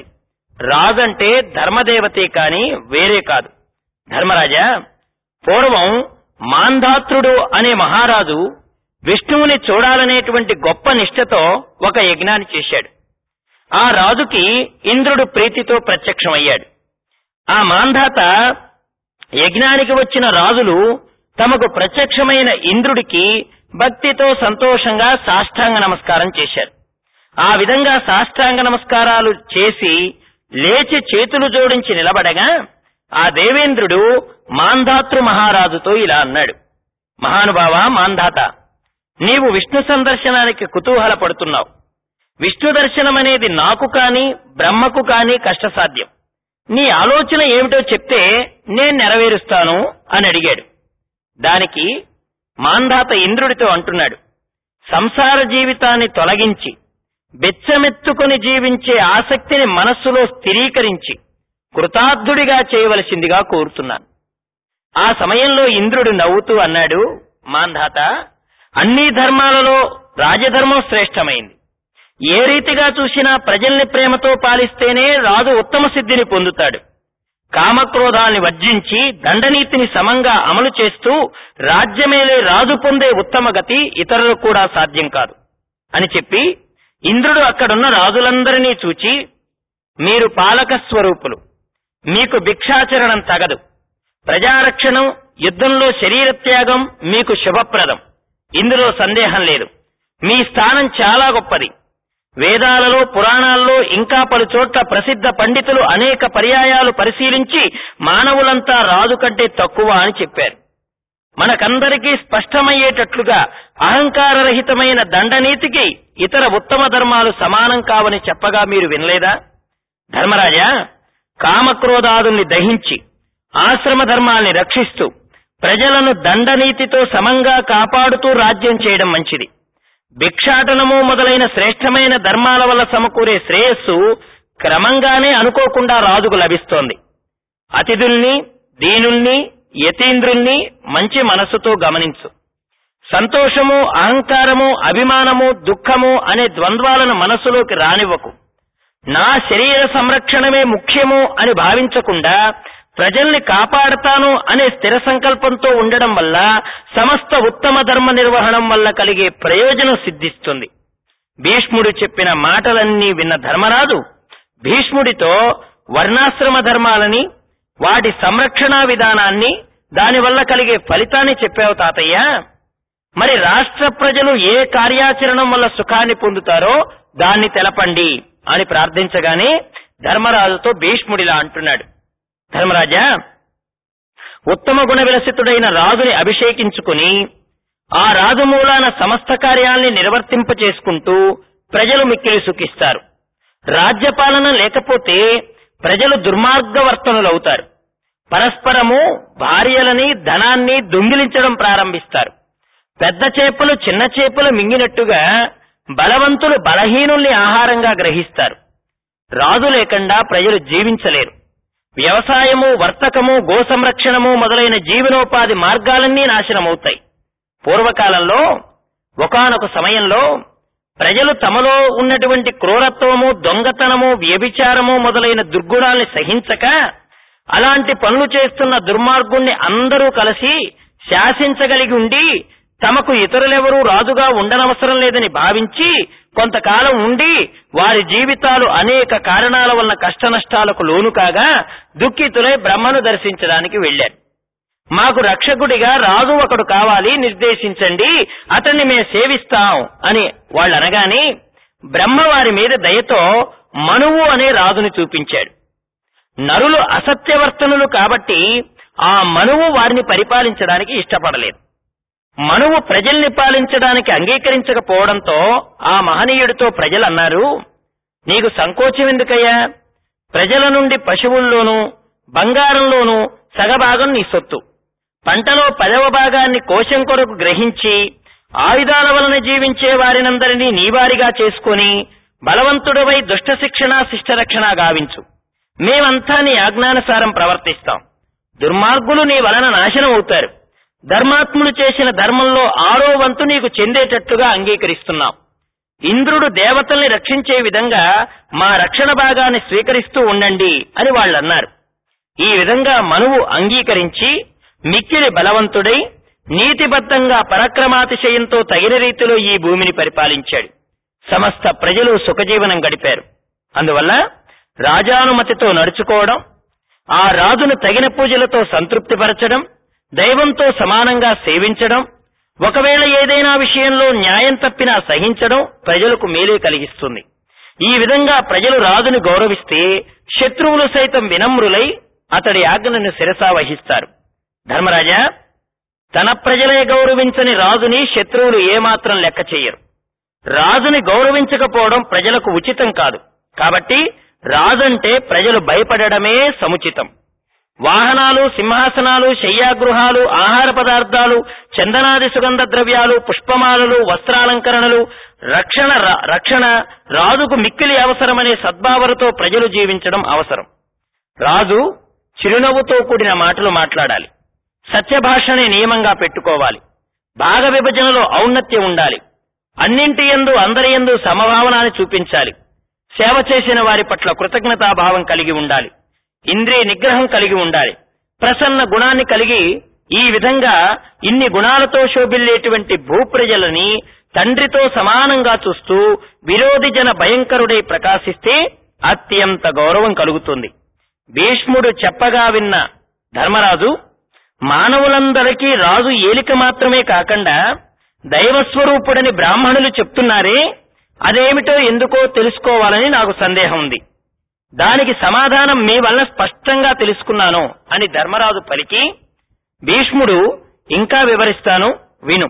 రాజంటే ధర్మదేవతే కాని వేరే కాదు ధర్మరాజా పూర్వం మాంధాత్రుడు అనే మహారాజు విష్ణువుని చూడాలనేటువంటి గొప్ప నిష్ఠతో ఒక యజ్ఞాన్ని చేశాడు ఆ రాజుకి ఇంద్రుడు ప్రీతితో ప్రత్యక్షమయ్యాడు ఆ మాంధాత యజ్ఞానికి వచ్చిన రాజులు తమకు ప్రత్యక్షమైన ఇంద్రుడికి భక్తితో సంతోషంగా సాష్టాంగ నమస్కారం చేశారు ఆ విధంగా సాష్టాంగ నమస్కారాలు చేసి లేచి చేతులు జోడించి నిలబడగా ఆ దేవేంద్రుడు మాంధాతృ మహారాజుతో ఇలా అన్నాడు మహానుభావ మాంధాత నీవు విష్ణు సందర్శనానికి కుతూహల పడుతున్నావు విష్ణు దర్శనం అనేది నాకు కాని బ్రహ్మకు కాని కష్టసాధ్యం నీ ఆలోచన ఏమిటో చెప్తే నేను నెరవేరుస్తాను అని అడిగాడు దానికి మాంధాత ఇంద్రుడితో అంటున్నాడు సంసార జీవితాన్ని తొలగించి బెచ్చమెత్తుకుని జీవించే ఆసక్తిని మనస్సులో స్థిరీకరించి కృతార్థుడిగా చేయవలసిందిగా కోరుతున్నాను ఆ సమయంలో ఇంద్రుడు నవ్వుతూ అన్నాడు మాంధాత అన్ని ధర్మాలలో రాజధర్మం శ్రేష్టమైంది ఏ రీతిగా చూసినా ప్రజల్ని ప్రేమతో పాలిస్తేనే రాజు ఉత్తమ సిద్ధిని పొందుతాడు కామక్రోధాల్ని వర్జించి దండనీతిని సమంగా అమలు చేస్తూ రాజ్యమేలే రాజు పొందే ఉత్తమ గతి ఇతరులకు కూడా సాధ్యం కాదు అని చెప్పి ఇంద్రుడు అక్కడున్న రాజులందరినీ చూచి మీరు పాలక స్వరూపులు మీకు భిక్షాచరణం తగదు ప్రజారక్షణం యుద్ధంలో శరీర త్యాగం మీకు శుభప్రదం ఇందులో సందేహం లేదు మీ స్థానం చాలా గొప్పది వేదాలలో పురాణాల్లో ఇంకా పలు చోట్ల ప్రసిద్ధ పండితులు అనేక పర్యాయాలు పరిశీలించి మానవులంతా రాజు కంటే తక్కువ అని చెప్పారు మనకందరికీ స్పష్టమయ్యేటట్లుగా అహంకారరహితమైన దండనీతికి ఇతర ఉత్తమ ధర్మాలు సమానం కావని చెప్పగా మీరు వినలేదా ధర్మరాజా కామక్రోధాదుల్ని దహించి ఆశ్రమ ధర్మాల్ని రక్షిస్తూ ప్రజలను దండనీతితో సమంగా కాపాడుతూ రాజ్యం చేయడం మంచిది భిక్షాటనము మొదలైన శ్రేష్టమైన ధర్మాల వల్ల సమకూరే శ్రేయస్సు క్రమంగానే అనుకోకుండా రాజుకు లభిస్తోంది అతిథుల్ని దీనుల్ని యతీంద్రుల్ని మంచి మనసుతో గమనించు సంతోషము అహంకారము అభిమానము దుఃఖము అనే ద్వంద్వాలను మనసులోకి రానివ్వకు నా శరీర సంరక్షణమే ముఖ్యము అని భావించకుండా ప్రజల్ని కాపాడతాను అనే స్థిర సంకల్పంతో ఉండడం వల్ల సమస్త ఉత్తమ ధర్మ నిర్వహణం వల్ల కలిగే ప్రయోజనం సిద్ధిస్తుంది భీష్ముడు చెప్పిన మాటలన్నీ విన్న ధర్మరాజు భీష్ముడితో వర్ణాశ్రమ ధర్మాలని వాటి సంరక్షణా విధానాన్ని దానివల్ల కలిగే ఫలితాన్ని చెప్పావు తాతయ్య మరి రాష్ట్ర ప్రజలు ఏ కార్యాచరణం వల్ల సుఖాన్ని పొందుతారో దాన్ని తెలపండి అని ప్రార్థించగానే ధర్మరాజుతో భీష్ముడిలా అంటున్నాడు ధర్మరాజా ఉత్తమ గుణ విలసితుడైన రాజుని అభిషేకించుకుని ఆ రాజు మూలాన సమస్త కార్యాల్ని నిర్వర్తింప చేసుకుంటూ ప్రజలు మిక్కిలి సుఖిస్తారు రాజ్యపాలన లేకపోతే ప్రజలు దుర్మార్గవర్తనులవుతారు పరస్పరము భార్యలని ధనాన్ని దొంగిలించడం ప్రారంభిస్తారు పెద్ద చేపలు చిన్న చేపలు మింగినట్టుగా బలవంతులు బలహీనుల్ని ఆహారంగా గ్రహిస్తారు రాజు లేకుండా ప్రజలు జీవించలేరు వ్యవసాయము వర్తకము గో సంరక్షణము మొదలైన జీవనోపాధి మార్గాలన్నీ నాశనమవుతాయి పూర్వకాలంలో ఒకానొక సమయంలో ప్రజలు తమలో ఉన్నటువంటి క్రూరత్వము దొంగతనము వ్యభిచారము మొదలైన దుర్గుణాల్ని సహించక అలాంటి పనులు చేస్తున్న దుర్మార్గుణ్ణి అందరూ కలిసి శాసించగలిగి ఉండి తమకు ఇతరులెవరూ రాజుగా ఉండనవసరం లేదని భావించి కొంతకాలం ఉండి వారి జీవితాలు అనేక కారణాల వలన కష్టనష్టాలకు లోను కాగా దుఃఖితులై బ్రహ్మను దర్శించడానికి వెళ్లారు మాకు రక్షకుడిగా రాజు ఒకడు కావాలి నిర్దేశించండి అతన్ని మేము సేవిస్తాం అని వాళ్ళు అనగానే బ్రహ్మ వారి మీద దయతో మనువు అనే రాజుని చూపించాడు నరులు అసత్యవర్తనులు కాబట్టి ఆ మనువు వారిని పరిపాలించడానికి ఇష్టపడలేదు మనువు ప్రజల్ని పాలించడానికి అంగీకరించకపోవడంతో ఆ మహనీయుడితో ప్రజలు అన్నారు నీకు సంకోచం ఎందుకయ్యా ప్రజల నుండి పశువుల్లోనూ బంగారంలోనూ సగభాగం నీ సొత్తు పంటలో పదవ భాగాన్ని కోశం కొరకు గ్రహించి ఆయుధాల వలన జీవించే వారినందరినీ నీవారిగా చేసుకొని బలవంతుడవై దుష్ట శిక్షణ శిష్టరక్షణ గావించు మేమంతా నీ ఆజ్ఞానుసారం ప్రవర్తిస్తాం దుర్మార్గులు నీ వలన నాశనం అవుతారు ధర్మాత్ములు చేసిన ధర్మంలో ఆరో వంతు నీకు చెందేటట్టుగా అంగీకరిస్తున్నాం ఇంద్రుడు దేవతల్ని రక్షించే విధంగా మా రక్షణ భాగాన్ని స్వీకరిస్తూ ఉండండి అని వాళ్ళు అన్నారు ఈ విధంగా మనువు అంగీకరించి మిక్కిలి బలవంతుడై నీతిబద్ధంగా పరాక్రమాతిశయంతో తగిన రీతిలో ఈ భూమిని పరిపాలించాడు సమస్త ప్రజలు సుఖజీవనం గడిపారు అందువల్ల రాజానుమతితో నడుచుకోవడం ఆ రాజును తగిన పూజలతో సంతృప్తిపరచడం దైవంతో సమానంగా సేవించడం ఒకవేళ ఏదైనా విషయంలో న్యాయం తప్పినా సహించడం ప్రజలకు మేలే కలిగిస్తుంది ఈ విధంగా ప్రజలు రాజుని గౌరవిస్తే శత్రువులు సైతం వినమ్రులై అతడి ఆజ్ఞను శిరసా వహిస్తారు ధర్మరాజా తన ప్రజలే గౌరవించని రాజుని శత్రువులు ఏమాత్రం లెక్క చెయ్యరు రాజుని గౌరవించకపోవడం ప్రజలకు ఉచితం కాదు కాబట్టి రాజంటే ప్రజలు భయపడడమే సముచితం వాహనాలు సింహాసనాలు శయ్యాగృహాలు ఆహార పదార్థాలు చందనాది సుగంధ ద్రవ్యాలు పుష్పమాలలు వస్త్రాలంకరణలు రక్షణ ర- రక్షణ రాజుకు మిక్కిలి అవసరమనే సద్భావనతో ప్రజలు జీవించడం అవసరం రాజు చిరునవ్వుతో కూడిన మాటలు మాట్లాడాలి సత్యభాషనే నియమంగా పెట్టుకోవాలి భాగ విభజనలో ఔన్నత్యం ఉండాలి అన్నింటి యందు అందరి యందు సమభావనాన్ని చూపించాలి సేవ చేసిన వారి పట్ల కృతజ్ఞతాభావం కలిగి ఉండాలి ఇంద్రియ నిగ్రహం కలిగి ఉండాలి ప్రసన్న గుణాన్ని కలిగి ఈ విధంగా ఇన్ని గుణాలతో శోభిల్లేటువంటి భూప్రజలని తండ్రితో సమానంగా చూస్తూ విరోధి జన భయంకరుడై ప్రకాశిస్తే అత్యంత గౌరవం కలుగుతుంది భీష్ముడు చెప్పగా విన్న ధర్మరాజు మానవులందరికీ రాజు ఏలిక మాత్రమే కాకుండా దైవస్వరూపుడని బ్రాహ్మణులు చెప్తున్నారే అదేమిటో ఎందుకో తెలుసుకోవాలని నాకు సందేహం ఉంది దానికి సమాధానం మీ వల్ల స్పష్టంగా తెలుసుకున్నాను అని ధర్మరాజు పలికి భీష్ముడు ఇంకా వివరిస్తాను విను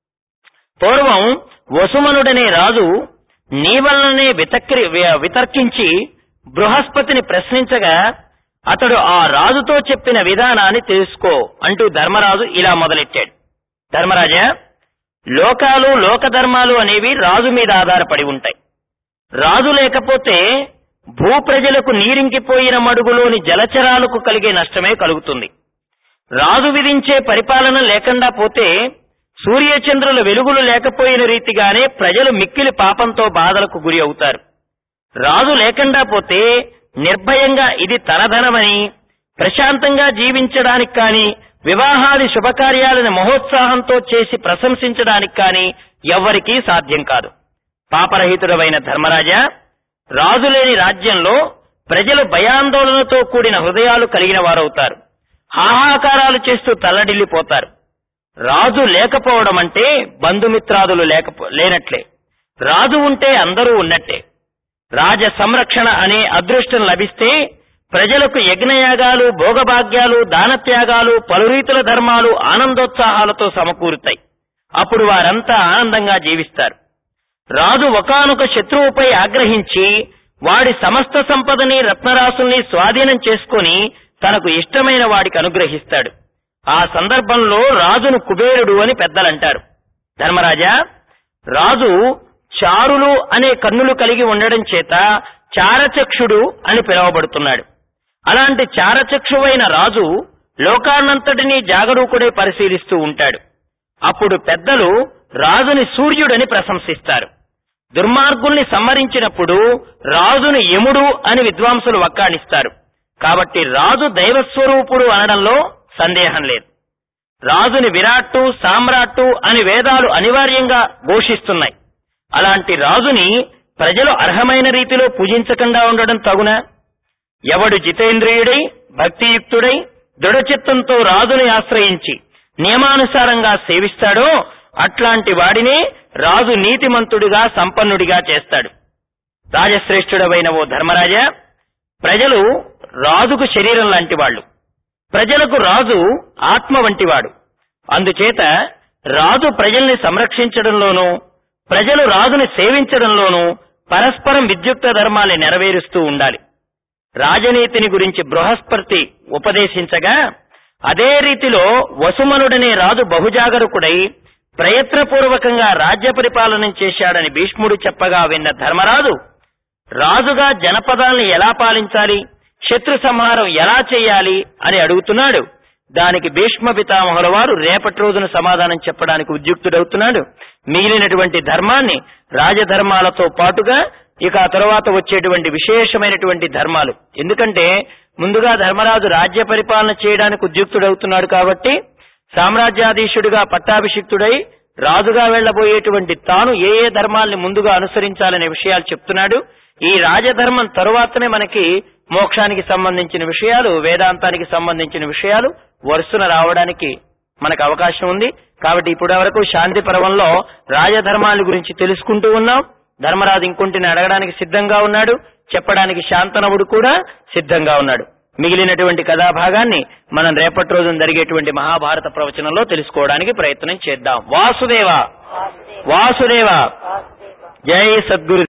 పూర్వం వసుమనుడనే రాజు నీ వల్లనే వితక్రి వి- వితర్కించి బృహస్పతిని ప్రశ్నించగా అతడు ఆ రాజుతో చెప్పిన విధానాన్ని తెలుసుకో అంటూ ధర్మరాజు ఇలా మొదలెట్టాడు ధర్మరాజా లోకాలు లోకధర్మాలు అనేవి రాజు మీద ఆధారపడి ఉంటాయి రాజు లేకపోతే భూప్రజలకు నీరింకిపోయిన మడుగులోని జలచరాలకు కలిగే నష్టమే కలుగుతుంది రాజు విధించే పరిపాలన లేకుండా పోతే సూర్యచంద్రుల వెలుగులు లేకపోయిన రీతిగానే ప్రజలు మిక్కిలి పాపంతో బాధలకు గురి అవుతారు రాజు లేకుండా పోతే నిర్భయంగా ఇది తన ధనమని ప్రశాంతంగా జీవించడానికి కానీ వివాహాది శుభకార్యాలను మహోత్సాహంతో చేసి ప్రశంసించడానికి కానీ ఎవ్వరికీ సాధ్యం కాదు పాపరహితుడవైన ధర్మరాజా రాజు లేని రాజ్యంలో ప్రజలు భయాందోళనతో కూడిన హృదయాలు కలిగిన వారవుతారు హాహాకారాలు చేస్తూ తల్లడిల్లిపోతారు రాజు లేకపోవడం అంటే బంధుమిత్రాదులు లేకపో లేనట్లే రాజు ఉంటే అందరూ ఉన్నట్టే రాజ సంరక్షణ అనే అదృష్టం లభిస్తే ప్రజలకు యజ్ఞయాగాలు భోగభాగ్యాలు దానత్యాగాలు పలు రీతుల ధర్మాలు ఆనందోత్సాహాలతో సమకూరుతాయి అప్పుడు వారంతా ఆనందంగా జీవిస్తారు రాజు ఒకానొక శత్రువుపై ఆగ్రహించి వాడి సమస్త సంపదని రత్నరాసుల్ని స్వాధీనం చేసుకుని తనకు ఇష్టమైన వాడికి అనుగ్రహిస్తాడు ఆ సందర్భంలో రాజును కుబేరుడు అని పెద్దలంటారు ధర్మరాజా రాజు చారులు అనే కన్నులు కలిగి ఉండడం చేత చారచక్షుడు అని పిలువబడుతున్నాడు అలాంటి చారచక్షువైన రాజు లోకాన్నంతటినీ జాగరూకుడే పరిశీలిస్తూ ఉంటాడు అప్పుడు పెద్దలు రాజుని సూర్యుడని ప్రశంసిస్తారు దుర్మార్గుల్ని సంహరించినప్పుడు రాజుని యముడు అని విద్వాంసులు వక్కాణిస్తారు కాబట్టి రాజు దైవస్వరూపుడు అనడంలో సందేహం లేదు రాజుని విరాట్టు సామ్రాట్టు అని వేదాలు అనివార్యంగా ఘోషిస్తున్నాయి అలాంటి రాజుని ప్రజలు అర్హమైన రీతిలో పూజించకుండా ఉండడం తగునా ఎవడు జితేంద్రియుడై భక్తియుక్తుడై దృఢచిత్తంతో రాజుని ఆశ్రయించి నియమానుసారంగా సేవిస్తాడో అట్లాంటి వాడినే రాజు నీతిమంతుడిగా సంపన్నుడిగా చేస్తాడు రాజశ్రేష్ఠుడవైన ఓ ధర్మరాజా ప్రజలు రాజుకు శరీరం లాంటి వాళ్ళు ప్రజలకు రాజు ఆత్మ వంటివాడు అందుచేత రాజు ప్రజల్ని సంరక్షించడంలోనూ ప్రజలు రాజుని సేవించడంలోనూ పరస్పరం విద్యుక్త ధర్మాల్ని నెరవేరుస్తూ ఉండాలి రాజనీతిని గురించి బృహస్పతి ఉపదేశించగా అదే రీతిలో వసుమనుడనే రాజు బహుజాగరూకుడై ప్రయత్నపూర్వకంగా రాజ్య పరిపాలన చేశాడని భీష్ముడు చెప్పగా విన్న ధర్మరాజు రాజుగా జనపదాల్ని ఎలా పాలించాలి శత్రు సంహారం ఎలా చేయాలి అని అడుగుతున్నాడు దానికి భీష్మ పితామహుల వారు రేపటి రోజున సమాధానం చెప్పడానికి ఉద్యుక్తుడవుతున్నాడు మిగిలినటువంటి ధర్మాన్ని రాజధర్మాలతో పాటుగా ఇక ఆ తరువాత వచ్చేటువంటి విశేషమైనటువంటి ధర్మాలు ఎందుకంటే ముందుగా ధర్మరాజు రాజ్య పరిపాలన చేయడానికి ఉద్యుక్తుడవుతున్నాడు కాబట్టి సామ్రాజ్యాధీశుడిగా పట్టాభిషిక్తుడై రాజుగా వెళ్లబోయేటువంటి తాను ఏ ఏ ధర్మాల్ని ముందుగా అనుసరించాలనే విషయాలు చెప్తున్నాడు ఈ రాజధర్మం తరువాతనే మనకి మోక్షానికి సంబంధించిన విషయాలు వేదాంతానికి సంబంధించిన విషయాలు వరుసన రావడానికి మనకు అవకాశం ఉంది కాబట్టి ఇప్పటి వరకు శాంతి పర్వంలో రాజధర్మాల గురించి తెలుసుకుంటూ ఉన్నాం ధర్మరాజు ఇంకొంటిని అడగడానికి సిద్ధంగా ఉన్నాడు చెప్పడానికి శాంతనవుడు కూడా సిద్ధంగా ఉన్నాడు మిగిలినటువంటి కథాభాగాన్ని మనం రేపటి రోజున జరిగేటువంటి మహాభారత ప్రవచనంలో తెలుసుకోవడానికి ప్రయత్నం చేద్దాం వాసుదేవ వాసుదేవ జై సద్గురు